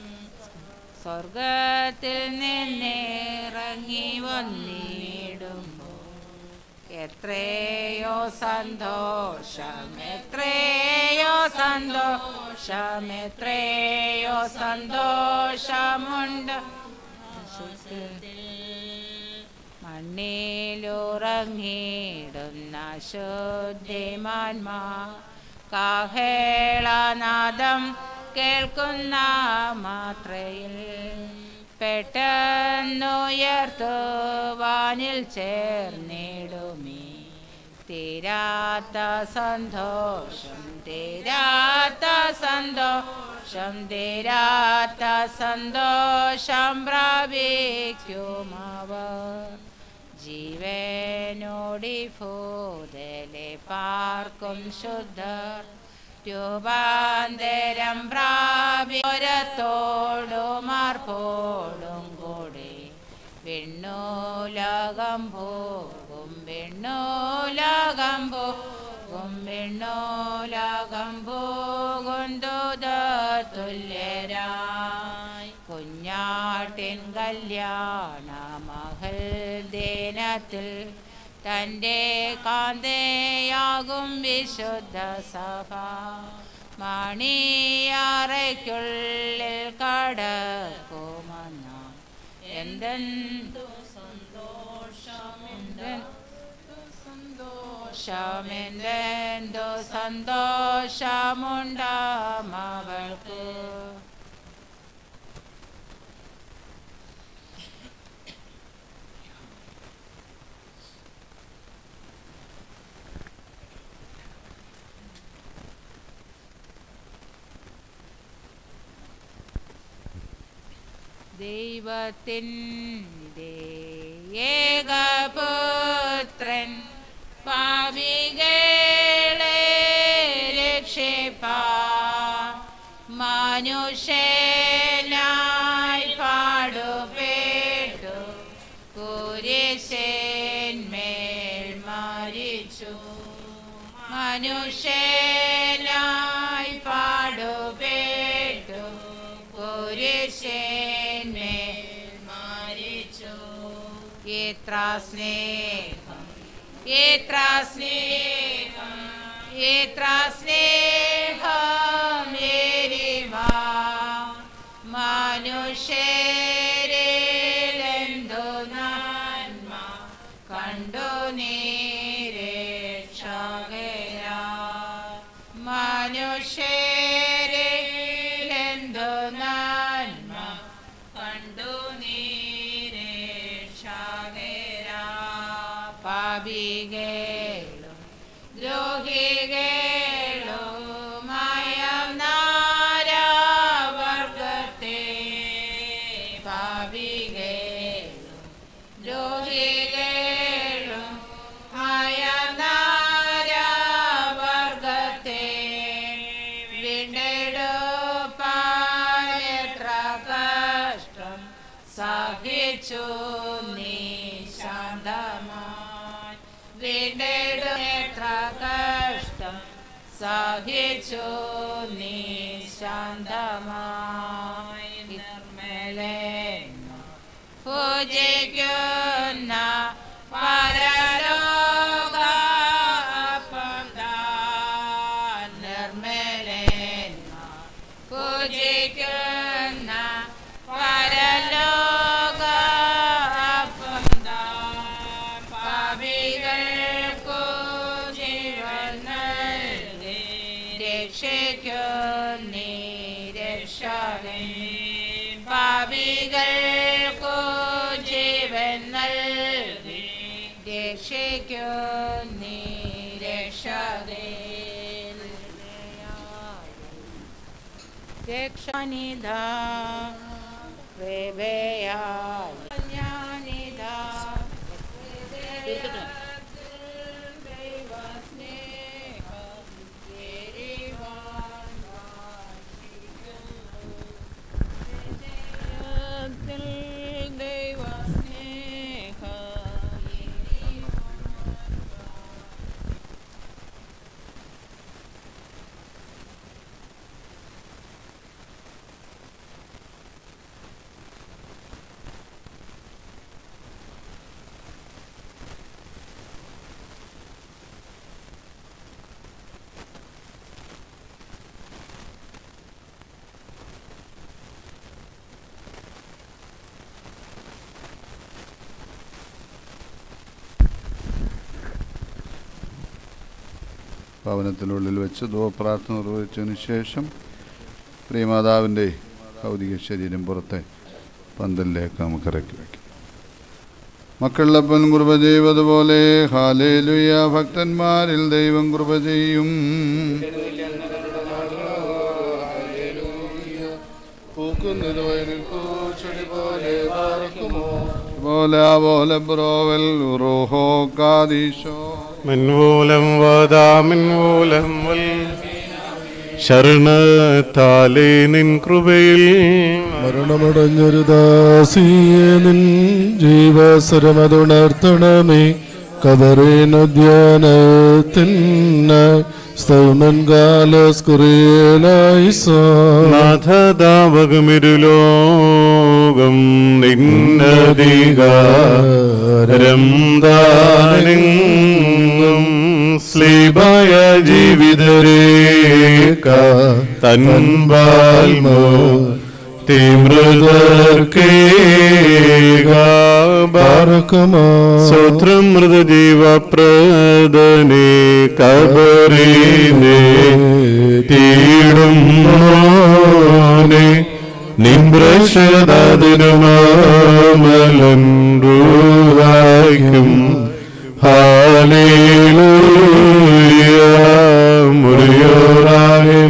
സ്വർഗത്തിൽ നിന്നിറങ്ങി വന്നിടുമ്പോൾ എത്രയോ സന്തോഷം എത്രയോ സന്തോഷം എത്രയോ സന്തോഷമുണ്ട് മണ്ണിലുറങ്ങിടുന്ന ശുദ്ധിമാന്മാ കാഹേളനാദം കേൾക്കുന്ന മാത്രയിൽ പെട്ടെന്നുയർത്തുവാനിൽ ചേർന്നിടുമേ തീരാത്ത സന്തോഷം തീരാത്ത സന്തോഷം തീരാത്ത സന്തോഷം പ്രാപിക്കുമവർ ജീവനോടി ഭൂതലെ പാർക്കും ശുദ്ധർ രൂപാന്തരം പ്രാപിരത്തോടും മാർപ്പോടും കൂടി വെണ്ണൂലകം പോകും വെണ്ണൂലകം പോകും വെണ്ണൂലകം പോകും ദൂത തുല്യരായി കുഞ്ഞാട്ടിൻ കല്യാണ മഹൽ ദിനത്തിൽ തൻ്റെ കാന്തയാകും വിശുദ്ധ സഭ മണിയാറയ്ക്കുള്ളിൽ കടക്കുമെന്ന എന്തെന്തു സന്തോഷമെന്തെന്തു സന്തോഷമുണ്ടാമവൾക്ക് ദൈവത്തിൻ്റെ ഏകപുത്രൻ പാപികളെ രക്ഷിപ്പാ മനുഷ്യനായി പാടുപേട്ടു കുരിശന്മേൽ മരിച്ചു മനുഷ്യനായി പാടുപേട്ടു കുരിശന്മേൽ മരിച്ചു എത്ര സ്നേഹം എത്ര സ്നേഹം എത്ര സ്നേഹം എരിവാ മനുഷ്യരെന്തു നന്മ കണ്ടു നീരക്ഷകരാ മനുഷ്യരെന്തു നന്മ കണ്ടു നീരക്ഷകരാ പാപികളും ദ്രോഹികളുമായ നാരാവർഗത്തെ പാപികളും ദ്രോഹികളും ആയ നാരാവർഗത്തെ വീണ്ടെടുപ്പാൻ എത്ര കഷ്ടം സഹിച്ചു നീ ശാന്തമായി വീണ്ടെടും എത്ര കഷ്ടം സഹിച്ചു നീ ശാന്തമായി നിർമ്മലേന്ന പൂജിക്കുന്ന പരലോക നിർമ്മലേന്ന പൂജിക്കുന്ന പരലോക പാപികൾക്കു ജീവൻ നൽകി രക്ഷിക്കുന്നീ രക്ഷകൻ പാപികൾക്കു ജീവൻ നൽകി രക്ഷിക്കുന്നീ രക്ഷകൻ രക്ഷാനിധാ കൃപയാൽ ഞാനിതാ ദൈവസ്നേഹം ഭവനത്തിനുള്ളിൽ വെച്ച് ദോ പ്രാർത്ഥന നിർവഹിച്ചതിന് ശേഷം പ്രിയമാതാവിൻ്റെ ഭൗതിക ശരീരം പുറത്തെ പന്തലിലേക്ക് നമുക്ക് ഇറക്കി വയ്ക്കാം മക്കളിലപ്പൻ കൃപ ചെയ്വതുപോലെ ഹാലേലുയ ഭക്തന്മാരിൽ ദൈവം കൃപ ചെയ്യും പൂക്കുന്നത് വയലിൽ പൂച്ചെടി പോലെ പാർക്കുമോ പോലെ പോലെ ബ്രോവൽ റോഹോ കാദീശോ മൻമൂലം വാദാ മൻമൂലം വൽ ശരണത്താലേ നിൻ കൃപയിൽ മരണമടഞ്ഞൊരു ദാസിയെ നിൻ ജീവസ്വരമതുണർത്തണമേ കബറിനുദ്യാനത്തിനായി സ്തൗമൻ കാലസ്കുറിയലായി നാഥദാവകമിരുലോകം നിന്നധികാരം ദാനെങ്ങും സ്ലീബായ ജീവിതരേഖ തൻപാൽമോ തീമൃതർക്കേകാ സ്വത്രം മൃതജീവപ്രദനെ കബറിനെ തീടും മോനെ നിമ്രശദനുമാമലൻറൂഹായ്ക്കും ഹാലേലൂയ മുറിയോറാകെ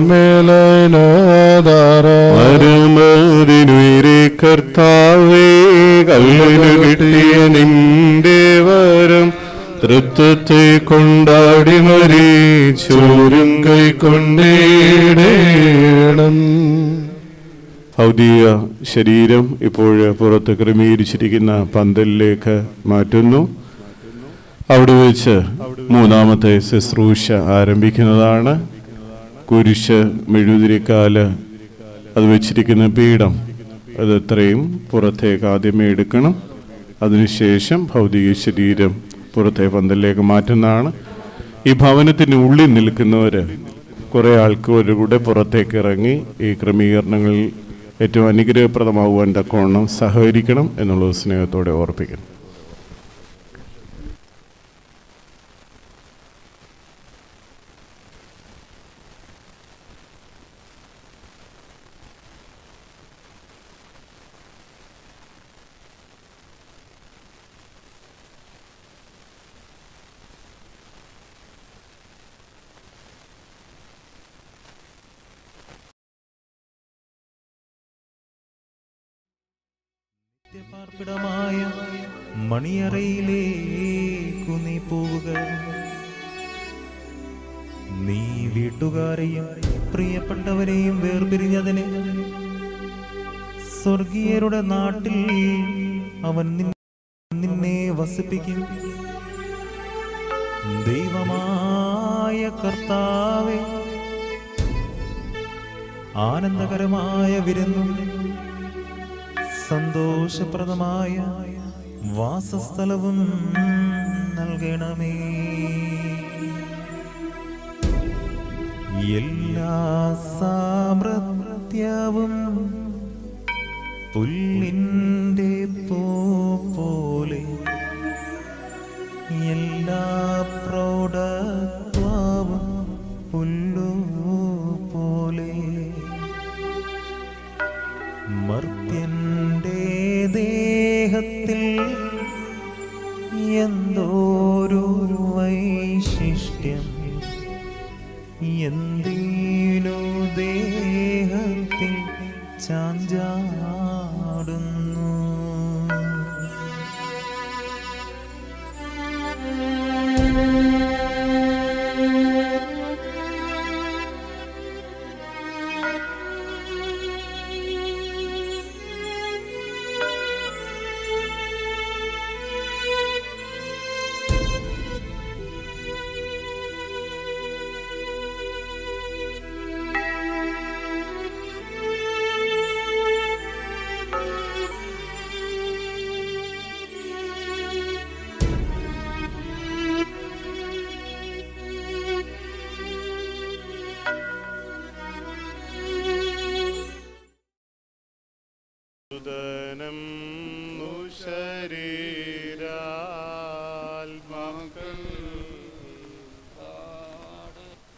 മരുമതിനുയരെ കർത്താവേ കല്ലിനു കിട്ടിയ നിന്റെ വരം തൃത്വത്തെ കൊണ്ടാടി മരീച്ചോരും കൈക്കൊണ്ടേടേണം ഭൗതിക ശരീരം ഇപ്പോൾ പുറത്ത് ക്രമീകരിച്ചിരിക്കുന്ന പന്തലിലേക്ക് മാറ്റുന്നു അവിടെ വെച്ച് മൂന്നാമത്തെ ശുശ്രൂഷ ആരംഭിക്കുന്നതാണ് കുരിശ് മെഴുതിരിക്കാല് അത് വെച്ചിരിക്കുന്ന പീഠം അത് എത്രയും പുറത്തേക്ക് ആദ്യമേ എടുക്കണം അതിനുശേഷം ഭൗതിക ശരീരം പുറത്തെ പന്തലിലേക്ക് മാറ്റുന്നതാണ് ഈ ഭവനത്തിന് ഉള്ളിൽ നിൽക്കുന്നവർ കുറേ ആൾക്കാർ കൂടെ പുറത്തേക്ക് ഇറങ്ങി ഈ ക്രമീകരണങ്ങളിൽ ഏറ്റവും അനുഗ്രഹപ്രദമാകുവാൻ തക്കവണ്ണം സഹകരിക്കണം എന്നുള്ളത് സ്നേഹത്തോടെ ഓർപ്പിക്കണം പാർപ്പിടമായ മണിയറയിലേക്കു നീ പോവുക നീ വീട്ടുകാരെയും പ്രിയപ്പെട്ടവരെയും വേർപിരിഞ്ഞതിന് സ്വർഗീയരുടെ നാട്ടിൽ അവൻ നിൻ- നിന്നെ വസിപ്പിക്കും ദൈവമായ കർത്താവെ ആനന്ദകരമായ വിരുന്നും സന്തോഷപ്രദമായ വാസസ്ഥലവും നൽകണമേ എല്ലാ സാമ്രാജ്യവും പുല്ലിൻ്റെ പൂ പോലെ എല്ലാ പ്രൗഢത്വവും പുല്ലു പോലെ മർത്യന്റെ ദേഹത്തിൽ എന്തോരു വൈശിഷ്ട്യം എന്തിനു ദേഹത്തിൽ ചാഞ്ചാടുന്നു സുതനം ശരീരാത്മാക്കൾ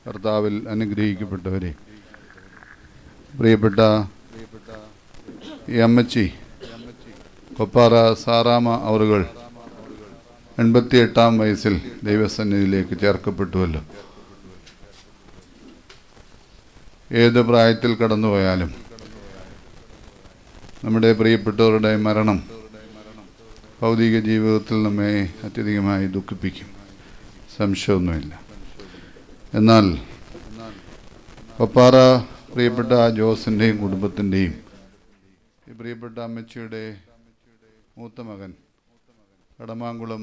കർത്താവിൽ അനുഗ്രഹിക്കപ്പെട്ടവരെ പ്രിയപ്പെട്ട ഈ അമ്മച്ചി കൊപ്പാറ സാറാമ അവറുകൾ എൺപത്തിയെട്ടാം വയസ്സിൽ ദൈവസന്നിധിയിലേക്ക് ചേർക്കപ്പെട്ടുവല്ലോ ഏത് പ്രായത്തിൽ കടന്നുപോയാലും നമ്മുടെ പ്രിയപ്പെട്ടവരുടെ മരണം ഭൗതിക ജീവിതത്തിൽ നമ്മെ അത്യധികമായി ദുഃഖിപ്പിക്കും സംശയമൊന്നുമില്ല എന്നാൽ പപ്പാറ പ്രിയപ്പെട്ട ജോസിൻ്റെയും കുടുംബത്തിൻ്റെയും ഈ പ്രിയപ്പെട്ട അമ്മച്ചിയുടെ മൂത്ത മകൻ കടമാങ്കുളം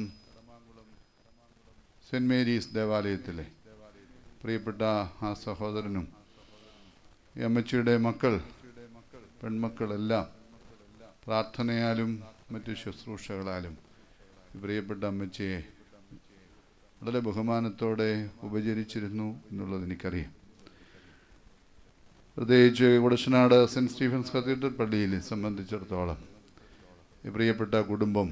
സെൻറ് മേരീസ് ദേവാലയത്തിലെ പ്രിയപ്പെട്ട ആ സഹോദരനും ഈ അമ്മച്ചിയുടെ മക്കൾ പെൺമക്കളെല്ലാം പ്രാർത്ഥനയാലും മറ്റു ശുശ്രൂഷകളാലും ഈ പ്രിയപ്പെട്ട അമ്മച്ചിയെ വളരെ ബഹുമാനത്തോടെ ഉപചരിച്ചിരുന്നു എന്നുള്ളത് എനിക്കറിയാം പ്രത്യേകിച്ച് കുടശനാട് സെൻറ് സ്റ്റീഫൻസ് കത്തീഡ്രൽ പള്ളിയിൽ സംബന്ധിച്ചിടത്തോളം ഈ പ്രിയപ്പെട്ട കുടുംബം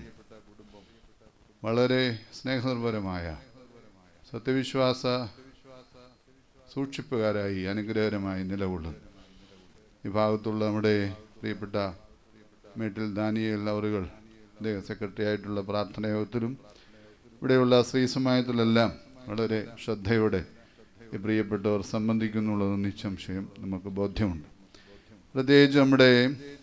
വളരെ സ്നേഹനിർഭരമായ സത്യവിശ്വാസ സൂക്ഷിപ്പുകാരായി അനുഗ്രഹകരമായി നിലകൊള്ളുന്നു ഈ ഭാഗത്തുള്ള നമ്മുടെ പ്രിയപ്പെട്ട മേട്ടിൽ ദാനിയൽ അവറുകൾ അദ്ദേഹം സെക്രട്ടറി ആയിട്ടുള്ള പ്രാർത്ഥന യോഗത്തിലും ഇവിടെയുള്ള സ്ത്രീ സമാജത്തിലെല്ലാം വളരെ ശ്രദ്ധയോടെ ഈ പ്രിയപ്പെട്ടവർ സംബന്ധിക്കുന്നുള്ളത് നിസ്സംശയം നമുക്ക് ബോധ്യമുണ്ട് പ്രത്യേകിച്ച് നമ്മുടെ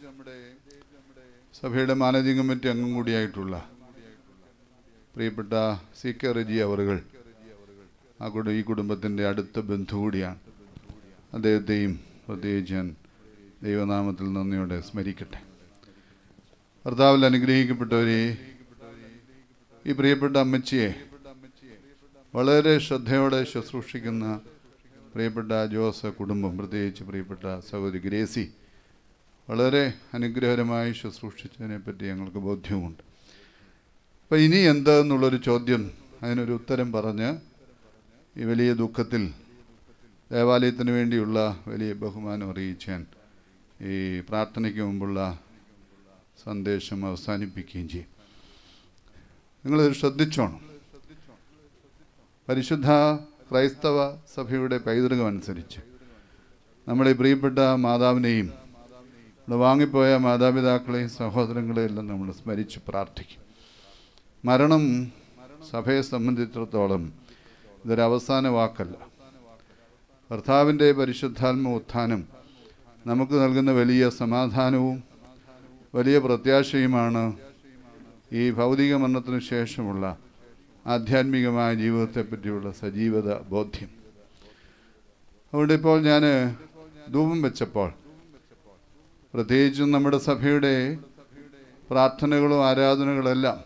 സഭയുടെ മാനേജിംഗ് കമ്മിറ്റി അംഗം കൂടിയായിട്ടുള്ള പ്രിയപ്പെട്ട സി കെ റെജി അവറുകൾ ആ കുടു ഈ കുടുംബത്തിൻ്റെ അടുത്ത ബന്ധു കൂടിയാണ് അദ്ദേഹത്തെയും പ്രത്യേകിച്ച് ഞാൻ ദൈവനാമത്തിൽ നന്ദിയോടെ സ്മരിക്കട്ടെ ഭർത്താവിൽ അനുഗ്രഹിക്കപ്പെട്ടവരെ ഈ പ്രിയപ്പെട്ട അമ്മച്ചിയെ വളരെ ശ്രദ്ധയോടെ ശുശ്രൂഷിക്കുന്ന പ്രിയപ്പെട്ട ജോസ് കുടുംബം പ്രത്യേകിച്ച് പ്രിയപ്പെട്ട സഹോദരി ഗ്രേസി വളരെ അനുഗ്രഹകരമായി ശുശ്രൂഷിച്ചതിനെ പറ്റി ഞങ്ങൾക്ക് ബോധ്യമുണ്ട് അപ്പം ഇനി എന്തെന്നുള്ളൊരു ചോദ്യം അതിനൊരു ഉത്തരം പറഞ്ഞ് ഈ വലിയ ദുഃഖത്തിൽ ദേവാലയത്തിന് വേണ്ടിയുള്ള വലിയ ബഹുമാനം അറിയിച്ചാൻ ഈ പ്രാർത്ഥനയ്ക്ക് മുമ്പുള്ള സന്ദേശം അവസാനിപ്പിക്കുകയും ചെയ്യും നിങ്ങൾ ശ്രദ്ധിച്ചോണം പരിശുദ്ധ ക്രൈസ്തവ സഭയുടെ പൈതൃകം അനുസരിച്ച് നമ്മുടെ പ്രിയപ്പെട്ട മാതാവിനെയും നമ്മുടെ വാങ്ങിപ്പോയ മാതാപിതാക്കളെയും സഹോദരങ്ങളെയും എല്ലാം നമ്മൾ സ്മരിച്ച് പ്രാർത്ഥിക്കും മരണം സഭയെ സംബന്ധിച്ചിടത്തോളം ഇതൊരു അവസാന വാക്കല്ല ഭർത്താവിൻ്റെ പരിശുദ്ധാത്മ ഉത്ഥാനം നമുക്ക് നൽകുന്ന വലിയ സമാധാനവും വലിയ പ്രത്യാശയുമാണ് ഈ ഭൗതിക മരണത്തിനു ശേഷമുള്ള ആധ്യാത്മികമായ ജീവിതത്തെ പറ്റിയുള്ള സജീവത ബോധ്യം അതുകൊണ്ട് ഇപ്പോൾ ഞാൻ ധൂപം വെച്ചപ്പോൾ പ്രത്യേകിച്ചും നമ്മുടെ സഭയുടെ പ്രാർത്ഥനകളും ആരാധനകളെല്ലാം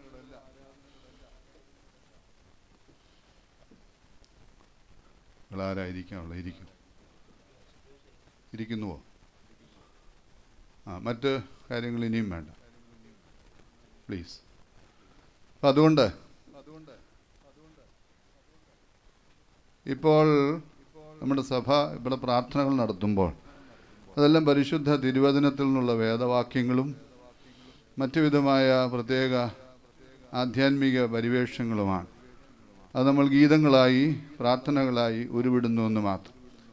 ആരായിരിക്കാനുള്ള ഇരിക്കും ഇരിക്കുന്നുവോ ആ മറ്റ് കാര്യങ്ങൾ ഇനിയും വേണ്ട പ്ലീസ് അപ്പം അതുകൊണ്ട് ഇപ്പോൾ നമ്മുടെ സഭ ഇവിടെ പ്രാർത്ഥനകൾ നടത്തുമ്പോൾ അതെല്ലാം പരിശുദ്ധ തിരുവചനത്തിൽ നിന്നുള്ള വേദവാക്യങ്ങളും മറ്റു വിധമായ പ്രത്യേക ആധ്യാത്മിക പരിവേഷങ്ങളുമാണ് അത് നമ്മൾ ഗീതങ്ങളായി പ്രാർത്ഥനകളായി ഉരുവിടുന്നു എന്ന് മാത്രം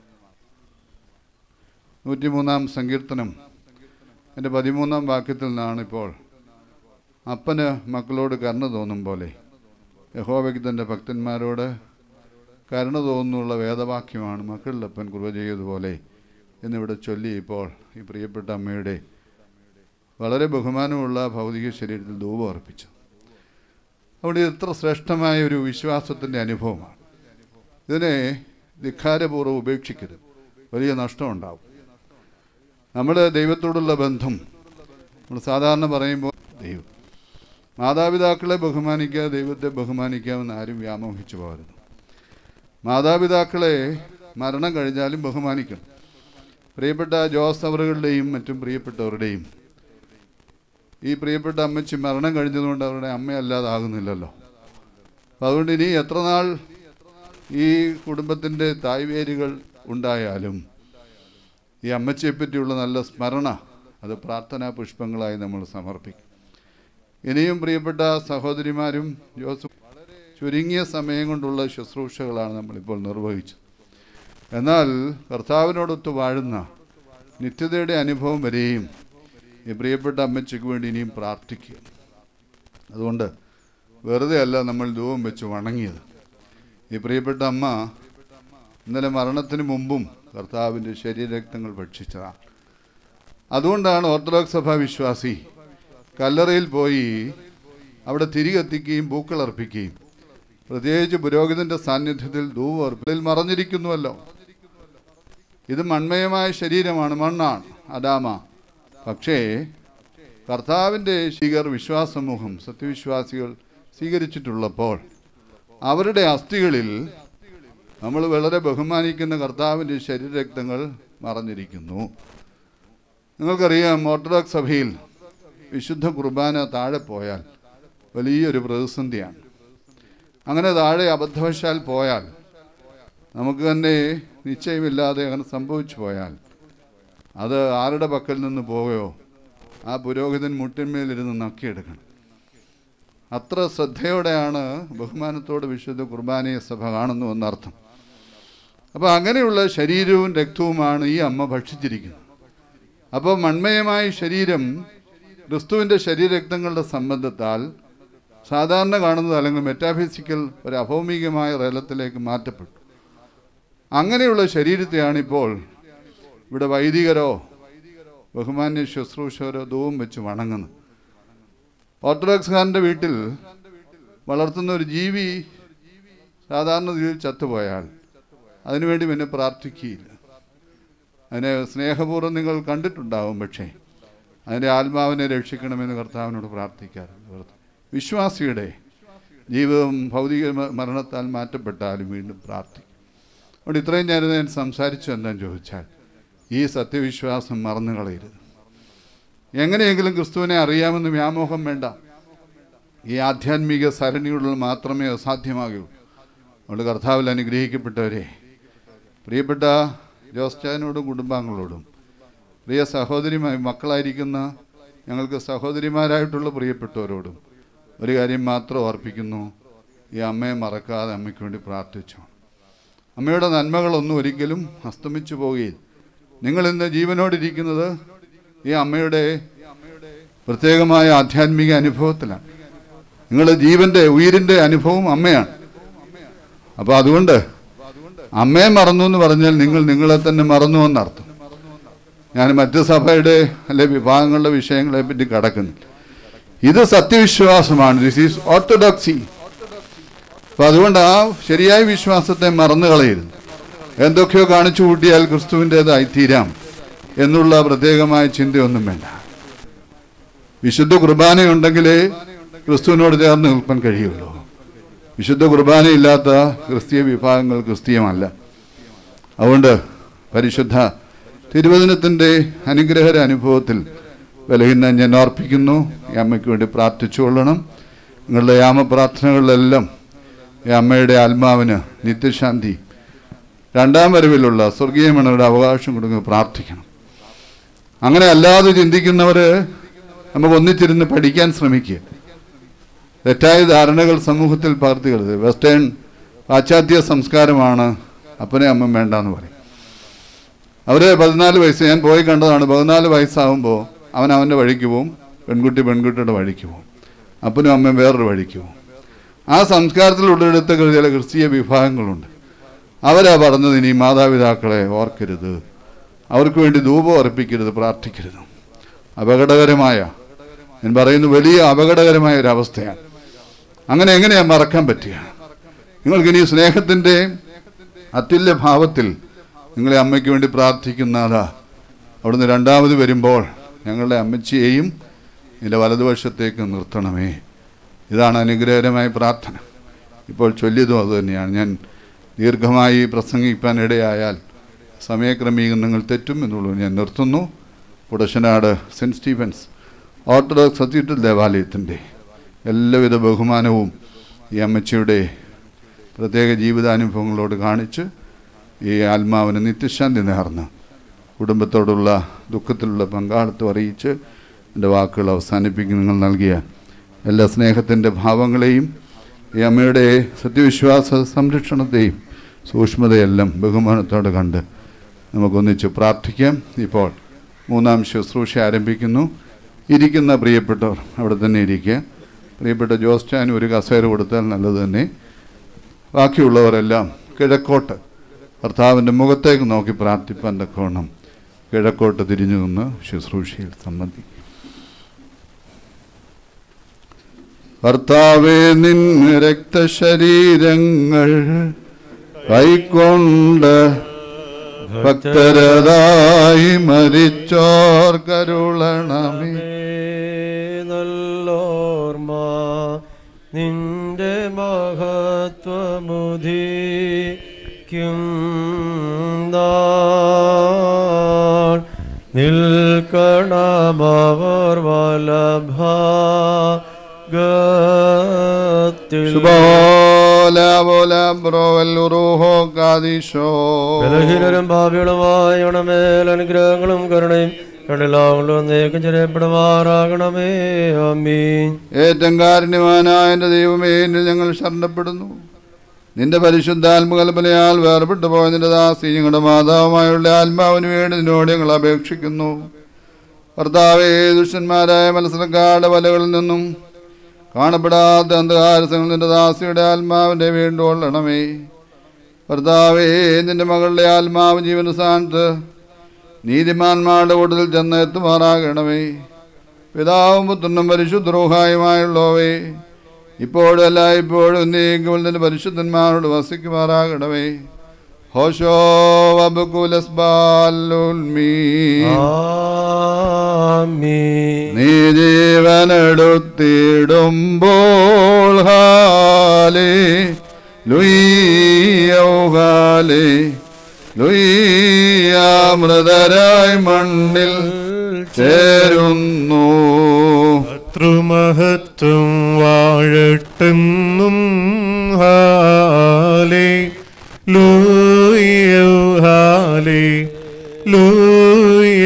നൂറ്റിമൂന്നാം സങ്കീർത്തനം എൻ്റെ പതിമൂന്നാം വാക്യത്തിൽ നിന്നാണ് ഇപ്പോൾ അപ്പന് മക്കളോട് കരുണ തോന്നും പോലെ യഹോവയ്ക്ക് തൻ്റെ ഭക്തന്മാരോട് കരുണ തോന്നുന്നുള്ള വേദവാക്യമാണ് മക്കളിലപ്പൻ കുറുവ ചെയ്തതുപോലെ എന്നിവിടെ ചൊല്ലി ഇപ്പോൾ ഈ പ്രിയപ്പെട്ട അമ്മയുടെ വളരെ ബഹുമാനമുള്ള ഭൗതിക ശരീരത്തിൽ ധൂപം അർപ്പിച്ചു അവിടെ എത്ര ശ്രേഷ്ഠമായ ഒരു വിശ്വാസത്തിൻ്റെ അനുഭവമാണ് ഇതിനെ ധിക്കാരപൂർവ്വം ഉപേക്ഷിക്കരുത് വലിയ നഷ്ടമുണ്ടാവും നമ്മുടെ ദൈവത്തോടുള്ള ബന്ധം നമ്മൾ സാധാരണ പറയുമ്പോൾ ദൈവം മാതാപിതാക്കളെ ബഹുമാനിക്കുക ദൈവത്തെ ബഹുമാനിക്കാമെന്ന് ആരും വ്യാമോഹിച്ചു പോകരുത് മാതാപിതാക്കളെ മരണം കഴിഞ്ഞാലും ബഹുമാനിക്കണം പ്രിയപ്പെട്ട ജോസ് അവറുകളുടെയും മറ്റും പ്രിയപ്പെട്ടവരുടെയും ഈ പ്രിയപ്പെട്ട അമ്മച്ചി മരണം കഴിഞ്ഞതുകൊണ്ട് അവരുടെ അമ്മയല്ലാതാകുന്നില്ലല്ലോ അപ്പം അതുകൊണ്ട് ഇനി എത്ര നാൾ ഈ കുടുംബത്തിൻ്റെ തായ്വേരുകൾ ഉണ്ടായാലും ഈ അമ്മച്ചിയെ പറ്റിയുള്ള നല്ല സ്മരണ അത് പ്രാർത്ഥനാ പുഷ്പങ്ങളായി നമ്മൾ സമർപ്പിക്കും ഇനിയും പ്രിയപ്പെട്ട സഹോദരിമാരും ജോസഫ് ചുരുങ്ങിയ സമയം കൊണ്ടുള്ള ശുശ്രൂഷകളാണ് നമ്മളിപ്പോൾ നിർവഹിച്ചത് എന്നാൽ കർത്താവിനോടൊത്ത് വാഴുന്ന നിത്യതയുടെ അനുഭവം വരെയും ഈ പ്രിയപ്പെട്ട അമ്മച്ചിക്ക് വേണ്ടി ഇനിയും പ്രാർത്ഥിക്കുക അതുകൊണ്ട് വെറുതെ അല്ല നമ്മൾ ധൂപം വെച്ച് വണങ്ങിയത് ഈ പ്രിയപ്പെട്ട അമ്മ ഇന്നലെ മരണത്തിന് മുമ്പും കർത്താവിൻ്റെ ശരീരരക്തങ്ങൾ ഭക്ഷിച്ചതാണ് അതുകൊണ്ടാണ് ഓർത്തഡോക്സ് സഭ വിശ്വാസി കല്ലറയിൽ പോയി അവിടെ തിരികെത്തിക്കുകയും പൂക്കൾ അർപ്പിക്കുകയും പ്രത്യേകിച്ച് പുരോഹിതന്റെ സാന്നിധ്യത്തിൽ ധൂവ് അർപ്പിൽ മറഞ്ഞിരിക്കുന്നുവല്ലോ ഇത് മൺമയമായ ശരീരമാണ് മണ്ണാണ് അദാമ പക്ഷേ കർത്താവിൻ്റെ ശീകർ വിശ്വാസ സമൂഹം സത്യവിശ്വാസികൾ സ്വീകരിച്ചിട്ടുള്ളപ്പോൾ അവരുടെ അസ്ഥികളിൽ നമ്മൾ വളരെ ബഹുമാനിക്കുന്ന കർത്താവിൻ്റെ ശരീരരക്തങ്ങൾ മറഞ്ഞിരിക്കുന്നു നിങ്ങൾക്കറിയാം ഓർത്തഡോക്സ് സഭയിൽ വിശുദ്ധ കുർബാന താഴെ പോയാൽ വലിയൊരു പ്രതിസന്ധിയാണ് അങ്ങനെ താഴെ അബദ്ധവശാൽ പോയാൽ നമുക്ക് തന്നെ നിശ്ചയമില്ലാതെ അങ്ങനെ സംഭവിച്ചു പോയാൽ അത് ആരുടെ പക്കൽ നിന്ന് പോവുകയോ ആ പുരോഹിതൻ മുട്ടിന്മേലിരുന്ന് നക്കിയെടുക്കണം അത്ര ശ്രദ്ധയോടെയാണ് ബഹുമാനത്തോട് വിശുദ്ധ കുർബാനയെ സഭ കാണുന്നു എന്നർത്ഥം അപ്പോൾ അങ്ങനെയുള്ള ശരീരവും രക്തവുമാണ് ഈ അമ്മ ഭക്ഷിച്ചിരിക്കുന്നത് അപ്പോൾ മൺമയമായ ശരീരം ക്രിസ്തുവിൻ്റെ ശരീരരക്തങ്ങളുടെ സംബന്ധത്താൽ സാധാരണ കാണുന്നത് അല്ലെങ്കിൽ മെറ്റാഫിസിക്കൽ ഒരു അഭൗമികമായ റലത്തിലേക്ക് മാറ്റപ്പെട്ടു അങ്ങനെയുള്ള ശരീരത്തെയാണിപ്പോൾ ഇവിടെ വൈദികരോ ബഹുമാന്യ ശുശ്രൂഷകരോ ധൂവും വെച്ച് വണങ്ങുന്നു ഓർത്തഡോക്സുകാരൻ്റെ വീട്ടിൽ വളർത്തുന്ന ഒരു ജീവി സാധാരണ രീതിയിൽ ചത്തുപോയാൽ അതിനുവേണ്ടി പിന്നെ പ്രാർത്ഥിക്കുകയില്ല അതിനെ സ്നേഹപൂർവ്വം നിങ്ങൾ കണ്ടിട്ടുണ്ടാവും പക്ഷേ അതിൻ്റെ ആത്മാവിനെ രക്ഷിക്കണമെന്ന് കർത്താവിനോട് പ്രാർത്ഥിക്കാറുണ്ട് വിശ്വാസിയുടെ ജീവിതം ഭൗതിക മ- മരണത്താൽ മാറ്റപ്പെട്ടാലും വീണ്ടും പ്രാർത്ഥിക്കും അതുകൊണ്ട് ഇത്രയും നേരം ഞാൻ സംസാരിച്ചു എന്താന്ന് ചോദിച്ചാൽ ഈ സത്യവിശ്വാസം മറന്നു കളയരുത് എങ്ങനെയെങ്കിലും ക്രിസ്തുവിനെ അറിയാമെന്ന് വ്യാമോഹം വേണ്ട ഈ ആധ്യാത്മിക സരണികളിൽ മാത്രമേ അസാധ്യമാകൂ അതുകൊണ്ട് കർത്താവിൽ അനുഗ്രഹിക്കപ്പെട്ടവരെ പ്രിയപ്പെട്ട ജോസ്റ്റാനോടും കുടുംബാംഗങ്ങളോടും പ്രിയ സഹോദരിമാർ മക്കളായിരിക്കുന്ന ഞങ്ങൾക്ക് സഹോദരിമാരായിട്ടുള്ള പ്രിയപ്പെട്ടവരോടും ഒരു കാര്യം മാത്രം ഓർപ്പിക്കുന്നു ഈ അമ്മയെ മറക്കാതെ അമ്മയ്ക്ക് വേണ്ടി പ്രാർത്ഥിച്ചു അമ്മയുടെ നന്മകളൊന്നും ഒരിക്കലും അസ്തമിച്ചു പോവുകയില്ല നിങ്ങൾ ഇന്ന് ജീവനോടിരിക്കുന്നത് ഈ അമ്മയുടെ പ്രത്യേകമായ ആധ്യാത്മിക അനുഭവത്തിലാണ് നിങ്ങളുടെ ജീവന്റെ ഉയിരിന്റെ അനുഭവം അമ്മയാണ് അപ്പോൾ അതുകൊണ്ട് അമ്മയെ മറന്നു എന്ന് പറഞ്ഞാൽ നിങ്ങൾ നിങ്ങളെ തന്നെ മറന്നു എന്നർത്ഥം ഞാൻ മറ്റ് സഭയുടെ അല്ലെ വിഭാഗങ്ങളുടെ വിഷയങ്ങളെ പറ്റി കടക്കുന്നു ഇത് സത്യവിശ്വാസമാണ് ദിസ് ഈസ് ഓർത്തഡോക്സി അപ്പൊ അതുകൊണ്ട് ആ ശരിയായ വിശ്വാസത്തെ മറന്നു കളയരുത് എന്തൊക്കെയോ കാണിച്ചു കൂട്ടിയാൽ ക്രിസ്തുവിൻ്റെതായി തീരാം എന്നുള്ള പ്രത്യേകമായ ചിന്തയൊന്നും വേണ്ട വിശുദ്ധ കുർബാനയുണ്ടെങ്കിലേ ക്രിസ്തുവിനോട് ചേർന്ന് നിൽക്കാൻ കഴിയുള്ളൂ വിശുദ്ധ കുർബാനയില്ലാത്ത ക്രിസ്തീയ വിഭാഗങ്ങൾ ക്രിസ്തീയമല്ല അതുകൊണ്ട് പരിശുദ്ധ തിരുവചനത്തിൻ്റെ അനുഗ്രഹര അനുഭവത്തിൽ വിലഹിന്ന ഞാൻ ഓർപ്പിക്കുന്നു ഈ അമ്മയ്ക്ക് വേണ്ടി പ്രാർത്ഥിച്ചു കൊള്ളണം നിങ്ങളുടെ യാമപ്രാർത്ഥനകളിലെല്ലാം ഈ അമ്മയുടെ ആത്മാവിന് നിത്യശാന്തി രണ്ടാം വരവിലുള്ള സ്വർഗീയമണയുടെ അവകാശം കൊടുക്കുക പ്രാർത്ഥിക്കണം അങ്ങനെ അല്ലാതെ ചിന്തിക്കുന്നവർ നമുക്ക് ഒന്നിച്ചിരുന്ന് പഠിക്കാൻ ശ്രമിക്കുക തെറ്റായ ധാരണകൾ സമൂഹത്തിൽ പകർത്തിക്കരുത് വെസ്റ്റേൺ പാശ്ചാത്യ സംസ്കാരമാണ് അപ്പനെ അമ്മ വേണ്ടെന്ന് പറയും അവർ പതിനാല് വയസ്സ് ഞാൻ പോയി കണ്ടതാണ് പതിനാല് വയസ്സാകുമ്പോൾ അവൻ അവൻ്റെ വഴിക്ക് പോവും പെൺകുട്ടി പെൺകുട്ടിയുടെ വഴിക്ക് പോവും അപ്പനും അമ്മയും വേറൊരു വഴിക്ക് പോവും ആ സംസ്കാരത്തിൽ ഉള്ളെടുത്ത ചില ക്രിസ്തീയ വിഭാഗങ്ങളുണ്ട് അവരാ പറഞ്ഞത് ഇനി മാതാപിതാക്കളെ ഓർക്കരുത് അവർക്ക് വേണ്ടി ധൂപം അർപ്പിക്കരുത് പ്രാർത്ഥിക്കരുത് അപകടകരമായ ഞാൻ പറയുന്നു വലിയ അപകടകരമായ ഒരു അവസ്ഥയാണ് അങ്ങനെ എങ്ങനെയാ മറക്കാൻ പറ്റുക നിങ്ങൾക്കിനി സ്നേഹത്തിൻ്റെ അത്യുല്യ ഭാവത്തിൽ നിങ്ങളെ അമ്മയ്ക്ക് വേണ്ടി പ്രാർത്ഥിക്കുന്നതാ അവിടുന്ന് രണ്ടാമത് വരുമ്പോൾ ഞങ്ങളുടെ അമ്മച്ചിയെയും ഇതിൻ്റെ വലതുവശത്തേക്ക് നിർത്തണമേ ഇതാണ് അനുഗ്രഹകരമായ പ്രാർത്ഥന ഇപ്പോൾ ചൊല്ലിയതും അതുതന്നെയാണ് ഞാൻ ദീർഘമായി പ്രസംഗിക്കാൻ ഇടയായാൽ സമയക്രമീകരണങ്ങൾ തെറ്റും എന്നുള്ളത് ഞാൻ നിർത്തുന്നു Kudassanad Saint Stephen's Orthodox cathedral ദേവാലയത്തിൻ്റെ എല്ലാവിധ ബഹുമാനവും ഈ അമ്മച്ചിയുടെ പ്രത്യേക ജീവിതാനുഭവങ്ങളോട് കാണിച്ച് ഈ ആത്മാവിന് നിത്യശാന്തി നേർന്ന് കുടുംബത്തോടുള്ള ദുഃഖത്തിലുള്ള പങ്കാളിത്തം അറിയിച്ച് എൻ്റെ വാക്കുകൾ അവസാനിപ്പിക്കും നിങ്ങൾ നൽകിയ എല്ലാ സ്നേഹത്തിൻ്റെ ഭാവങ്ങളെയും ഈ അമ്മയുടെ സത്യവിശ്വാസ സംരക്ഷണത്തെയും സൂക്ഷ്മതയെല്ലാം ബഹുമാനത്തോടെ കണ്ട് നമുക്കൊന്നിച്ച് പ്രാർത്ഥിക്കാം ഇപ്പോൾ മൂന്നാം ശുശ്രൂഷ ആരംഭിക്കുന്നു ഇരിക്കുന്ന പ്രിയപ്പെട്ടവർ അവിടെ തന്നെ ഇരിക്കുക പ്രിയപ്പെട്ട ജോസ്റ്റാൻ ഒരു കസേര കൊടുത്താൽ നല്ലത് തന്നെ ബാക്കിയുള്ളവരെല്ലാം കിഴക്കോട്ട് കർത്താവിൻ്റെ മുഖത്തേക്ക് നോക്കി പ്രാർത്ഥിപ്പാൻ തക്കവണ്ണം കിഴക്കോട്ട് തിരിഞ്ഞു നിന്ന് ശുശ്രൂഷയിൽ സംബന്ധിക്കും കർത്താവേ നിൻ രക്തശരീരങ്ങൾ കൈക്കൊണ്ട് ഭക്തരതായി മരിച്ചോർ കരുളണമേ നല്ലോർമ്മ നിന്റെ മഹത്വമുദിക്കും നാൾ നിൽക്കണമവർ വലഭാഗത്തിൽ ബലഹീനരും ഭാവികളുമായ ഉണമേൽ അനുഗ്രഹങ്ങളും കരുണയും കടലാങ്ങളും നേക്കം ചെറിയപ്പെടുമാറാകണമേ അമ്മീൻ ഏറ്റവും കാരുണ്യവാനായ എൻ്റെ ദൈവമേ എന്നിൽ ഞങ്ങൾ ശരണപ്പെടുന്നു നിന്റെ പരിശുദ്ധാത്മകൽപ്പനയാൽ വേർപെട്ടു പോയ നിന്റെ ദാസി ഞങ്ങളുടെ മാതാവുമായുള്ള ആത്മാവിന് വേണ്ടി നിന്നോട് ഞങ്ങൾ അപേക്ഷിക്കുന്നു കർത്താവേ ദുഷ്ടന്മാരായ മത്സരക്കാരുടെ വലകളിൽ നിന്നും കാണപ്പെടാത്ത അന്ധകാരസങ്ങൾ നിന്റെ ദാസിയുടെ ആത്മാവിൻ്റെ വീണ്ടുകൊള്ളണമേ കർത്താവേ നിന്റെ മകളുടെ ആത്മാവ് ജീവന സ്ഥാനത്ത് നീതിമാന്മാരുടെ കൂട്ടത്തിൽ ചെന്ന് എത്തുമാറാകണമേ പിതാവും പുത്രനും പരിശുദ്ധരൂഹായുമായുള്ളവേ ഇപ്പോഴും അല്ല ഇപ്പോഴും നീക്കുമ്പോൾ നിന്റെ പരിശുദ്ധന്മാരോട് വസിക്കുമാറാകണമേ ഹോഷോ നീ ജീവനെടുത്തിടുമ്പോൾ ഹാലേ ലുയ്യോ ഹാലേ ലുയ്യാമൃതരായി മണ്ണിൽ ചേരുന്നു ശത്രുമഹത്വം വാഴട്ടെന്നും ഹാലേ ലൂയോ ഹാലേ ലൂയ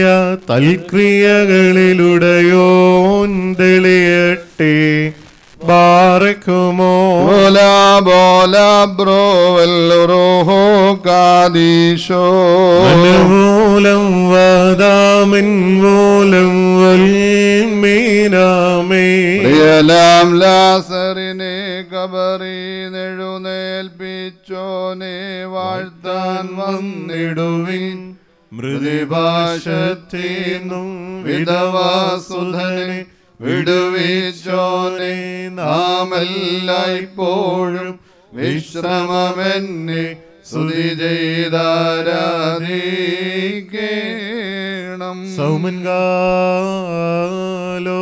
തൽക്രിയകളിലുടയോൻ തെളിയട്ടെ ബാറക്കുമോ ബോലാ ബോലാ ബ്രോ വല്ലുറോഹോ കാദീശോ അനുമൂലം വാദാമിൻ മൂലം വൽമീനാമേ പ്രിയലാം ലാസറിനെ കബറി നെഴുന്നേൽപ്പിച്ചോനെ വാഴ്ത്താൻ വന്നിടുവിൻ മൃതിഭാഷത്തിനും വിധവാസുധനെ വിടുവിച്ചോനെ നാമെല്ലായ്പ്പോഴും വിശ്രമമെന്നെ സ്തുതി ചെയ്താരാധീകേണം സൗമൻ കാലോ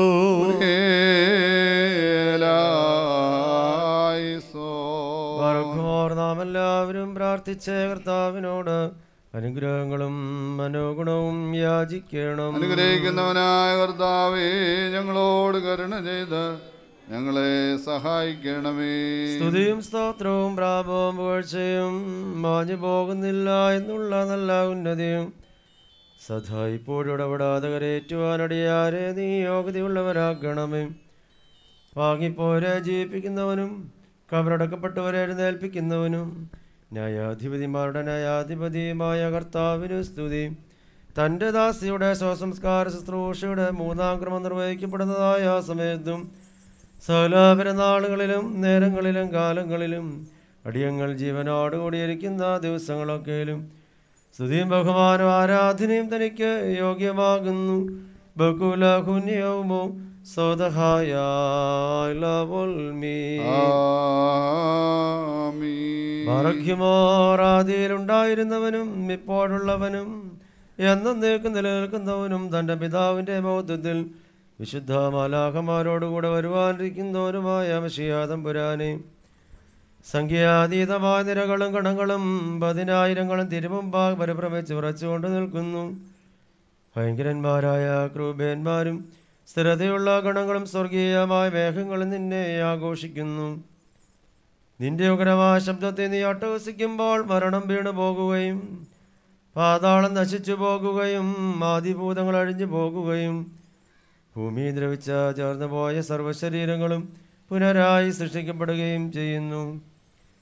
പറക്കുമോർ നാം എല്ലാവരും പ്രാർത്ഥിച്ച കർത്താവിനോട് അനുഗ്രഹങ്ങളും മനോഗുണവും യാചിക്കണം അനുഗ്രഹിക്കുന്നവനായ കർത്താവേ ഞങ്ങളോട് കരുണ ചെയ്ത് ഞങ്ങളെ സഹായിക്കണമേ സ്തുതിയും സ്തോത്രവും പ്രാപവും പുകഴ്ചയും മാഞ്ഞു പോകുന്നില്ല എന്നുള്ള നല്ല ഉന്നതിയും സദാ ഇപ്പോഴും ഇടപെടാതെ കരയേറ്റുവാനടിയാരെ നീ യോഗ്യതയുള്ളവരാക്കണമേ വാങ്ങിപ്പോരെ ജീവിപ്പിക്കുന്നവനും കബറടക്കപ്പെട്ടവരെ എഴുന്നേൽപ്പിക്കുന്നവനും ന്യായാധിപതിമാരുടെ ന്യായാധിപതിയുമായ കർത്താവിന് സ്തുതി തൻ്റെ ദാസിയുടെ സ്വസംസ്കാര ശുശ്രൂഷയുടെ മൂന്നാം ക്രമം നിർവഹിക്കപ്പെടുന്നതായ ആ സമയത്തും സകല പെരുന്നാളുകളിലും നേരങ്ങളിലും കാലങ്ങളിലും അടിയങ്ങൾ ജീവനോട് കൂടിയിരിക്കുന്ന ദിവസങ്ങളൊക്കെയും സ്തുതിയും ബഹുമാനവും ആരാധനയും തനിക്ക് യോഗ്യമാകുന്നു ബകുലഹുന്യവുമോ സ്വതഹായ ഉണ്ടായിരുന്നവനും ഇപ്പോഴുള്ളവനും എന്നേക്കും നിലനിൽക്കുന്നവനും തൻ്റെ പിതാവിൻ്റെ മൗത്വത്തിൽ വിശുദ്ധ മാലാഹമാരോടുകൂടെ വരുവാനിരിക്കുന്നവനുമായ മഷിയാദം പുരാനെ സംഖ്യാതീതമായ നിരകളും ഗണങ്ങളും പതിനായിരങ്ങളും തിരുമുമ്പാ പരിഭ്രമിച്ച് ഉറച്ചുകൊണ്ട് നിൽക്കുന്നു ഭയങ്കരന്മാരായ ക്രൂബേന്മാരും സ്ഥിരതയുള്ള ഗണങ്ങളും സ്വർഗീയമായ മേഘങ്ങളും നിന്നെ ആഘോഷിക്കുന്നു നിന്റെ ഉഗ്രമായ ശബ്ദത്തെ നീ അട്ടഹസിക്കുമ്പോൾ മരണം വീണു പോകുകയും പാതാളം നശിച്ചു പോകുകയും ആദിഭൂതങ്ങൾ അഴിഞ്ഞു പോകുകയും ഭൂമി ദ്രവിച്ച ചേർന്നു പോയ സർവ്വശരീരങ്ങളും പുനരായി സൃഷ്ടിക്കപ്പെടുകയും ചെയ്യുന്നു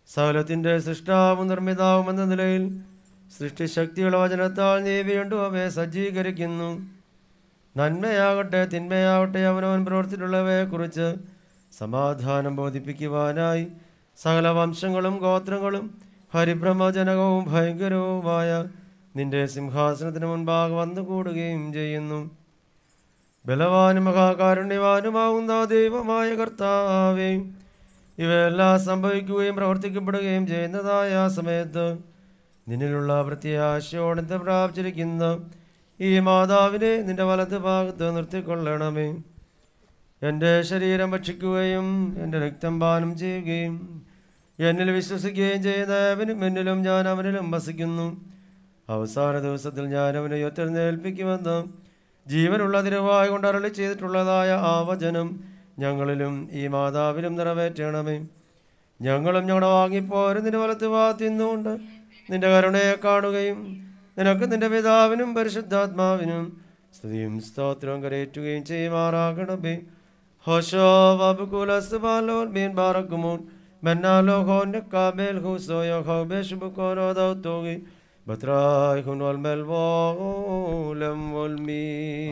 സകലത്തിൻ്റെ സൃഷ്ടാവും നിർമ്മിതാവും എന്ന നിലയിൽ സൃഷ്ടിശക്തിയുള്ള വചനത്താൽ നീ വീണ്ടും അവയെ സജ്ജീകരിക്കുന്നു നന്മയാകട്ടെ തിന്മയാകട്ടെ അവനവൻ പ്രവർത്തിയിട്ടുള്ളവയെക്കുറിച്ച് സമാധാനം ബോധിപ്പിക്കുവാനായി സകല വംശങ്ങളും ഗോത്രങ്ങളും ഹരിബ്രഹ്മജനകവും ഭയങ്കരവുമായ നിന്റെ സിംഹാസനത്തിന് മുൻപാകെ വന്നുകൂടുകയും ചെയ്യുന്നു ബലവാനും മഹാകാരുണ്യവാനുമാവുന്ന ദൈവമായ കർത്താവേ ഇവയെല്ലാം സംഭവിക്കുകയും പ്രവർത്തിക്കപ്പെടുകയും ചെയ്യുന്നതായ ആ സമയത്ത് നിന്നിലുള്ള പ്രത്യാശയോടെ പ്രാപിച്ചിരിക്കുന്ന ഈ മാതാവിനെ നിന്റെ വലത് ഭാഗത്ത് നിർത്തിക്കൊള്ളണമേ എൻ്റെ ശരീരം ഭക്ഷിക്കുകയും എൻ്റെ രക്തം പാനം ചെയ്യുകയും എന്നിൽ വിശ്വസിക്കുകയും ചെയ്യുന്ന അവനും എന്നിലും ഞാൻ അവനിലും വസിക്കുന്നു അവസാന ദിവസത്തിൽ ഞാൻ അവനെ ഉയർത്തെഴുന്നേൽപ്പിക്കുമെന്ന് ജീവനുള്ള തിരുവായ കൊണ്ട് അരളി ചെയ്തിട്ടുള്ളതായ ആ വചനം ഞങ്ങളിലും ഈ മാതാവിലും നിറവേറ്റണമേ ഞങ്ങളും ഞങ്ങളുടെ വാങ്ങിപ്പോരും നിന്റെ വലത്ത് ഭാഗത്തിന്നുകൊണ്ട് നിന്റെ കരുണയെ കാണുകയും നിനക്ക് നിന്റെ പിതാവിനും പരിശുദ്ധാത്മാവിനും സ്തുതിയും സ്തോത്രവും കരയേറ്റുകയും ചെയ്യുമാറാകണമേ ഹോശോ വബുകുലസ് ബാലോൽ മീൻ ബാറക്കുമോൻ മെന്നാലോ ഹോന്റെ കാബേൽ ഹുസോയോ ഹോബേഷ് ബുക്കോനോ ദൗത്തോകി ബത്രായ് ഹുനോൽ മെൽവോലം വോൽമീ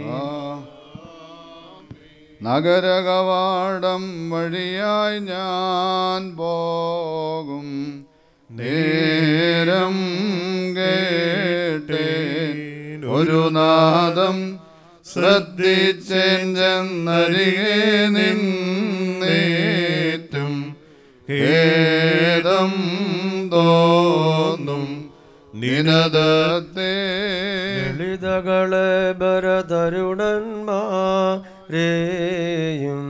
നഗരകവാടം വഴിയായി ഞാൻ പോകും നേരം കേട്ടേ ഒരു നാദം ശ്രദ്ധിച്ചെന്നരികെ നിന്നേറ്റും ഖേദം തോന്നും നിനദത്തെ ലളിതകളെ ഭരതരുണന്മാരെയും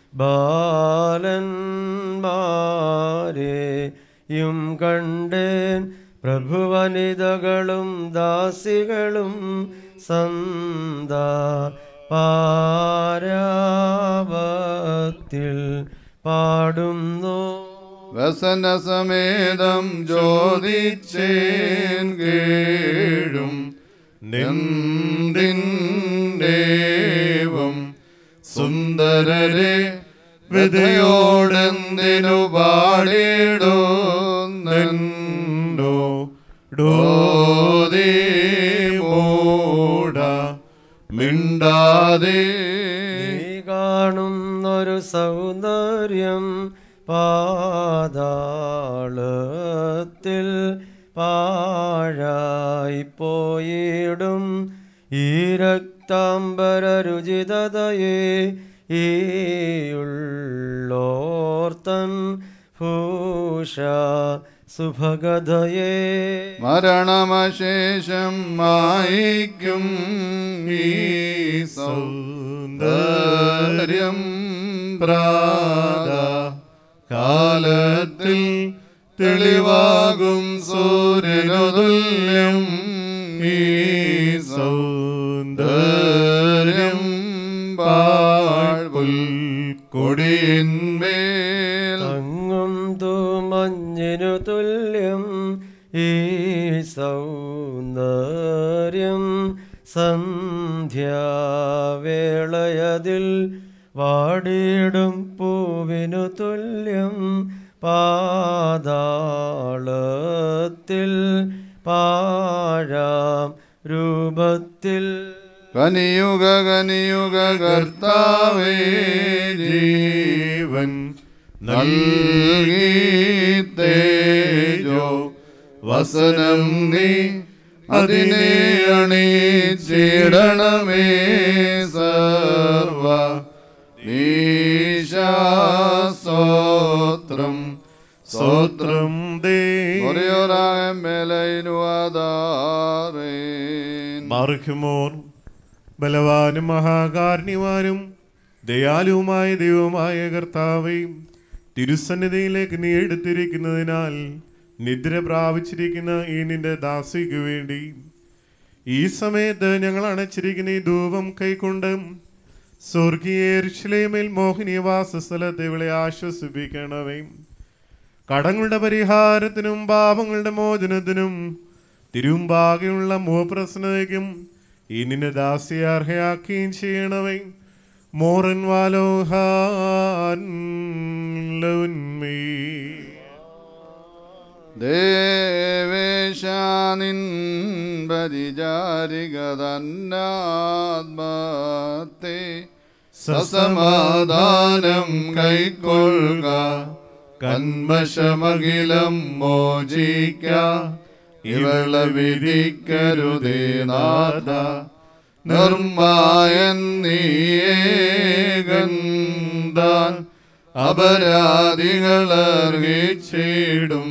ബാലന്മാരെയും കണ്ടേൻ പ്രഭുവനിതകളും ദാസികളും സന്ത പാരാവത്തിൽ പാടുന്നു വസനസമേതം ജ്യോതിച്ചേൻ കേഴും നെന്തിന്നേവം സുന്ദരരെ വ്യഥയോടെന്തിനു പാടിടുന്നോ ഡോതി മൂട മിണ്ടാതെ നീ കാണുന്നൊരു സൗന്ദര്യം പാതാളത്തിൽ പാഴായി പോയിടും ഈ രക്താംബര രുചിതതയെ ഈ ഉള്ളോർത്തൻ ഭൂഷ സുഭഗതയെ മരണമശേഷം മായിക്കും ഈ സൗന്ദര്യം പ്രാത കാലത്തിൽ തെളിവാകും സൂര്യനു തുല്യം ഈ സൗന്ദര്യം പാഴ്പുൽ കൊടിയിന്മേൽ തങ്ങും തൂമഞ്ഞിനു തുല്യം ഈ സൗന്ദര്യം സന്ധ്യാവേളയതിൽ വാടിയിടും പൂവിനു തുല്യം പാതാളത്തിൽ പാഴാം രൂപത്തിൽ കനിയുക കനിയുക കർത്താവേ ജീവൻ നൽകി തേജോ വസനം നീ അതിനെ അണിച്ചിടണമേ സർവ നീശാസ്തോത്രം സ്തോത്രം ദേ മാർഖമോർ ബലവാനും മഹാകാരുണ്യവാനും ദയാലുവുമായ ദൈവമായ കർത്താവെയും തിരുസന്നിധിയിലേക്ക് നീ എടുത്തിരിക്കുന്നതിനാൽ നിദ്ര പ്രാപിച്ചിരിക്കുന്ന ഈ നിന്റെ ദാസിക്ക് വേണ്ടി ഈ സമയത്ത് ഞങ്ങൾ അണച്ചിരിക്കുന്ന ഈ ധൂപം കൈക്കൊണ്ട് സ്വർഗീയ എരുശലേമിൽ മോഹിനിയ വാസസ്ഥലത്ത് ഇവളെ ആശ്വസിപ്പിക്കണമേ കടങ്ങളുടെ പരിഹാരത്തിനും പാപങ്ങളുടെ മോചനത്തിനും തിരുമ്പാകെയുള്ള മുഖപ്രസന്നതയ്ക്കും ഈ നിന്നെ ദാസിയെ അർഹയാക്കുകയും ചെയ്യണമേ മോറൻ വാലോഹാൻ 「 ലൗന്മേ 「 ും 「 ും 「 ും 「 ദേവേശാനിൻ പരിചാരിക തന്നാത്മത്തെ സസമാധാനം കൈക്കൊള്ളുക കന്മശമകിലം മോചിക്ക ഇവള വിധിക്കരുതേ നാഥ നിർമായൻ നീയേകന്താൻ അപരാധികളർഹിച്ചിടും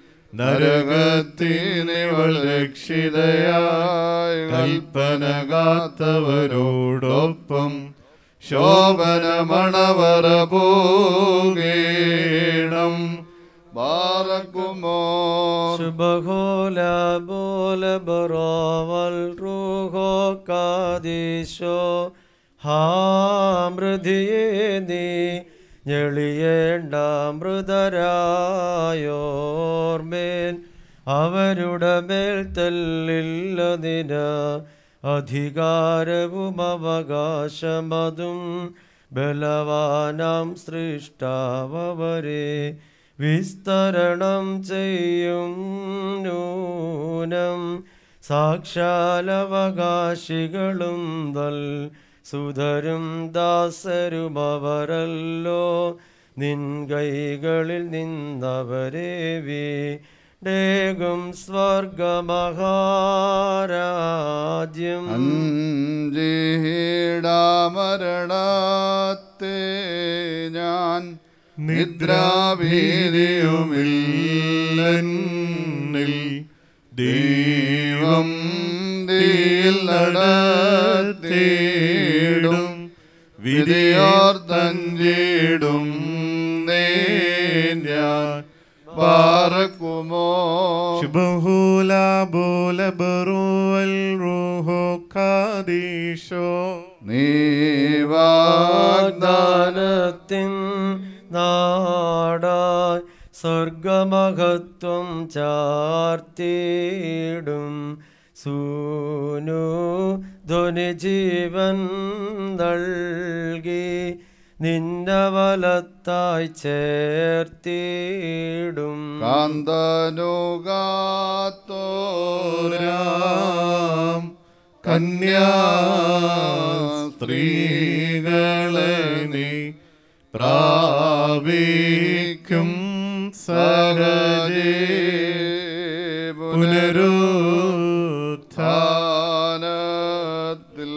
നരകത്തിനിവൾ രക്ഷിതയായ കൽപ്പന കാത്തവരോടൊപ്പം ശോഭനമണവറ പോകേണം ബാറക്കുമോ ശുഭഹോല ബോല ബറോവൽ റൂഹോ കാദീശോ ഹാമൃതിയെ നീ ഞെളിയേണ്ട മൃതരായോർമേൽ അവരുടെ മേൽ തെല്ലില്ലതിന് അധികാരവും അവകാശമതും ബലവാനാം സൃഷ്ടാവരെ വിസ്തരണം ചെയ്യും നൂനം സാക്ഷാലവകാശികളും തൽ സുധരും ദാസരും അവരല്ലോ നിൻ കൈകളിൽ നിന്നവരെ വീടേകും സ്വർഗമഹാരാജ്യം അഞ്ചിടാമരണത്തെ ഞാൻ നിദ്രാഭീതിയുമില്ലെന്നിൽ ദൈവം തീയിൽ നടത്തിയിടും വിധിയോർത്തഞ്ചിടും ഞാൻ പാറക്കുമോ ശുഭഹൂല ബോല ബറുവൽ റൂഹോ കാദീശോ നീ വാഗ്ദാനത്തിൻ നാടായി സ്വർഗമഹത്വം ചാർത്തിയിടും സൂനു ധ്വനി ജീവൻ നൽകി നിന്റെ വലത്തായി ചേർത്തിയിടും കാന്തനുകാത്തോരാം കന്യാ സ്ത്രീകളെ നീ പ്രാപിക്കും സഹജേ പുനരുത്ഥാനത്തിൽ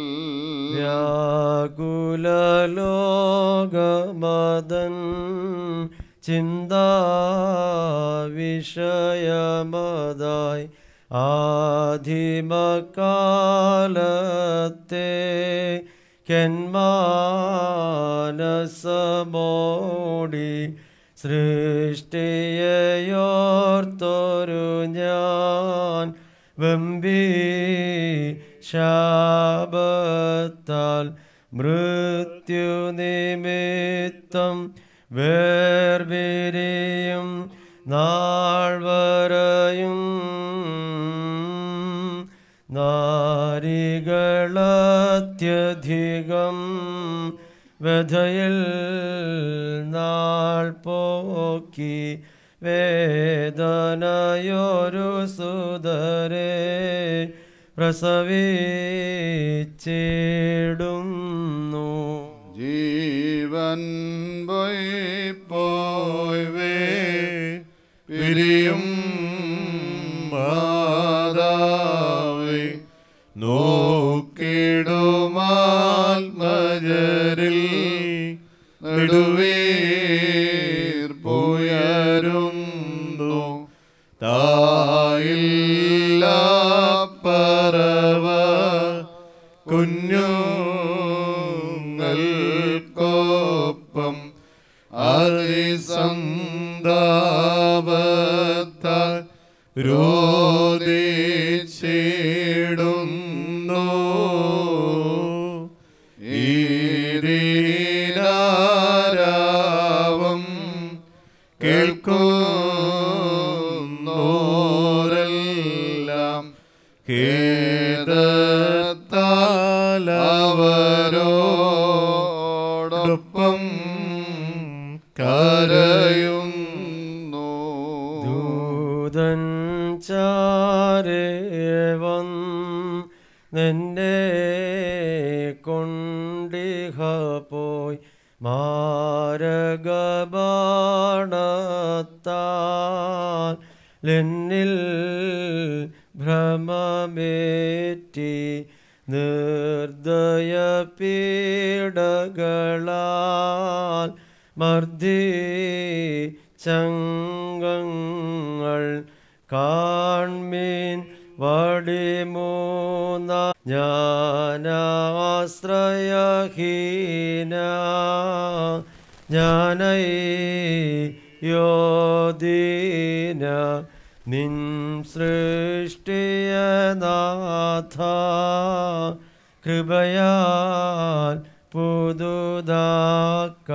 വ്യാകുലലോകമദൻ ചിന്താവിഷയമതായി ആദിമകാലത്തെ കെന്മാനസമോടി സൃഷ്ടിയോർത്തൊരു ഞാൻ വെമ്പി ശാപത്താൽ മൃത്യു നിമിത്തം വേർപിരിയും നാൾ വരയും നാരികളത്യധികം വ്യഥയിൽ നാൾ പോക്കി വേദനയൊരു സുതരെ പ്രസവിച്ചിടുന്നു ജീവൻ പോയി പോയി വേ പിരിയും മാതാവേ നോക്കിടുമാത്മജരിൽ നെടുവീർപ്പുയരുന്നു തായില്ല പറവ കുഞ്ഞുങ്ങൾക്കൊപ്പം അതിസന്താപത്താൽ രോദിച്ചിടുന്നു ഈരീനാരാവം കേൾക്കുന്നോരെല്ലാം ഖേദത്താൽ അവരോടൊപ്പം കരയുന്നു ദൂതന്മാർ ഗുണത്താൽ ലെന്നിൽ ഭ്രമമേറ്റി നിർദ്ദയ പീഡകളാൽ മർദ്ദി ചങ്കങ്ങൾ കാൺമീൻ വടിമൂന്ന ജ്ഞാനാശ്രയഹീന ജ്ഞാനൈ യോദീന നിൻ സൃഷ്ടിയനാഥ കൃപയാൽ പുതുതാക്ക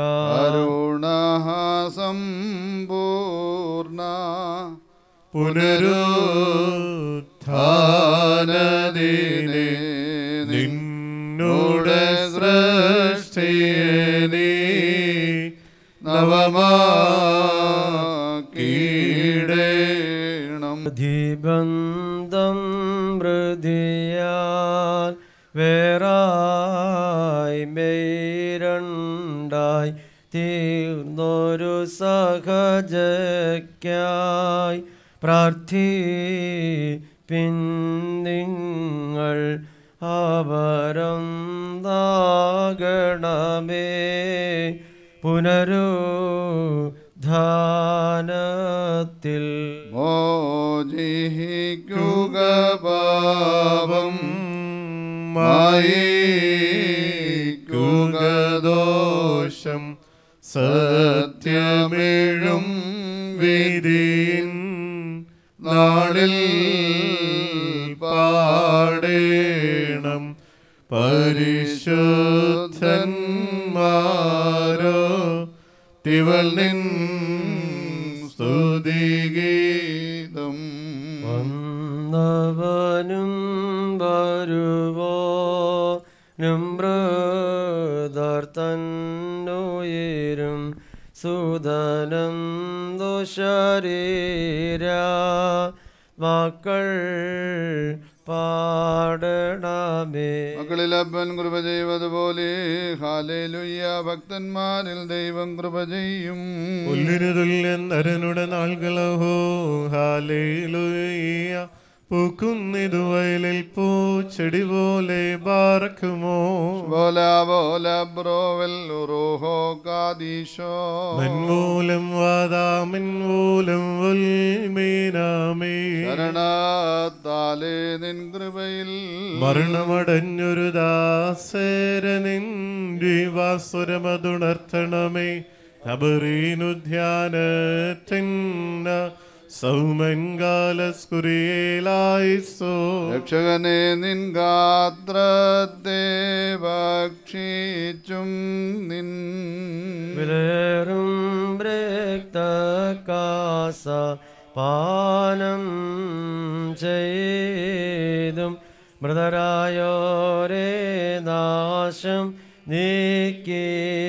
കരുണസമ്പൂർണ പുനരുത്ഥാനദിനെ നിന്നോട് സൃഷ്ടിയനീ നവമാക്കീടേണം ധിബന്ധം മൃതിയാൽ വേറായി മേരണ്ടായി തീർന്നൊരു സഹജയ്ക്കായി പ്രാർത്ഥി പിന്നിങ്ങൾ അവരം നാഗണമേ പുനരുദ്ധാനത്തിൽ മോചിക്കുക പാപം മായിക്കുക ദോഷം സത്യമേഴും വിധിൻ നാളിൽ പാടേണം പരിശുദ്ധന്മാരോ തിവൾ നിൻ സ്തുതിഗീതം വന്നവനും വരുവോനും മൃദർത്തന്നുയരും സുധനം ദുശരീര മക്കൾ പാടണമേ മക്കളിൽ അപ്പൻ കൃപ ചെയ്വതുപോലെ ഹാലേലുയ്യ ഭക്തന്മാരിൽ ദൈവം കൃപ ചെയ്യും പുല്ലിനു തുല്യൻ നരനുടെ നാൾകളഹോ ഹാലേലുയ്യ പൂക്കുന്നിതു വയലിൽ പൂച്ചെടി പോലെ ബാറക്കുമോ ബോല ബോല ബ്രോവൽ ഉറൂഹോ കാദീശോ മൻമൂലം വാദാമിൻമൂലം ഉൽമീനാമേ ശരണത്താലേ നിൻ കൃപയിൽ മരണമടഞ്ഞൊരു ദാസേരനിൻ വാസുരമതുണർത്തണമേ അബറീനുധ്യാനത്തിന്ന സൗമൻകാലസ്കുറിയേലായിസോ രക്ഷകനെ നിൻ ഗാത്രത്തെ ഭക്ഷിച്ചും നിൻ വിലേറും കാസ പാനം ചെയ്തും മൃതരായോരേ നാശം നീക്കി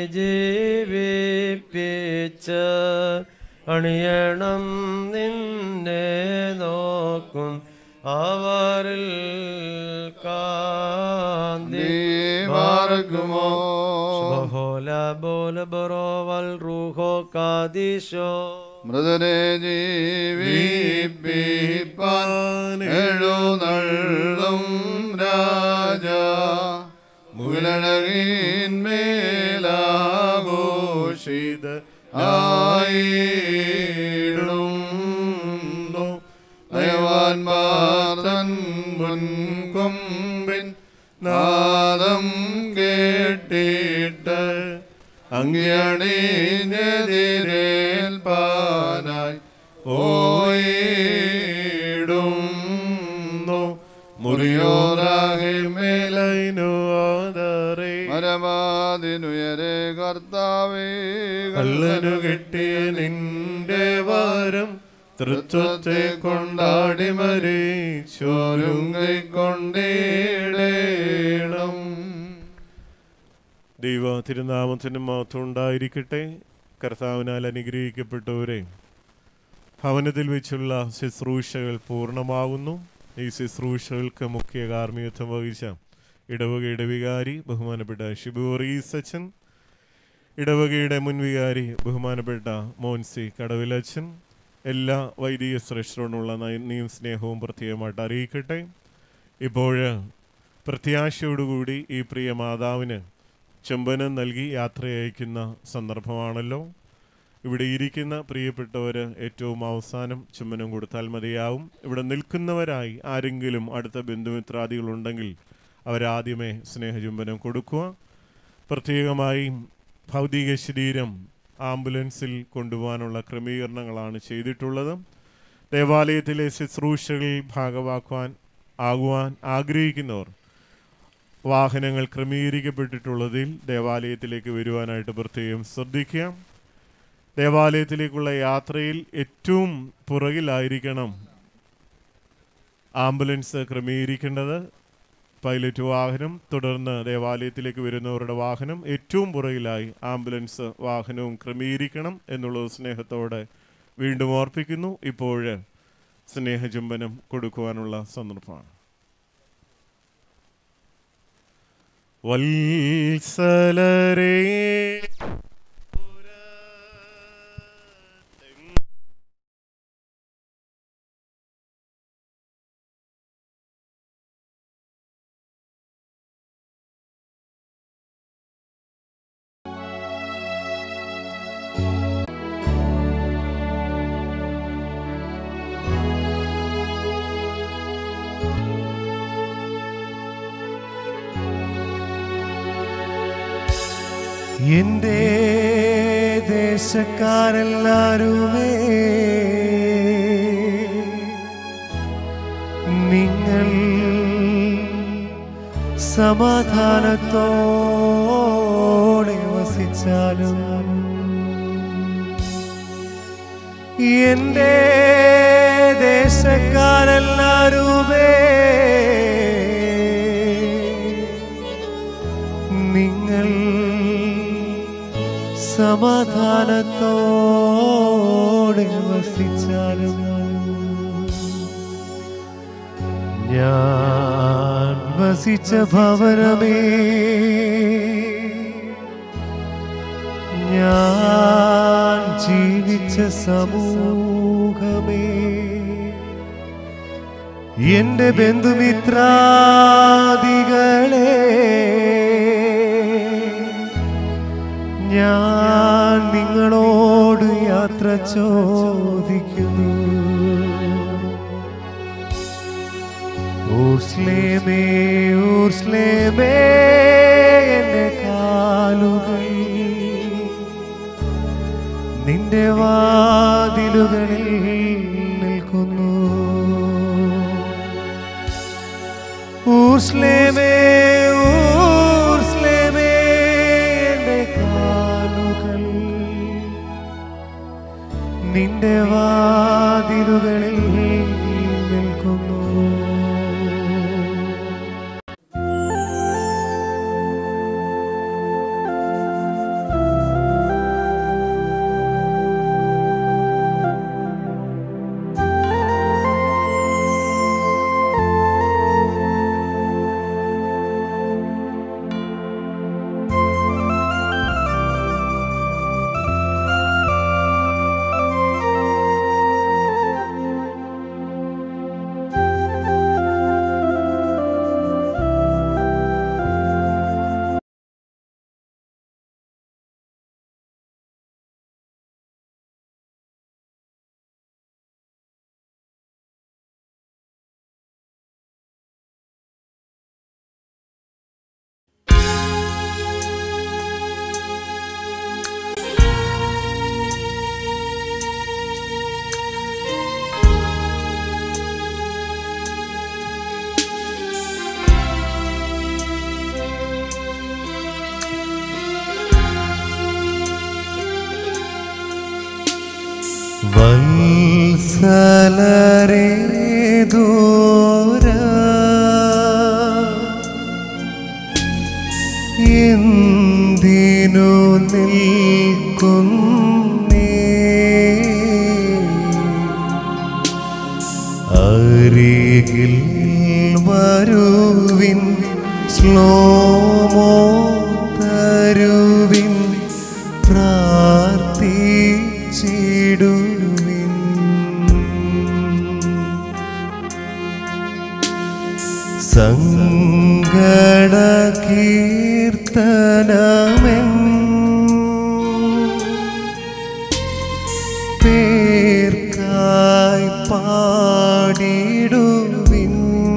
ജീവിപ്പിച്ച് അണിയണം നിന്നെ നോക്കും അവരിൽ കാന്തി മാർഗമോ ബഹോല ബോല ബറോവൽ റൂഹോ കാദിശോ മൃതരെ ജീവിപ്പിപ്പാൻ എഴുന്നള്ളും രാജ മുലഴകിന്മേലാഘോഷിത ആയിടുന്നു ദയവാൻമാർ തൻ മുൻകൊമ്പിൻ നാദം കേട്ടിട്ട് അങ്ങിയണിഞ്ഞതിരേൽപ്പാനായി ഓയിടുന്നു മുറിയോറാകെ മേലൈനു ആദരേ മരമാതിനുയരെ കർത്താവേ കള്ളനു കിട്ടിയ നിന്റെ വാരം തൃത്വത്തെ കൊണ്ടാടി മരിച്ചോരും കൈക്കൊണ്ടേടേണം ദൈവ തിരുനാമത്തിന് മാത്രം ഉണ്ടായിരിക്കട്ടെ കർത്താവിനാൽ അനുഗ്രഹിക്കപ്പെട്ടവരെ ഭവനത്തിൽ വെച്ചുള്ള ശുശ്രൂഷകൾ പൂർണ്ണമാകുന്നു ഈ ശുശ്രൂഷകൾക്ക് മുഖ്യ കാർമ്മികത്വം വഹിച്ച ഇടവക ഇടവികാരി ബഹുമാനപ്പെട്ട ഷിബു റീസച്ചൻ ഇടവകയുടെ മുൻവികാരി ബഹുമാനപ്പെട്ട മോൻസി കടവിലച്ചൻ എല്ലാ വൈദിക ശ്രേഷ്ഠരോടുള്ള നന്ദിയും സ്നേഹവും പ്രത്യേകമായിട്ട് അറിയിക്കട്ടെ ഇപ്പോൾ പ്രത്യാശയോടുകൂടി ഈ പ്രിയ മാതാവിന് ചുംബനം നൽകി യാത്രയയക്കുന്ന സന്ദർഭമാണല്ലോ ഇവിടെ ഇരിക്കുന്ന പ്രിയപ്പെട്ടവർ ഏറ്റവും അവസാനം ചുംബനം കൊടുത്താൽ മതിയാവും ഇവിടെ നിൽക്കുന്നവരായി ആരെങ്കിലും അടുത്ത ബന്ധുമിത്രാദികളുണ്ടെങ്കിൽ അവരാദ്യമേ സ്നേഹചുംബനം കൊടുക്കുക പ്രത്യേകമായി ഭൗതിക ശരീരം ആംബുലൻസിൽ കൊണ്ടുപോകാനുള്ള ക്രമീകരണങ്ങളാണ് ചെയ്തിട്ടുള്ളത് ദേവാലയത്തിലെ ശുശ്രൂഷകളിൽ ഭാഗവാക്കുവാൻ ആകുവാൻ ആഗ്രഹിക്കുന്നവർ വാഹനങ്ങൾ ക്രമീകരിക്കപ്പെട്ടിട്ടുള്ളതിൽ ദേവാലയത്തിലേക്ക് വരുവാനായിട്ട് പ്രത്യേകം ശ്രദ്ധിക്കുക ദേവാലയത്തിലേക്കുള്ള യാത്രയിൽ ഏറ്റവും പുറകിലായിരിക്കണം ആംബുലൻസ് ക്രമീകരിക്കേണ്ടത് പൈലറ്റ് വാഹനം തുടർന്ന് ദേവാലയത്തിലേക്ക് വരുന്നവരുടെ വാഹനം ഏറ്റവും പുറകിലായി ആംബുലൻസ് വാഹനവും ക്രമീകരിക്കണം എന്നുള്ളത് സ്നേഹത്തോടെ വീണ്ടും ഓർപ്പിക്കുന്നു ഇപ്പോൾ സ്നേഹചുംബനം കൊടുക്കുവാനുള്ള സന്ദർഭമാണ് വത്സലരേ എന്റെ ദേശക്കാരെല്ലാരുമേ നിങ്ങൾ സമാധാനത്തോടെ വസിച്ചാലും എന്റെ ദേശക്കാരെല്ലാരുമേ നിങ്ങൾ സമാധാനത്തോടെ വസിച്ചാലും ഞാൻ വസിച്ച ഭവനമേ ഞാൻ ജീവിച്ച സമൂഹമേ എന്റെ ബന്ധുമിത്രാദികളെ ഞാൻ നിങ്ങളോട് യാത്ര ചോദിക്കുന്നു ഊർസ്ലേമേ ഊർസ്ലേമേ എന്റെ കാലുകൾ നിന്റെ വാതിലുകളിൽ നിൽക്കുന്നു ഊർസ്ലേമേ ഊർസ്ലേമേ എന്റെ കാലുകൾ നിന്റെ വാതിലുകളിൽ നിൽക്കുന്നു വത്സലരേ ദൂര എന്തിനു നിൽക്കുന്നേ അരികിൽ വരുവിൻ ശ്ലോമോ തരുവിൻ സങ്കട കീർത്തനമെൻ പേർക്കായി പാടിടുവിൻ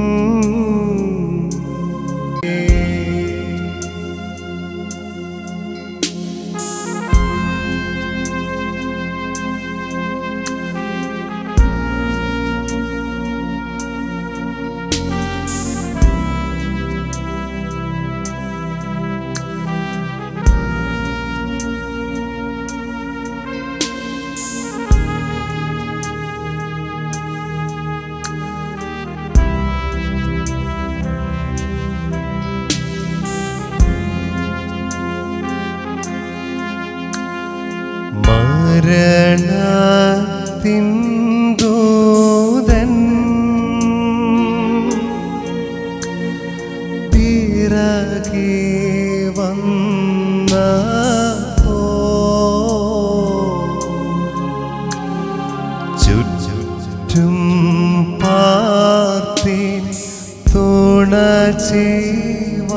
മരണത്തിൻ ദൂതൻ പിറകെ വന്നപ്പോ ചുറ്റും പാർത്തിൻ തുണ ചെയ്യുവാൻ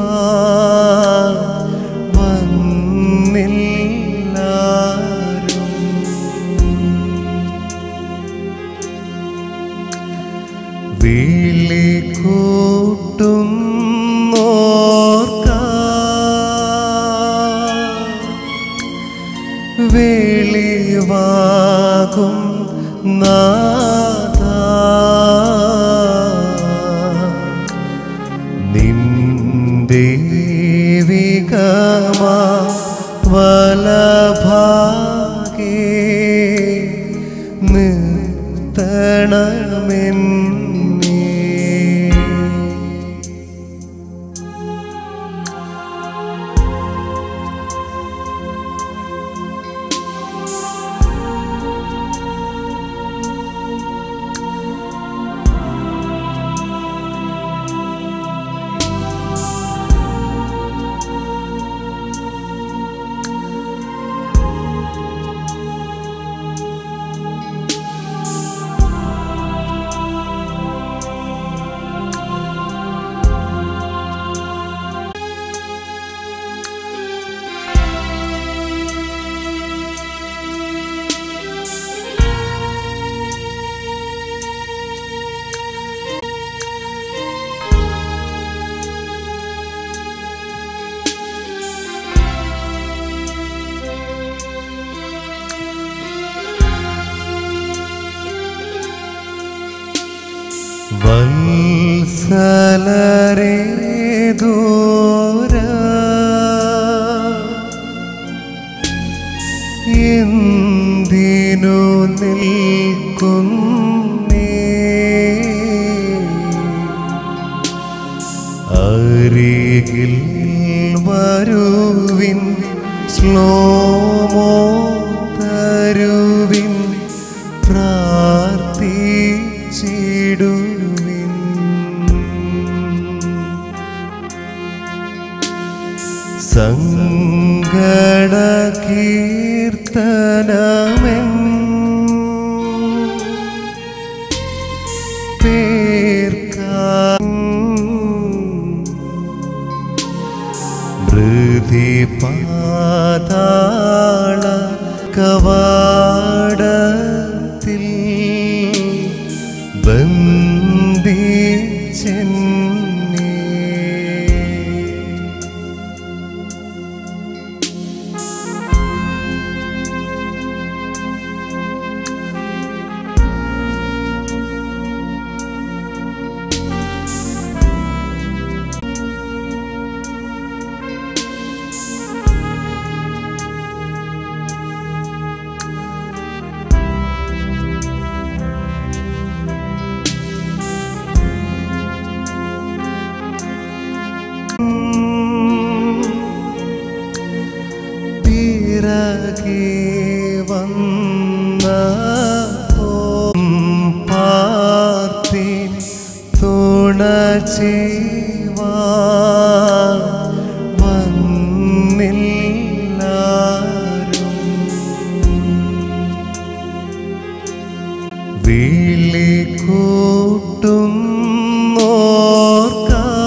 വന്നില്ലാരും വിളി കൂട്ടും വെളിവാകും നാദ നിന്ദേവികമാ വലഭാഗേ നിർത്തണമെന്നേ വത്സലരേ ദൂര എന്തിനു നിൽക്കുന്നേ അരികിൽ വരുവിൻ സ്ലോമോ തരുവിൻ പ്രാർത്ഥിച്ചിടുവിൻ സങ്കട കീർത്തനമെൻ പേർക്കാ മൃതി പാതാള കവാടത്തിൽ ബന്ധിച്ചെന്നേ പിറകെ വന്ന പാർത്തിൻ തുണ ചെയ്യുവാൻ വന്നില്ലാരും വിളി കൂട്ടും ഓർക്കാൻ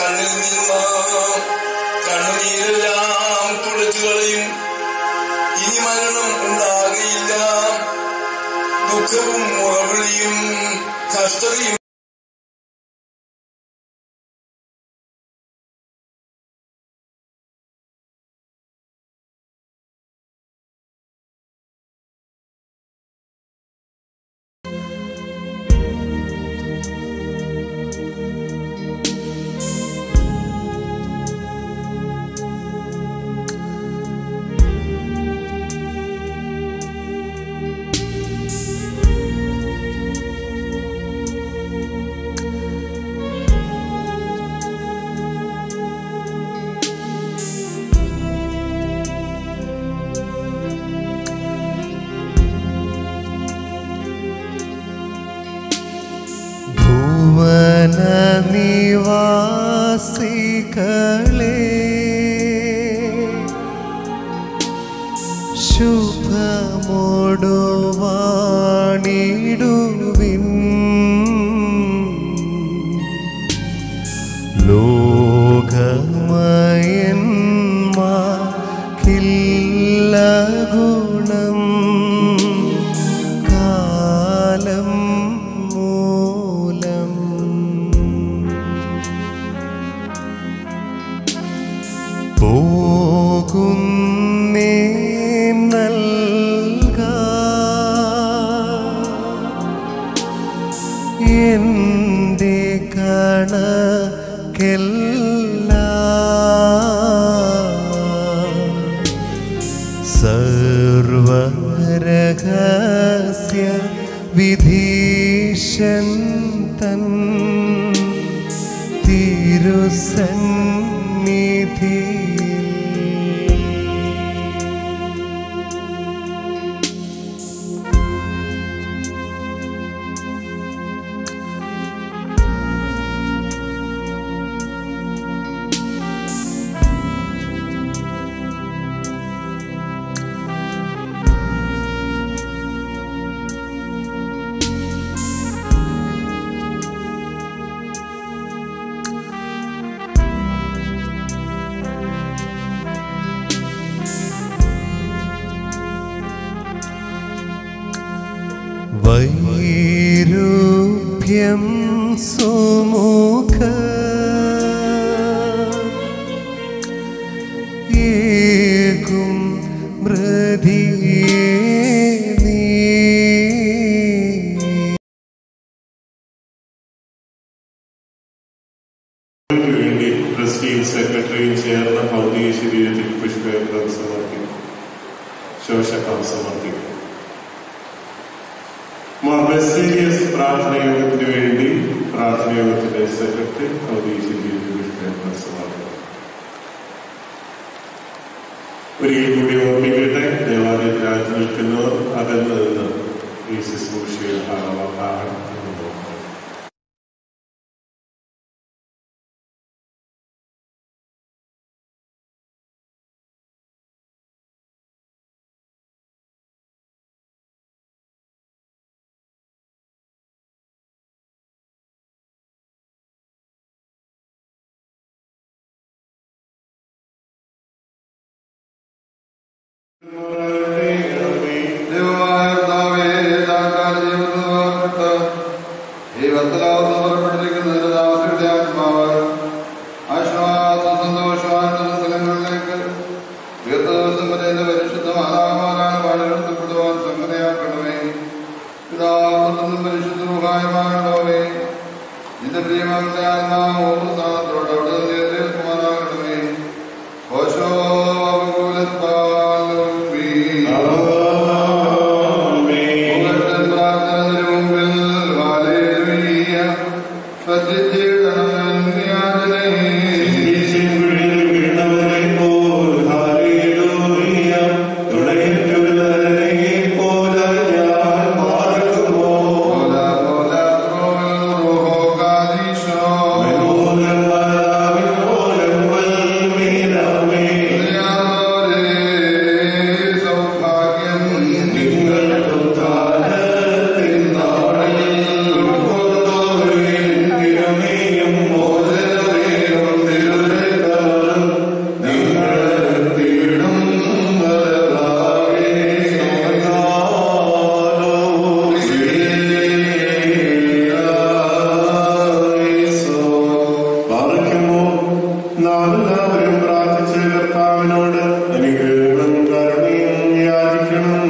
കണ്ണിൽ നിന്ന് കണ്ണുനീരെല്ലാം തുടച്ചു കളയും ഇനി മരണം ഉണ്ടാകയില്ല ദുഃഖവും മുറവിളിയും കഷ്ടതയും ഭുവന നിവാസികളെ ശുഭമോടു വാണിടുവിൻ ലോകമയന്മാർക്കില്ല ഗുണം കാലം മൂലം പോകുന്നേ നൽക എൻ്റെ സർവരഹസ്യ വിധീശൻ തൻ തിരുസന്നിധിയിൽ വൈരൂപ്യം സുമുഖ ഏകും മൃതിയേ നീ ക്ക് വേണ്ടി ട്രസ്റ്റിയും സെക്രട്ടറിയും ചേർന്ന ഭൗതിക ശരീരത്തിൽ പുഷ്പേന്ദ്രം സമർപ്പിക്കും ശോഷക്കം സമർപ്പിക്കും ബസേലിയസ് പ്രാർത്ഥനയോഗത്തിന് വേണ്ടി പ്രാർത്ഥനയോഗത്തിന്റെ സെക്രട്ടറി ഭൗതിക ശരീരത്തിൽ പുഷ്പേന്ദ്രം സമർപ്പിക്കും ഒരിക്കൽ കൂടി ഓർമ്മിക്കട്ടെ ദേവാലയത്തിൽ ആറ്റി നിൽക്കുന്നവർ അകന്ന് നിന്ന് ഈ ശുശ്രൂഷയിൽ ഭാഗമാകാൻ നോക്കാം ദൈവമായ കർത്താവേ, താൽക്കാല ജീവിതത്തിൽ വാഴ്ത്തപ്പെട്ട ഈ വർത്തലാവ് പുറപ്പെട്ടിരിക്കുന്ന നിന്റെ ദാസരുടെ ആത്മാവ് ആശ്വാസം സന്തോഷാനന്ദ സ്ഥലങ്ങളിലേക്ക് ഉയർത്ത ദിവസം വരെ എന്റെ പരിശുദ്ധ മാതാമാരാണ് വാഴപ്പെടുത്തുവാൻ സംഗതിയാക്കണമേ പിതാവിനും പരിശുദ്ധ മുഖായമാകണമേ നിന്റെ പ്രിയമകളുടെ ആത്മാവ് ഓരോ സ്ഥാനത്തോട് അവിടെ നിന്ന് എതിരേൽക്കുവാനാകണമേ ഓശോ നാം എല്ലാവരും പ്രാർത്ഥിച്ച് കർത്താവിനോട് അനുഗ്രഹങ്ങളും കരുണയും യാചിക്കണം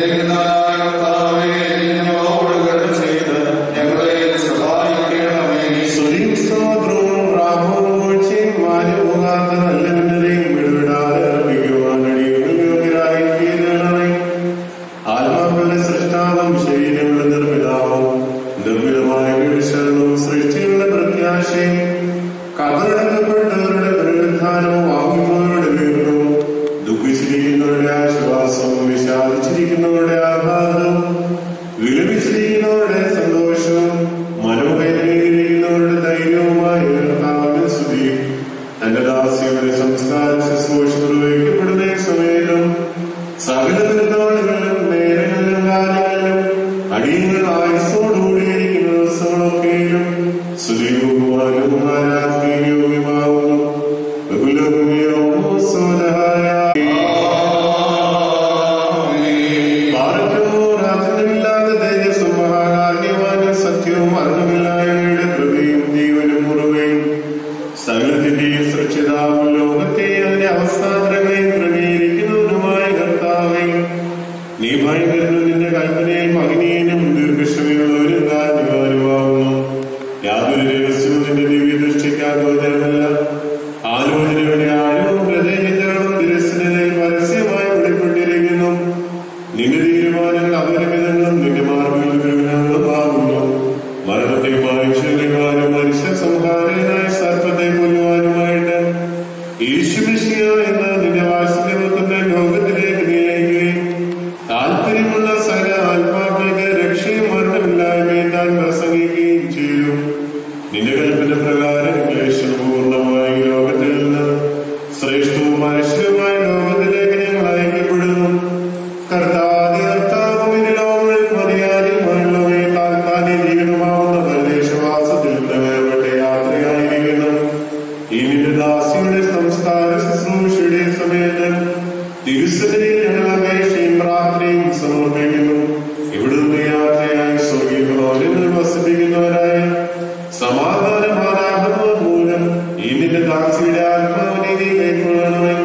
സ്തുതിയും സ്തോത്രവും പ്രാഭവും വീഴ്ചയും മാനുപോകാത്ത നല്ല ഉന്നതയും വിടുവിടാതെ അർപ്പിക്കുവാൻ കഴിയുമെങ്കിൽ യോഗ്യരായി തീരണമേ ആത്മാക്കളുടെ സൃഷ്ടാവും ശരീരങ്ങളുടെ നിർമ്മിതാവും നിർമ്മിതമായ വീഴ്ചകളും സൃഷ്ടികളുടെ പ്രത്യാശയും കബറടക്കപ്പെട്ടവരുടെ പുനരുദ്ധാനവും ആകുന്നവരുടെ വീണ്ടും ദുഃഖിച്ചിരിക്കുന്നവരുടെ ആശ്വാസവും വിഷാദിച്ചിരിക്കുന്നവരുടെ ആഹ്ലാദവും വിലപിച്ചിരിക്കുന്നവരുടെ സന്തോഷവും മനോവേദനയിലിരിക്കുന്നവരുടെ ധൈര്യവുമായ കർത്താവിന്റെ സ്തുതി തന്റെ ദാസിയുടെ സംസ്കാര ശുശ്രൂഷ നിർവഹിക്കപ്പെടുന്ന ഈ സമയത്തും സകല തിരുനാളുകളിലും നേരങ്ങളിലും കാലങ്ങളിലും അടിയങ്ങൾ ആയുസോടുകൂടിയിരിക്കുന്ന ദിവസങ്ങളൊക്കെയും സ്തുതിയുമാനും ആരാധനയും യോഗ്യമാവുന്നു ബഹുലഭൂമിയോ സോദഹായ രാജ്യമില്ലാതെ തേജസ്സും മഹാകാര്യവാനും സത്യവും അറിവുമില്ലായ്മയുടെ കൃപയും ജീവനും മുറിവേയും സകലത്തിന്റെയും സുരക്ഷിതാവും ലോകത്തെ അതിന്റെ അവസ്ഥാന്തരങ്ങളെയും ക്രമീകരിക്കുന്നതിനുമായ കർത്താവെ നീ ഭയങ്കരനും നിന്റെ കൽപ്പനയും അഗ്നിയനും ദീർഘക്ഷമയുള്ളവരും കാരണവാനുമാവുന്നു യാതൊരു രഹസ്യവും നിന്റെ ദിവ്യ ദൃഷ്ടിക്കാഗോചരമല്ല ആലോചനയുടെ ആഴവും ഹൃദയങ്ങളും തിരസ്സനതയിൽ പരസ്യമായി വെളിപ്പെട്ടിരിക്കുന്നു നിന്റെ തീരുമാനങ്ങൾ അപരിമിതങ്ങളും നിന്റെ മാർഗങ്ങൾ ഗുരുവിനങ്ങളുമാകുന്നു മരണത്തെ വായിച്ചുവാനും മനുഷ്യ സംഹാരനായ സർപ്പത്തെ കൊല്ലുവാനുമായിട്ട് യേശുമിശിയ എന്ന നിന്റെ വാത്സല്യത്തിന്റെ ലോകത്തിലേക്ക് നീ അയക്കുകയും താല്പര്യമുള്ള സകല ആത്മാക്കൾക്ക് രക്ഷയും മരണമില്ലായ്മയും താൻ പ്രസംഗിക്കുകയും ചെയ്തു നിന്റെ കൽപ്പന പ്രകാരം ക്ലേശപൂർണമായി ലോകത്തിൽ നിന്ന് ശ്രേഷ്ഠവും മനുഷ്യരുമായ ലോകത്തിലേക്ക് ഞങ്ങൾ അയക്കപ്പെടുന്നു കർത്താതി കർത്താവും ഇതിലോകൾ മതിയാതിയുമുള്ളവയെ താൽക്കാലിക ജീവനുമാവുന്ന പരദേശവാസത്തിൽ നിന്ന് വേർപെട്ട യാത്രയായിരിക്കുന്നു ഈ നിന്റെ ദാസിയുടെ സംസ്കാര ശുശ്രൂഷയുടെ സമയത്ത് തിരുസഭയിൽ ഞങ്ങൾ അപേക്ഷയും പ്രാർത്ഥനയും സമർപ്പിക്കുന്നു ഇവിടുന്ന് യാത്രയായി സ്വർഗീയ ഭവനങ്ങൾ വസിപ്പിക്കുന്നവരായ സമാധാനമാനാകുന്നത് മൂലം ഈ നിന്റെ ദാസിയുടെ ആത്മാവിനെ നീ കൈക്കൊള്ളണമേ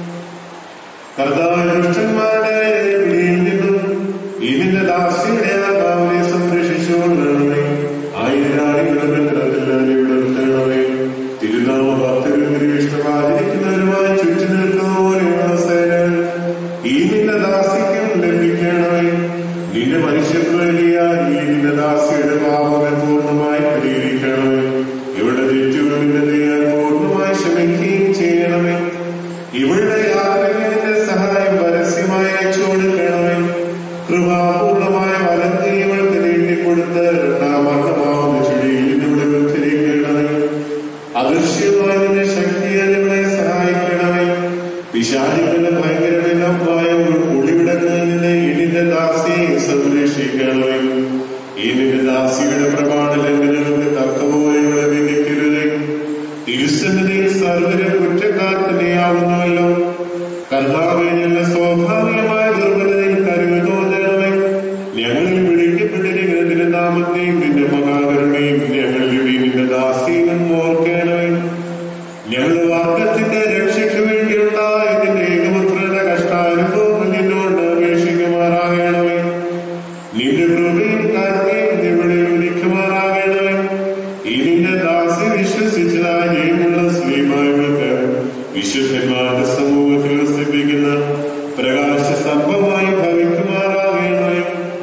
കർത്താവ് ദുഷ്ടന്മാരുടെ പിടിയിൽ നിന്നും ഇതിന്റെ ദാസിയുടെ ആത്മാവിനെ സംരക്ഷിച്ചുകൊള്ളണമേ ആയിരാളികളുടെ ബന്ധത്തിലാളിയുടെ ബന്ധങ്ങളെ തിരുനാമ ഭക്തരും ഇഷ്ടമാചരിക്കുന്നവരുമായി ചുറ്റി നിൽക്കുന്ന പോലെയുള്ള സേനകൾ ഈ നിന്റെ ദാസിക്കും ലഭിക്കണമേ നിന്റെ മനുഷ്യപ്രലിയാൽ ഈ നിന്റെ ദാസിയുടെ പാപങ്ങൾ പൂർണ്ണമായി പരിഹരിക്കണമേ ഇവിടെ തെറ്റുകൾ നിന്റെ ദയാൽ പൂർണ്ണമായി ക്ഷമിക്കുകയും ചെയ്യണമേ ഇവളുടെ യാത്രകളിന്റെ സഹായം പരസ്യമായി അയച്ചു കൊടുക്കണമേ കൃപാപൂർണമായ വലത്ത് ഇവൾക്ക് നീട്ടിക്കൊടുത്ത് രണ്ടാമർദ്ദമാവുന്ന ചുഴിയിൽ ഇവിടെ ഉദ്ധരിക്കണമേ അദൃശ്യമായ നിന്റെ ശക്തിയാൽ ഇവളെ സഹായിക്കണമേ വിശാലികളുടെ ഭയങ്കരമായ ഒരു ഒളിവിടങ്ങളിൽ നിന്ന് ഇതിന്റെ ദാസിയെ സംരക്ഷിക്കണമേ ഈ നിന്റെ ദാസിയുടെ പ്രമാണ ലംഘനങ്ങൾക്ക് തക്കപോലെ ഇവളെ വിധിക്കരുതേ തിരുസന്നിധിയിൽ സർവര കുറ്റക്കാരനെയാവുന്നുവല്ലോ കർത്താവെ ഞങ്ങളുടെ സ്വാഭാവികമായ ദുർബലതയിൽ കരുവ് തോന്നണമേ ഞങ്ങളിൽ വിളിക്കപ്പെട്ടിരിക്കുന്ന തിരുനാമത്തെയും നിന്റെ മഹാകരുണയും ഞങ്ങളിൽ നിന്റെ ദാസിയും ഓർക്കണമേ ഞങ്ങളുടെ വാർദ്ധത്തിന്റെ രക്ഷയ്ക്ക് വേണ്ടിയുണ്ടായ നിന്റെ ഏകപുത്രന്റെ കഷ്ടാനുഭവം നിന്നോട് അപേക്ഷിക്കുമാറാകണമേ നിന്റെ കൃപയും കരുണയും ഇവിടെ ഒലിക്കുമാറാകണമേ ഈ നിന്റെ ദാസി വിശ്വസിച്ചതായ ജയമുള്ള ശ്രീമായവൾക്ക് വിശുദ്ധന്മാരുടെ സമൂഹത്തിൽ വസിപ്പിക്കുന്ന പ്രകാശ സ്തംഭമായി ഭവിക്കുമാറാകണമേ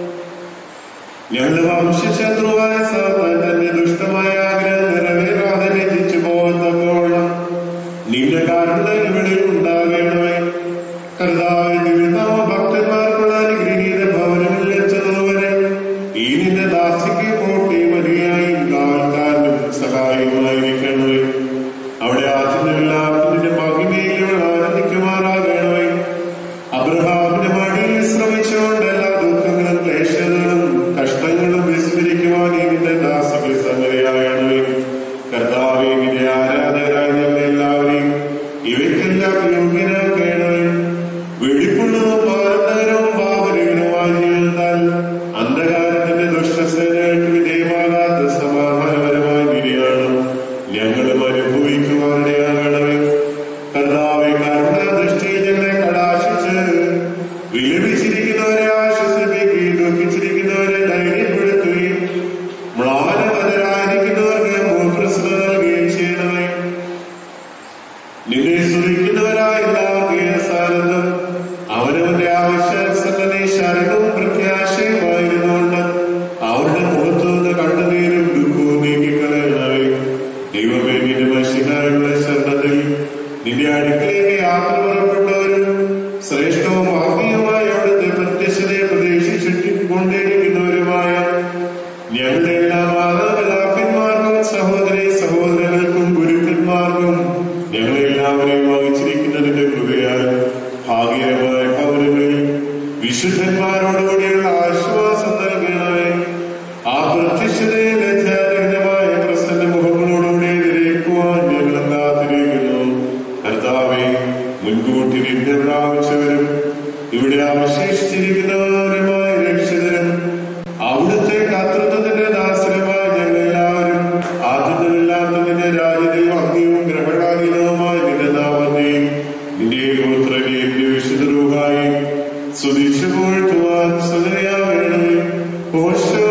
ഞങ്ങളുടെ വംശശത്രുവായ സാത്താൻ തന്റെ ദുഷ്ടമായ ആഗ്രഹം നിറവേറാതെ രചിച്ചു പോകുന്നപ്പോഴും നിന്റെ കാരുണ ഇവിടെ ഉണ്ടാകണമേ കർത്താവ് ദിവ്യനാമ ഭക്തന്മാർക്കുള്ള അനുഗ്രഹീത ഭവനങ്ങളിൽ എത്തുന്നതുവരെ ഈ നിന്റെ ദാസിക്ക് കോട്ടി മതിയായും കാവൽക്കാരനും സഹായമായിരിക്കണമേ അവിടെ ആദ്യമെല്ലാവർക്കും നിന്റെ മഹിമയിൽ ആനന്ദിക്കുമാറാകണമേ അബ്രഹാമിന്റെ മടിയിൽ ശ്രമിച്ചുകൊണ്ട് എല്ലാ ദുഃഖങ്ങളും ക്ലേശങ്ങളും കഷ്ടങ്ങളും വിസ്മരിക്കുവാൻ ഈ നിന്റെ ദാസിക്ക് സംഗതിയാകണമേ കർത്താവെ നിന്റെ ആരാധകരായ ഞങ്ങൾ എല്ലാവരെയും ഇവയ്ക്കെല്ലാം നിന്നെ സ്തുതിക്കുന്നവരായ എല്ലാവർക്കും സാരഥം അവരവന്റെ ആവശ്യസന്നതി ശരണവും പ്രത്യാശയുമായിരുന്നുകൊണ്ട് അവരുടെ മുഖത്തു നിന്ന് കണ്ണുനീരും ദുഃഖവും നീക്കിക്കളയണമേ ദൈവമേ നിന്റെ മനുഷ്യനായുള്ള ശരണത്തിൽ നിന്റെ അടുക്കലേക്ക് യാത്ര പുറപ്പെട്ടവരും ശ്രേഷ്ഠവും ആത്മീയമായ അവിടുത്തെ പ്രത്യക്ഷതയെ പ്രതീക്ഷിച്ചുകൊണ്ടിരിക്കുന്നവരുമായ ഞങ്ങളുടെ എല്ലാ മാതാപിതാക്കന്മാർക്കും സഹോദരി സഹോദരങ്ങൾക്കും ഗുരുക്കന്മാർക്കും ഞങ്ങളെല്ലാവരെയും വഹിച്ചിരിക്കുന്നതിന്റെ കൃപയാൽ ഭാഗ്യകരമായ പൗരങ്ങളിൽ വിശുദ്ധന്മാരോടുകൂടിയുള്ള ആശ്വാസം നൽകണമേ ആ പ്രത്യക്ഷതയെ ലജ്ജാരഹിതമായ പ്രസന്ന മുഖങ്ങളോടുകൂടി എതിരേക്കുവാൻ ഞങ്ങൾ കാത്തിരിക്കുന്നു കർത്താവെ മുൻകൂട്ടി നിന്റെ പ്രാപിച്ചവരും ഇവിടെ അവശേഷിച്ചിരിക്കുന്നവരുമായ രക്ഷിതരും അവിടുത്തെ കർത്തൃത്വത്തിന്റെ ദാസരമായ ഞങ്ങളെല്ലാവരും ആദ്യമില്ലാത്തതിന്റെ രാജ്യത്തിൽ അഗ്നിയും ഗ്രഹണാധീനവുമായ നിന്റെ നാമത്തെയും നിന്റെ ഗോത്രനെയും നിന്റെ വിശുദ്ധ രൂപായി സ്തുതിച്ചു പോഴ്ത്തുവാൻ സുതയാകണമേ ഓശോ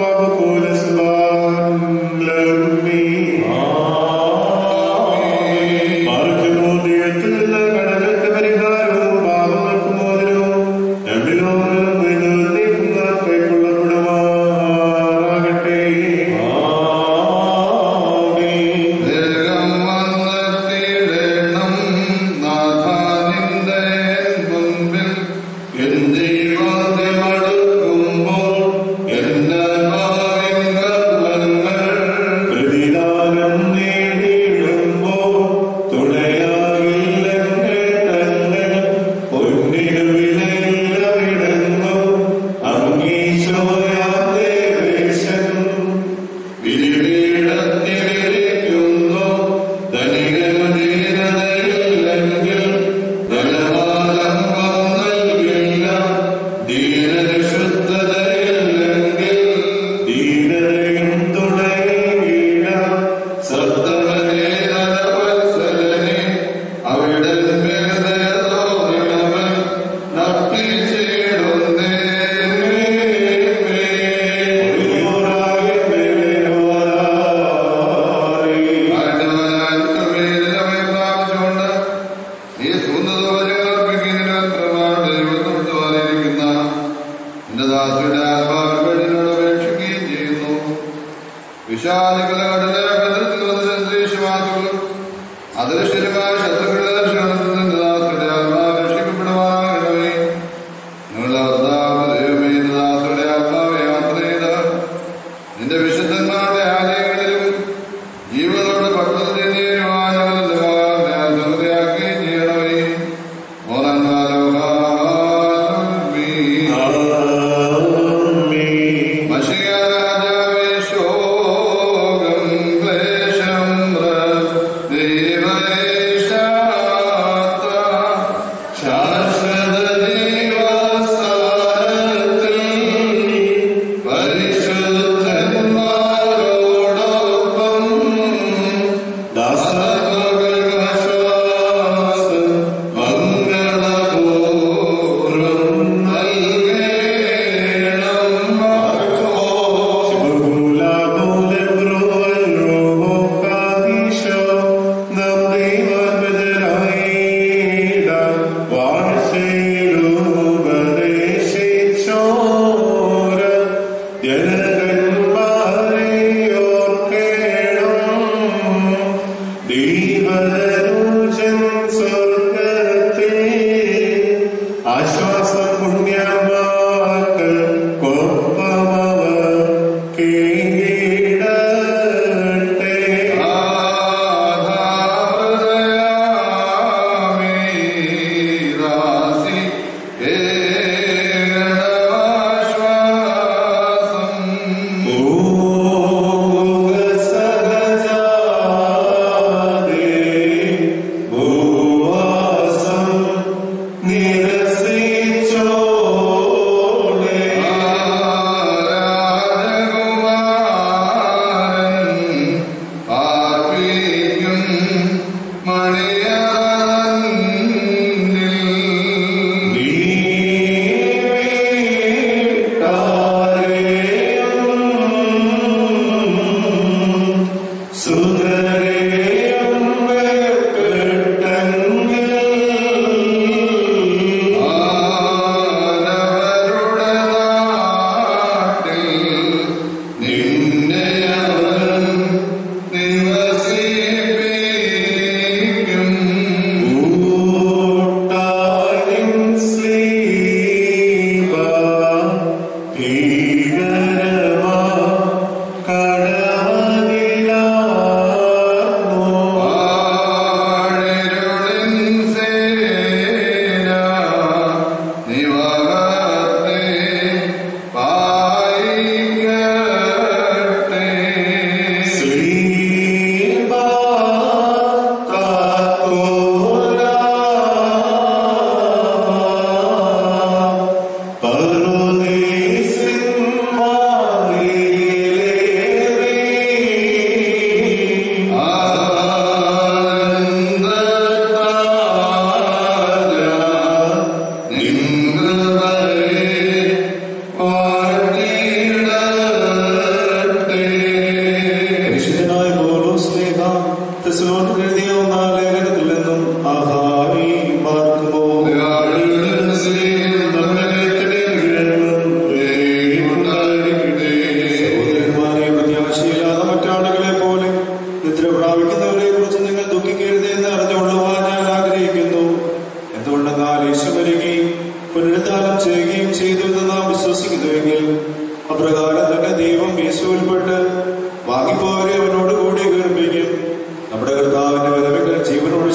മാർഗമോ ദൈവത്തിൽ നിന്ന് കടകൾക്ക് പരിഹാരവും പാപങ്ങൾക്ക് മോചനവും ഞങ്ങളിലോ നീക്കുന്ന കൈക്കൊള്ളപ്പെടുമാറാകട്ടെ വേഗം വന്നെത്തിയിടണം നാഥാനിന്റെ മുൻപിൽ എൻ ദൈവത്തെ മടുക്കുമ്പോൾ എന്റെ ഭാവിൻ കർമ്മങ്ങൾ പ്രതിദാനം നേടിയിടുമ്പോ തുണയാകില്ലെന്നെ തന്നെ പൊന്നിനു വിലയില്ലവിടുന്നു അങ്ങീശോയാതെ വേഷം വിരിവീടത്തിലിരിക്കുന്നു ധനികന് ധീരതയില്ലെങ്കിൽ ധനവാദം നൽകില്ല ധീരന് ശുദ്ധതയില്ലെങ്കിൽ ധീരതയും തുണയില്ല സത്തമനേ നരവത്സലനെ അവിടെ മേധേതോന്നവൻ നട്ടിച്ചിടുന്നേ നീ എന്റെ ദാസിയുടെ ആത്മാവിനോട് അപേക്ഷിക്കുകയും ചെയ്യുന്നു വിശാലികളുടെ കടലെ ഭദ്രത്തിൽ വന്ന അന്തരീക്ഷവാസികളും അദൃശ്യരുമായ ശത്രുക്കളുടെ ദർശനത്തിൽ നിന്റെ ദാസിയുടെ ആത്മാവ് രക്ഷിക്കപ്പെടുവാനാകണമേ നിങ്ങളുടെ ഭർത്താവ് ദൈവമേ നിന്റെ ദാസിയുടെ ആത്മാവ് യാത്ര ചെയ്ത് നിന്റെ വിശുദ്ധന്മാരുടെ ആലയങ്ങളിലും ജീവനോട് ഭക്തത ചെയ്യുവാൻ സംഗതിയാക്കുകയും ചെയ്യണമേ മഷികാരാജാവേ ശോകം ക്ലേശം ദേവേശ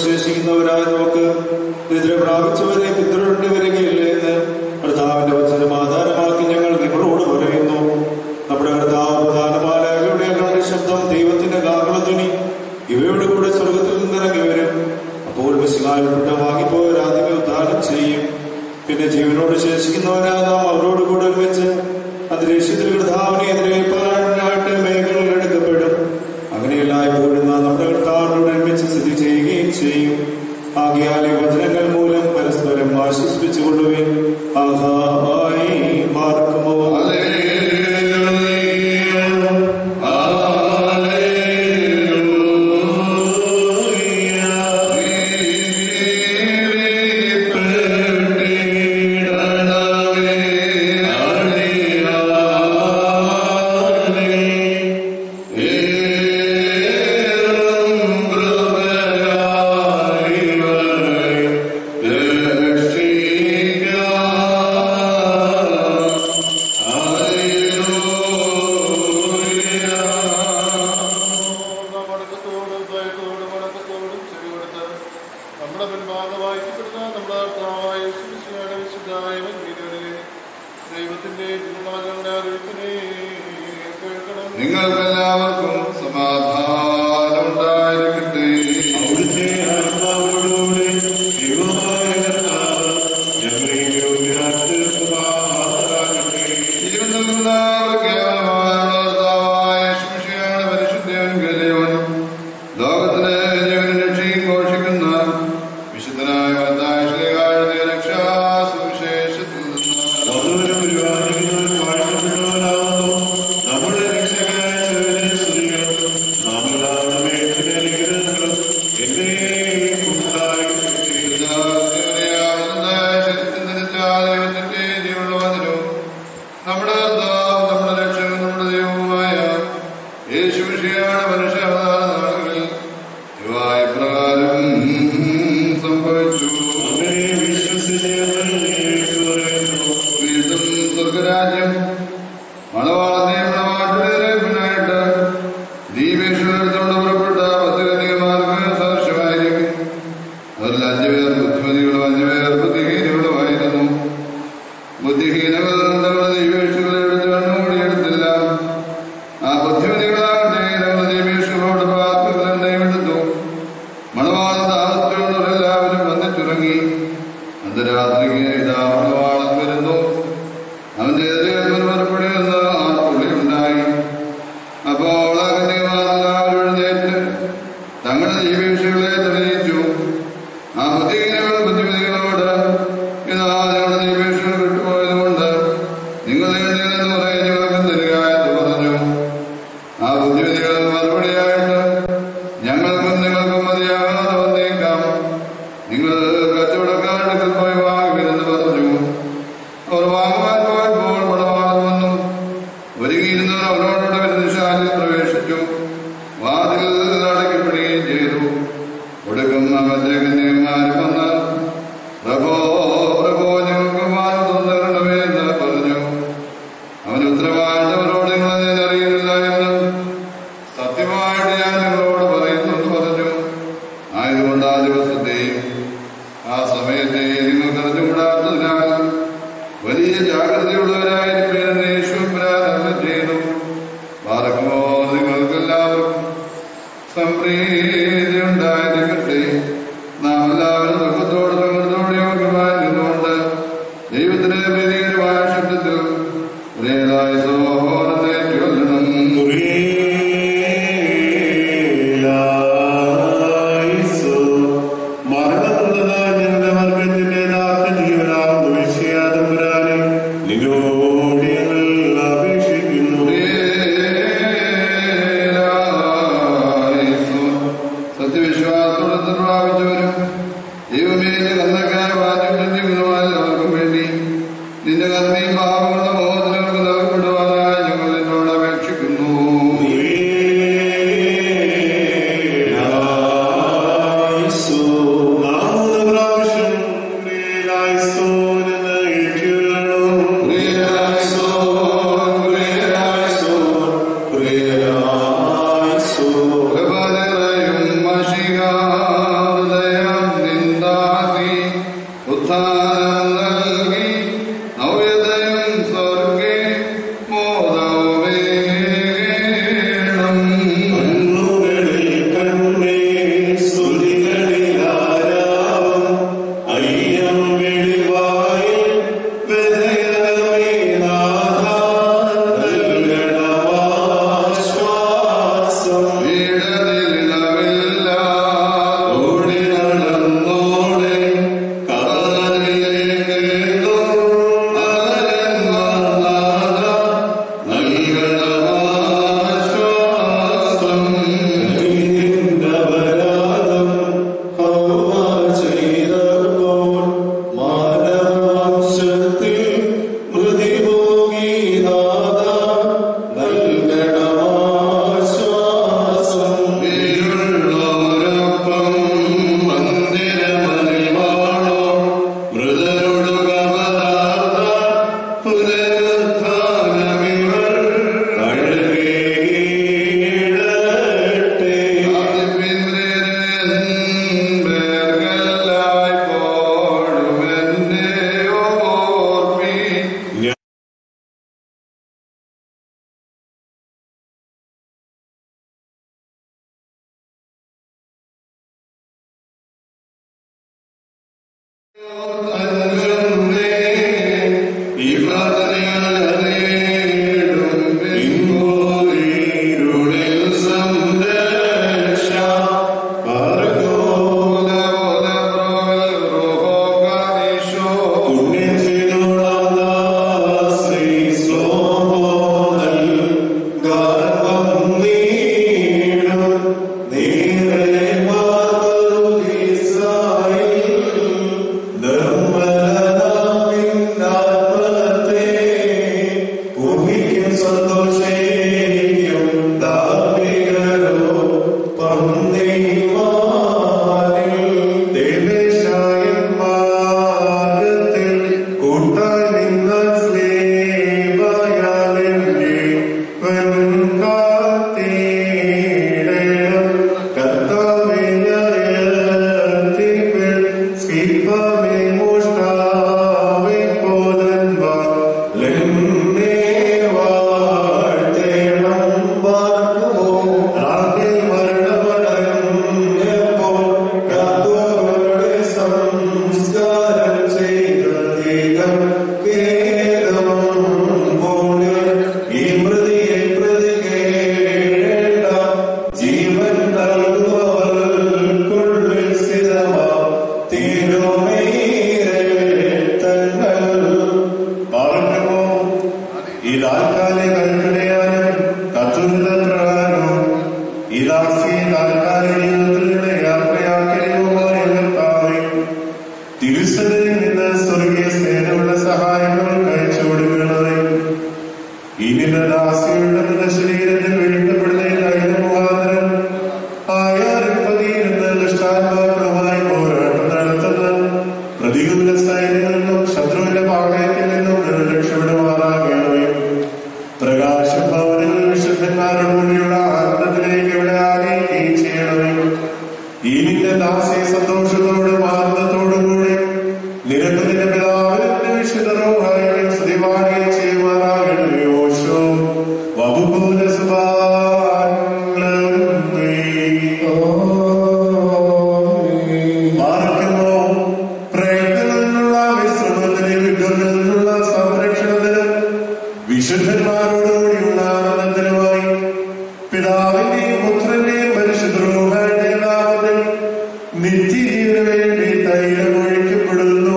ശേഷിക്കുന്നവരായ നമുക്ക് നിദ്ര പ്രാപിച്ചവരെ പിന്തുടരേണ്ടി വരികയില്ല എന്ന് കർത്താവിന്റെ വചനം ആധാരമാക്കി ഞങ്ങൾ നിങ്ങളോട് പറയുന്നു നമ്മുടെ കർത്താവ് പ്രധാനമാലയുടെ ശബ്ദം ദൈവത്തിന്റെ കാകളധ്വനി ഇവയുടെ കൂടെ സ്വർഗത്തിൽ നിന്നിറങ്ങി വരും അപ്പോൾ വിശകാലപ്പെട്ട വാങ്ങിപ്പോയവർ ആദ്യമേ ഉദ്ധാനം ചെയ്യും പിന്നെ ജീവനോട് ശേഷിക്കുന്നവരാ നാം അവരോട് കൂടെ വെച്ച് അന്തരീക്ഷത്തിൽ കർത്താവിനെതിരെ പാരായണമായിട്ട് മേഘങ്ങളിൽ എടുക്കപ്പെടും അങ്ങനെയല്ല എപ്പോഴും നാം നമ്മുടെ കർത്താവിനോട് ഒരുമിച്ച് സ്ഥിതി ചെയ്യുകയും ചെയ്യും ആകിയാൽ ഈ വചനങ്ങൾ മൂലം പരസ്പരം ആശ്വസിപ്പിച്ചുകൊള്ളുകയും ആഹായി മാർക്കുമോ മടക്കത്തോടും ഭയത്തോടും മടക്കത്തോടും ചെവികൊടുത്ത് നമ്മുടെ മുൻപാകെ വായിക്കപ്പെടുന്ന നമ്മുടെ കർത്താവായ യേശുമിശിഹായുടെ വിശുദ്ധമായ വൻവീടുകളിലെ ദൈവത്തിന്റെ തിരുനാളുകളുടെ അറിയിപ്പിനെ കേൾക്കണം നിങ്ങൾക്കെല്ലാവർക്കും സമാധാനം ഉണ്ടായിരിക്കട്ടെ അവിടുത്തെ ആത്മാവിനോടുകൂടെ ദൈവമായ കർത്താവ് ഞങ്ങളെ യോഗ്യരാക്കി തീർക്കുമാറാകട്ടെ. ലോകത്തിലെ ജീവനും രക്ഷയും ഘോഷിക്കുന്ന വിശുദ്ധനായ മത്തായിശ്ലീഹായുടെ രക്ഷാസുവിശേഷത്തിൽ വധുവിനും വിവാഹിക്കുന്നവനും വാഴ്ത്തപ്പെട്ടവനാകുന്നു. നമ്മുടെ രക്ഷകനായ ശിവനെ സ്തുതികൾ. നാം എല്ലാവരും ഏറ്റ അനുഗ്രഹങ്ങളും എന്നേക്കും ഉണ്ടായിരിക്കട്ടെ. നമ്മുടെ കർത്താവ്, നമ്മുടെ രക്ഷകൻ, നമ്മുടെ ദൈവവുമായ യേശുമിശിഹായുടെ മനുഷ്യാവതാര നാളുകളിൽ ഇവ ഇപ്രകാരം സംഭവിച്ചു അങ്ങനെ വിശ്വസിച്ച് ഞങ്ങൾ ഏറ്റുപറയുന്നു. വീണ്ടും സ്വർഗരാജ്യം മണവാളത്തെ മണവാട്ടിനായിട്ട് ദീപേക്ഷലെടുത്തോണ്ട് പുറപ്പെട്ട പത്ത് കന്യകമാർക്ക് സദൃശമായിരിക്കും അതിൽ അഞ്ചുപേർ ബുദ്ധിമതികളും അഞ്ചുപേർ ബുദ്ധിഹീനങ്ങളുമായിരുന്നു ബുദ്ധിഹീനകൾ തങ്ങളുടെ ദീപേക്ഷകളെ എടുത്ത് കണ്ണുകൂടിയെടുത്തില്ല ആ ബുദ്ധിമതികളാകട്ടെ തങ്ങളുടെ ദീപേക്ഷകളോട് പാത്രങ്ങളെയും എടുത്തു മണവാളൻ താമസിച്ചുള്ളവരെല്ലാവരും വന്നിട്ടുറങ്ങി അർദ്ധരാത്രിക്ക് ഇതാ മണവാളൻ വരുന്നു അവന്റെ എതിരെ പുറപ്പെടുന്ന ആ പുള്ളിയുണ്ടായി അപ്പോൾ ആ കന്യകമാരെല്ലാവരും എഴുന്നേറ്റ് തങ്ങളുടെ ദീപേക്ഷകളെ തെളിയിച്ചു ആ ബുദ്ധിഹീനകൾ ബുദ്ധിമതികളോട് ഇതാ ഞങ്ങളുടെ ദീപേക്ഷകൾ വിട്ടുപോയതുകൊണ്ട് നിങ്ങൾ എഴുന്നേലെന്ന് പറയും ഞങ്ങൾക്ക് തരിക എന്ന് പറഞ്ഞു ആ ബുദ്ധിമതികൾ മറുപടിയായിട്ട് ഞങ്ങൾക്കും നിങ്ങൾക്കും മതിയാകാതെ വന്നേക്കാം നിങ്ങൾ കച്ചവടക്കാരുടെ പോയി വാങ്ങുമെന്ന് പറഞ്ഞു അവർ വാങ്ങുവാൻ പോയപ്പോൾ മണവാളൻ വന്നു ഒരുങ്ങിയിരുന്നവർ അവരോടുകൂടെ വിരുദ്ധശാലയിൽ പ്രവേശിച്ചു വാതിൽ അടയ്ക്കപ്പെടുകയും ചെയ്തു ഒടുക്കം അവന്റെ കന്യകമാരും വന്ന് പ്രഭോ പ്രഭോ ഞങ്ങൾക്ക് വാൽ തുറന്നിരണമേ എന്ന് പറഞ്ഞു അവൻ ഉത്തരവായിട്ട് അവരോട് നിങ്ങളെ ഞാൻ അറിയുന്നില്ല എന്ന് സത്യമായിട്ട് ഞാൻ നിങ്ങളോട് പറയുന്നു എന്ന് പറഞ്ഞു ആയതുകൊണ്ട് ആ ദിവസത്തെയും ആ സമയത്തെ നിങ്ങൾക്ക് അറിഞ്ഞുകൂടാത്തതിനാൽ വലിയ ജാഗ്രതയുള്ളവരായിരിക്കും യേശു പ്രാരംഭം ചെയ്തു പാർക്കുമോ നിങ്ങൾക്കെല്ലാവർക്കും സംപ്രീതി ഉണ്ടായിരിക്കട്ടെ നാം എല്ലാവരും ദുഃഖത്തോട് ദുഃഖത്തോട് യോഗ്യമായി നിന്നുകൊണ്ട് ദൈവത്തിന്റെ പ്രീതികരമായ ശബ്ദത്തിൽ ഒരേതായ സോഹോരത്തെ ചൊല്ലണം ലായിസോ. മരണമുള്ളതായ ഞങ്ങളുടെ വർഗത്തിന്റെ യഥാർത്ഥ ജീവനാകുന്ന വിഷയാതമ്പുരാനെ നിന്നോട് ഞങ്ങൾ അപേക്ഷിക്കുന്നു സത്യവിശ്വാസത്തോടെ പ്രാപിച്ചവരും ദൈവമേ കന്നക്കാര വാചകങ്ങളുമായ അവർക്കും വേണ്ടി നിന്റെ കർമ്മയും പാപങ്ങളുടെ മോചനങ്ങൾക്ക് നൽകപ്പെടുവാനായി ഞങ്ങൾ നിന്നോട് അപേക്ഷിക്കുന്നു ലായിസോ. നാമൂന്ന് പ്രാവശ്യം ലായിസോ എന്ന് ഏറ്റുകൊള്ളണം. ലായിസോ, ലായിസോ, ലായിസോ. കൃപാലയം മഷികാ ഹൃദയ തിരുസനയിൽ നിന്ന് സ്വർഗീയ സേനയുള്ള സഹായങ്ങൾ കഴിച്ചു കൊടുക്കണമേ ഇനിന്റെ ദാസികളുടെ മൃതശരീരത്തിൽ വീഴ്ത്തപ്പെടുന്ന കൈത മുഖാന്തരം ആയാറിപ്പതിയിരുന്ന് ദുഷ്ടാത്മാക്കളുമായി പോരാട്ടം നടത്തുന്ന പ്രതികൂല സൈന്യങ്ങളിൽ നിന്നും ശത്രുവിന്റെ പാളയത്തിൽ നിന്നും നിങ്ങൾ രക്ഷപ്പെടുമാറാകണമേ പ്രകാശഭവനിൽ വിശുദ്ധന്മാരോടുകൂടിയുള്ള ആനന്ദത്തിലേക്ക് ഇവിടെ ആനയിക്കുകയും ചെയ്യണമേ ഈ നിന്റെ ദാസിയെ സന്തോഷത്തോടും ആനന്ദത്തോടും കൂടി നിനക്ക് നിന്റെ പിതാവിന്റെ വിശുദ്ധരോഹായും സ്തുതിവാണിയും ചെയ്യുമാറാകണമേ ഓശോ വബുകൂല മാർക്കുമോ പ്രയത്നത്തിൽ നിന്നുള്ള വിശ്രമത്തിന് വിഗ്രഹത്തിൽ നിന്നുള്ള സംരക്ഷണത്തിന് വിശുദ്ധന്മാരോടുകൂടിയുള്ള ആനന്ദത്തിനുമായി പിതാവിന്റെയും പുത്രന്റെയും പരിശുദ്ധരോഹായുടെയും നാമത്തിൽ നിത്യജീവന് വേണ്ടി തൈലം ഒഴിക്കപ്പെടുന്നു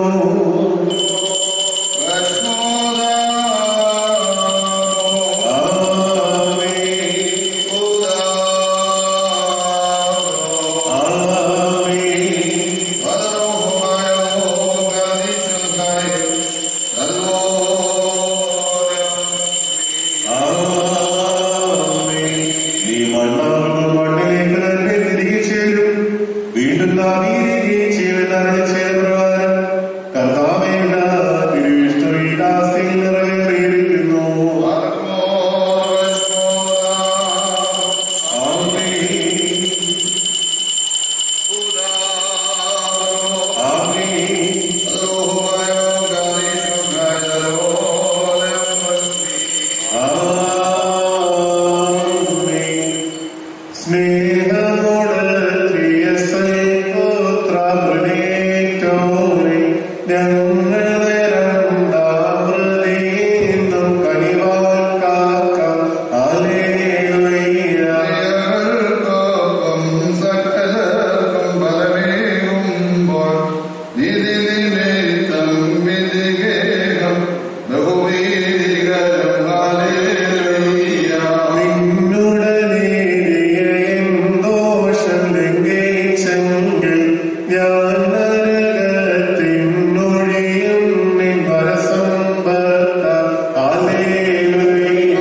നീ മണ്ണാകുന്ന മണ്ണിലേക്ക് തന്നെ തിരികെ ചേരും വീണ്ടും നവീകരിക്കുകയും ചെയ്യുമെന്നാണ് ചെയ്ത പ്രകാരം കർത്താവേണ്ട തിരുവിഷ്ടവീദാസിൽ നിറവേറിയിരിക്കുന്നു സ്നേഹമോട് പ്രിയസൈപുത്രമൃതേറ്റോമേ ഞങ്ങളെ രണ്ടാമൃതീന്നും കനിവാൽക്കാക്ക അലേലുയ്യ ദോഷം ലംഘിച്ചെങ്കിൽ ഞാൻ നരകത്തിനൊഴിയും നിൻ വരസമ്പത്ത അലേലുയ്യ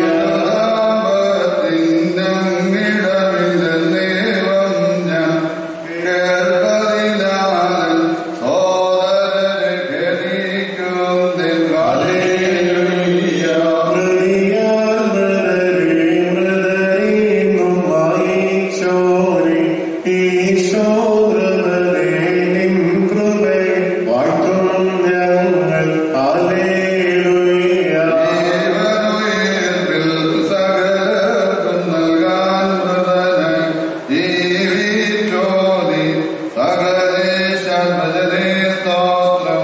സകലേശ ഭജനേ സ്തോത്രം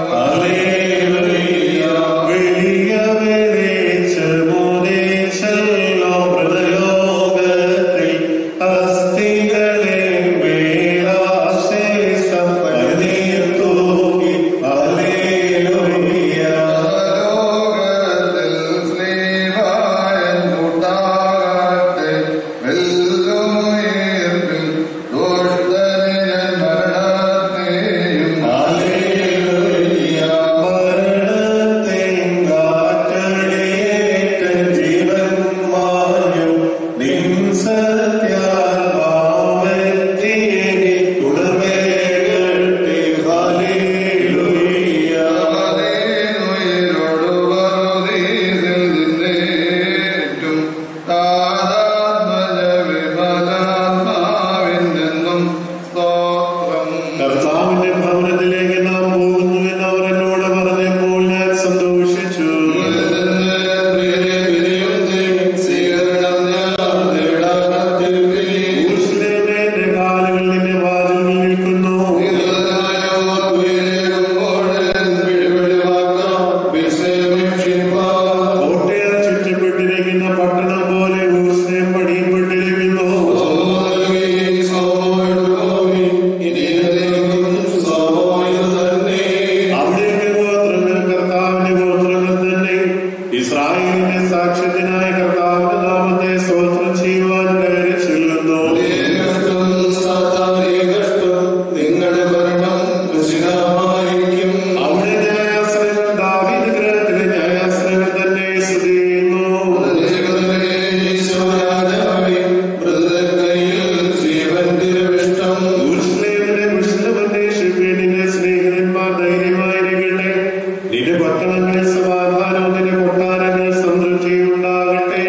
പട്ടണങ്ങൾ സമാധാനത്തിന് കൊട്ടാരങ്ങൾ സംതൃപ്തിയുണ്ടാകട്ടെ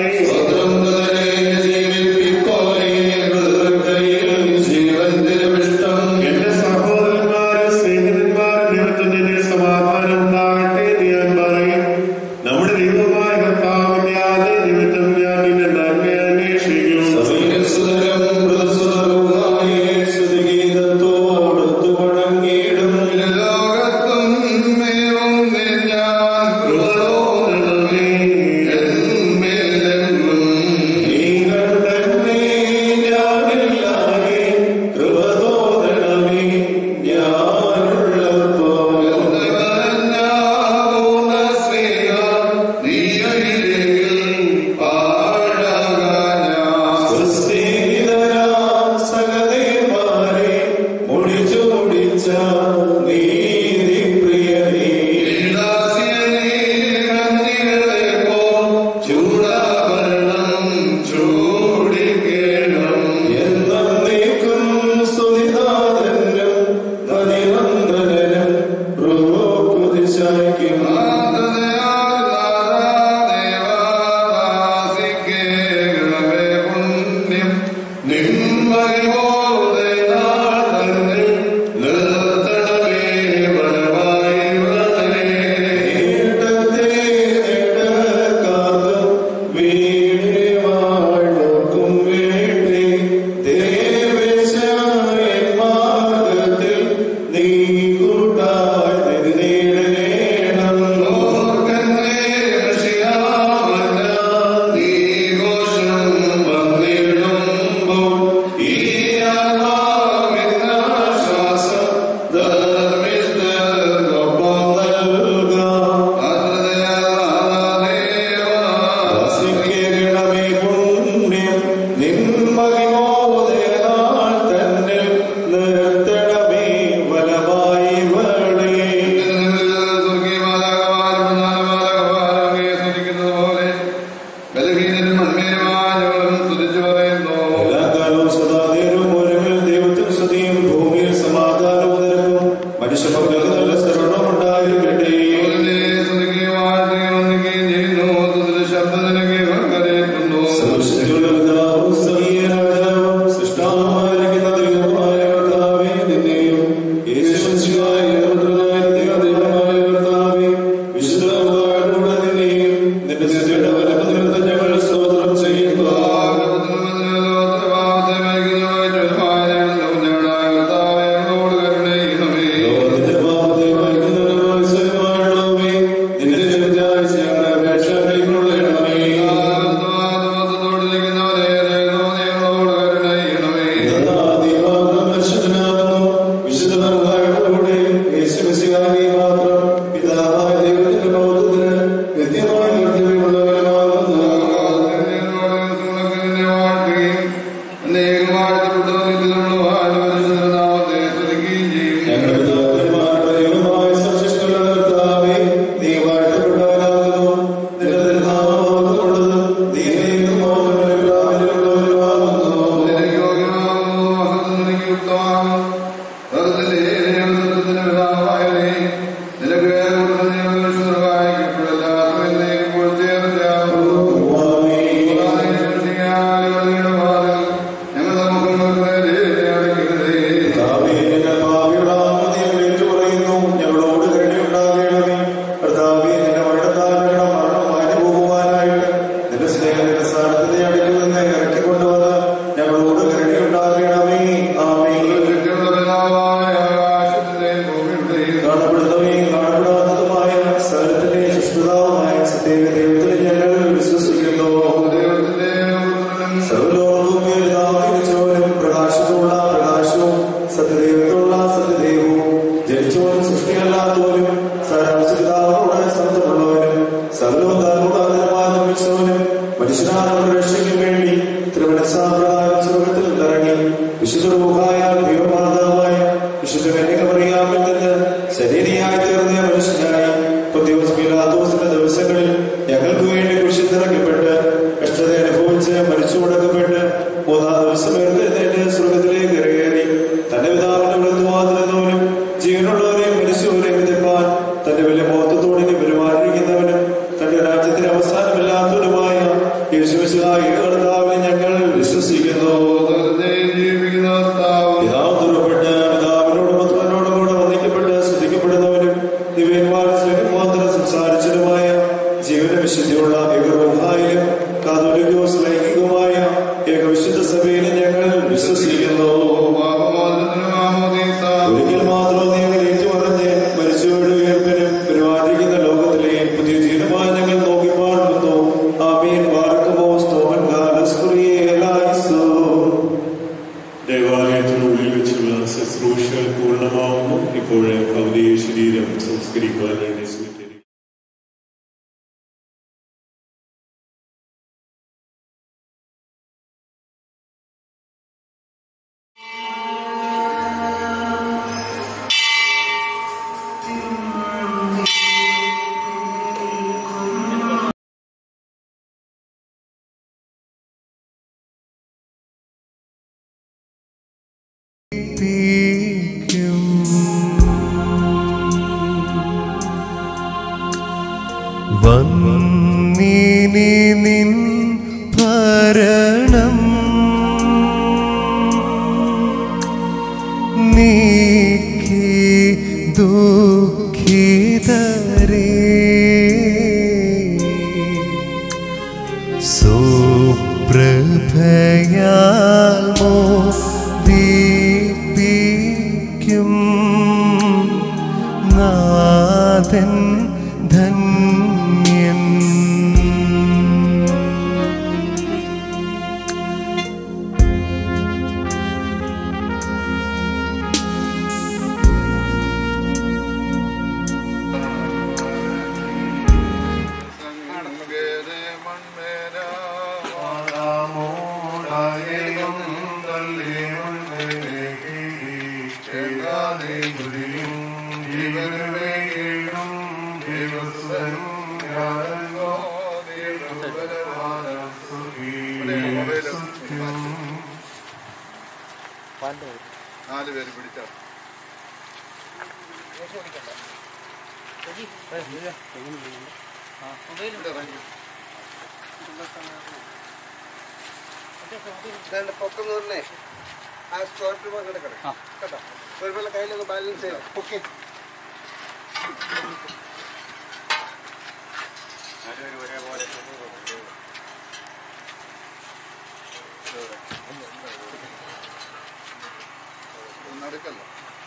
എന്റെ സഹോദരന്മാരും സ്നേഹിതന്മാരും ദൈവത്തിന്റെ സമാധാനം ഉണ്ടാകട്ടെ എന്ന് ഞാൻ പറയും നമ്മുടെ ദൈവമായ കർത്താവിന്റെ ആദ്യ നിമിത്തം ഞാൻ നിന്റെ നന്മ അന്വേഷിക്കും ജീവനുള്ളവരെയും മരിച്ചവരെയും വിധിപ്പാൻ തന്റെ വലിയ മഹത്വത്തോടെ പെരുമാറി സംസ്കരിക്കുവാൻ വേണ്ടി സ്വീകരിക്കും ും വന്നിനി നിൻ ഭരണം നീക്കി ദുഃഖിതരേ സുപ്രഭയാൽ മോദിപ്പിക്കും നാഥൻ ധന്യൻ നാല് പേര് പിടിച്ചോ പൊക്കം തോന്നേ ആ സ്റ്റോറിൽ പോയി കിടക്കണം കേട്ടോ ഒരു പോലെ കയ്യിലൊന്ന് ബാലൻസ് ചെയ്യാം പൊക്കി നടക്കല്ലോ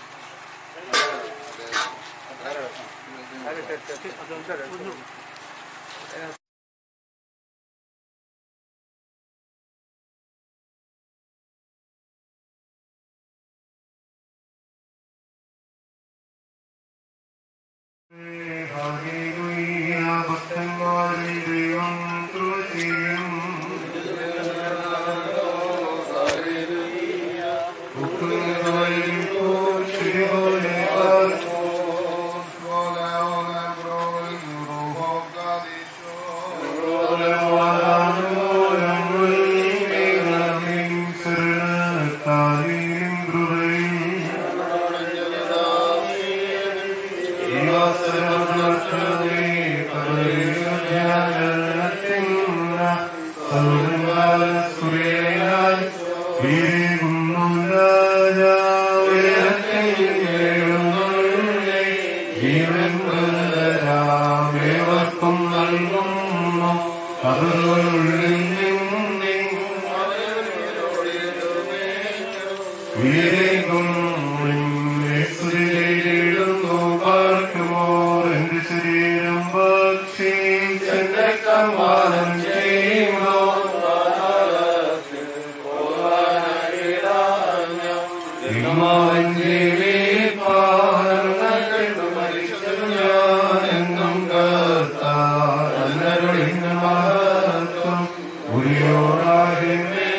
ജീവൻ നൽകുന്നു അവരുള്ളിൽ നിന്നേ വീരേകും യേശുവിലിടുന്നു പാർക്കുമോ എന്റെ ശരീരം ഭക്ഷിച്ചെന്റെ കമ്മാനം ചെയ്യുമോ ഇമാവൻ ജീവിപ്പാൻ മരിച്ചു ഞാൻ എന്നും കർത്താൻ എന്നരുളിന് മഹത്വം ഉരിയോടാകെ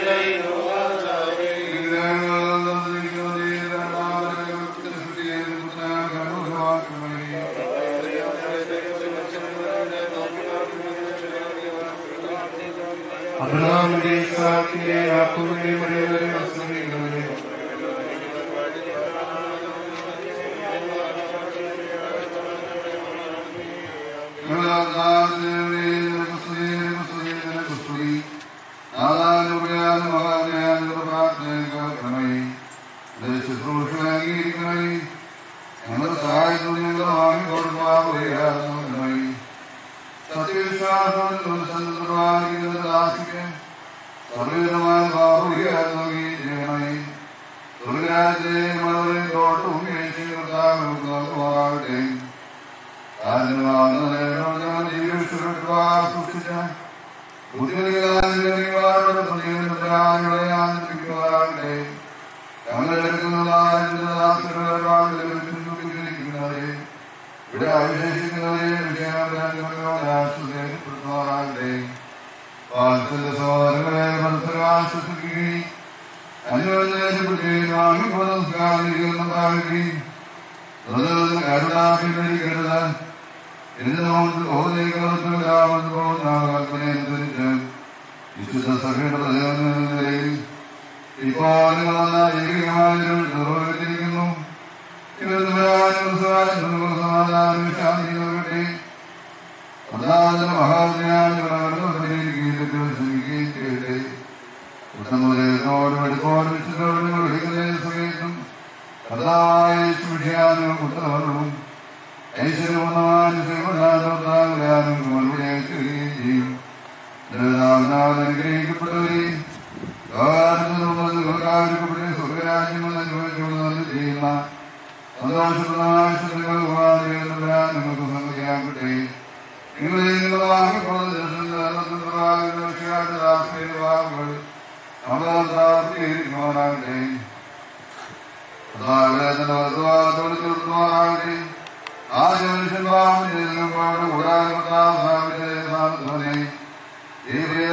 അബ്രഹാമിന്റെ ഇസ്ഹാക്കിന്റെ യാക്കോബിന്റെ മറിയവരെ വസ്തുതകളെ ഞങ്ങളുടെ സഹായത്തിൽ ഞങ്ങൾ വാങ്ങിക്കൊടുക്കാവുകയായി സത്യവിശ്വാസം ദാസിക്ക് സർവവിധമായ ബാഹുകയായി ചെയ്യണമേ ദുർഗരാജത്തെ വളരെ തോട്ടവും കർത്താവാകട്ടെ സൂക്ഷിച്ച ബുദ്ധിമുട്ടുകളായ ആനന്ദിക്കുവാറാകട്ടെ ഞങ്ങളെടുക്കുന്നതായ ഇവിടെ അവശേഷിക്കുന്നവരെ വിഷയപ്പെടുത്തുമാറാകട്ടെ വാത്സല്യ സഹോദരങ്ങളെ പരസ്പരം ആശ്വസിക്കുകയും അന്യോന്യപ്പെടുകയും വാങ്ങിപ്പോകുന്നതാകുകയും കരുണാഭിമുഖീകരുത് എന്ന് നമുക്ക് ഓരോ പോകുന്ന കൽപ്പനയനുസരിച്ച് വിശുദ്ധ സഭയുടെ പ്രചോദനയിൽ ഇപ്പോൾ നിങ്ങൾ വന്ന ഏകീകമായൊരു നിർവഹിച്ചിരിക്കുന്നു സമാധാനം ശാന്തി നൽകട്ടെ ഒന്നാമത് മഹാജ്ഞാനിക്കുകയും ചെയ്യട്ടെ ഉത്തമോട് എടുപ്പോട് വിശുദ്ധോട് വിളിക്കുന്ന സമയത്തും കഥായ വിഷയാനും ഉത്തരവും ഐശ്വര്യപൂർണ്ണമായ ശ്രീമല്ലാനും മറുപടി അയക്കുകയും ചെയ്യും അനുഗ്രഹിക്കപ്പെട്ടവരെ സ്വർഗരാജ്യം അനുഭവിച്ചുകൊണ്ട് ചെയ്യുന്ന സന്തോഷപ്രദമായ ശ്രദ്ധകൾ നിങ്ങൾക്ക് സംഗതിയാകട്ടെ നിങ്ങളെ നിങ്ങൾ വാങ്ങിക്കൊള്ളുന്ന ദിവസങ്ങൾ നമ്മളാകട്ടെ ാകട്ടെ ആ മനുഷ്യൻ പാമ്പാട് കൂടാതെ ഈ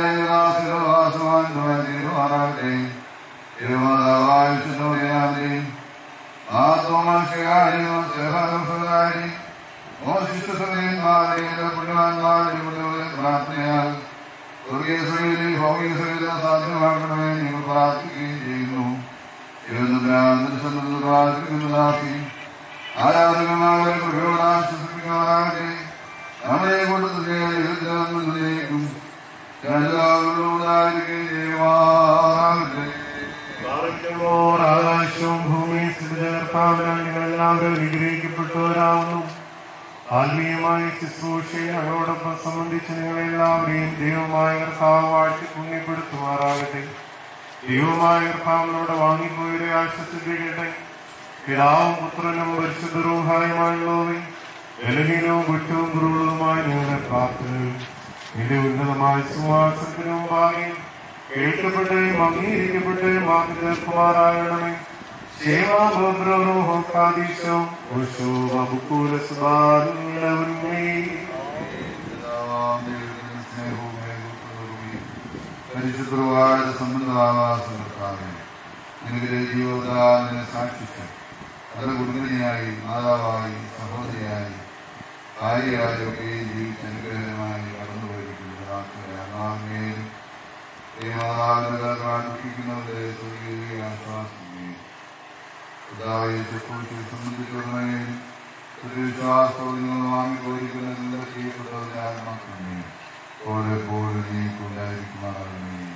പ്രിയവാസമാകട്ടെ തിരുമാതാവായുഷോയാതി ആത്മമനുഷ്യകാര്യം സേവാകാരി മോശിഷ്ടസമയന്മാരെ പുണ്യവാന്മാരെ പ്രാർത്ഥനയാൽ സ്വർഗീയ സഭയിലെ ഭൗമിക സഭയിലെ സാധ്യമാക്കണമേ നിങ്ങൾ പ്രാർത്ഥിക്കുകയും ചെയ്യുന്നു ഇരുപത്തിനാക്കി ആരാധകന്മാരെ പ്രയോജനാശ്വസിപ്പിക്കുവാനാകട്ടെ നമ്മളെ കൊണ്ട് ഇരുപത്തിനാക്കും എല്ലാവരോടായിരിക്കുകയും ചെയ്യുവാനാകട്ടെ ആകാശവും ഭൂമിയും സ്ഥിതികർത്താവിനാൽ നിങ്ങൾ എല്ലാവരും അനുഗ്രഹിക്കപ്പെട്ടവരാകുന്നു ആത്മീയമായ ശുശ്രൂഷയെ ഞങ്ങളോടൊപ്പം സംബന്ധിച്ച് നിങ്ങളെല്ലാവരെയും ദൈവമായ കർത്താവ് വാഴ്ത്തി പുണ്യപ്പെടുത്തുമാറാകട്ടെ ദൈവമായ കർത്താവിനോട് വാങ്ങിപ്പോയവരെ ആശ്വസിപ്പിക്കട്ടെ പിതാവും പുത്രനും പരിശുദ്ധരൂഹായുമായുള്ളവരെ ബലഹീനവും കുറ്റവും കുറവുള്ളതുമായ നിങ്ങളുടെ പ്രാർത്ഥനകൾ നിന്റെ ഉന്നതമായ സുവാസത്തിനും ഭാഗ്യം കേൾക്കപ്പെട്ടേയും അംഗീകരിക്കപ്പെട്ടേയും വാക്ക് ചേർക്കുമാറാകണമേ ക്ഷേമാഭദ്രോഹോക്കാദീശോ ഉഷോ വബുക്കൂല സുബാനുള്ളവന്മേ പരിശുദ്ധമായ സംബന്ധമാവാസം കർത്താവേ നിനക്ക് ജീവിതത്തിനെ സാക്ഷിച്ച് പല കുടുംബിനിയായി മാതാവായി സഹോദരിയായി ഭാര്യയായി ഒക്കെ ജീവിച്ച അനുഗ്രഹമായി കടന്നുപോയിരിക്കുന്നത് ദുഃഖിക്കുന്നവരെ സ്വർഗീയ ആശ്വാസിക്കുകയും പിതാവെ ശുശ്രൂഷയെ സംബന്ധിച്ചുള്ളവരെയും വിശ്വാസത്തോട് നിങ്ങൾ വാങ്ങിപ്പോയിരിക്കുന്ന നിങ്ങൾ ചെയ്യപ്പെട്ടവരെ മാത്രമേ ഓരോപ്പോഴും നീക്കുണ്ടായിരിക്കുമാറാകണമേ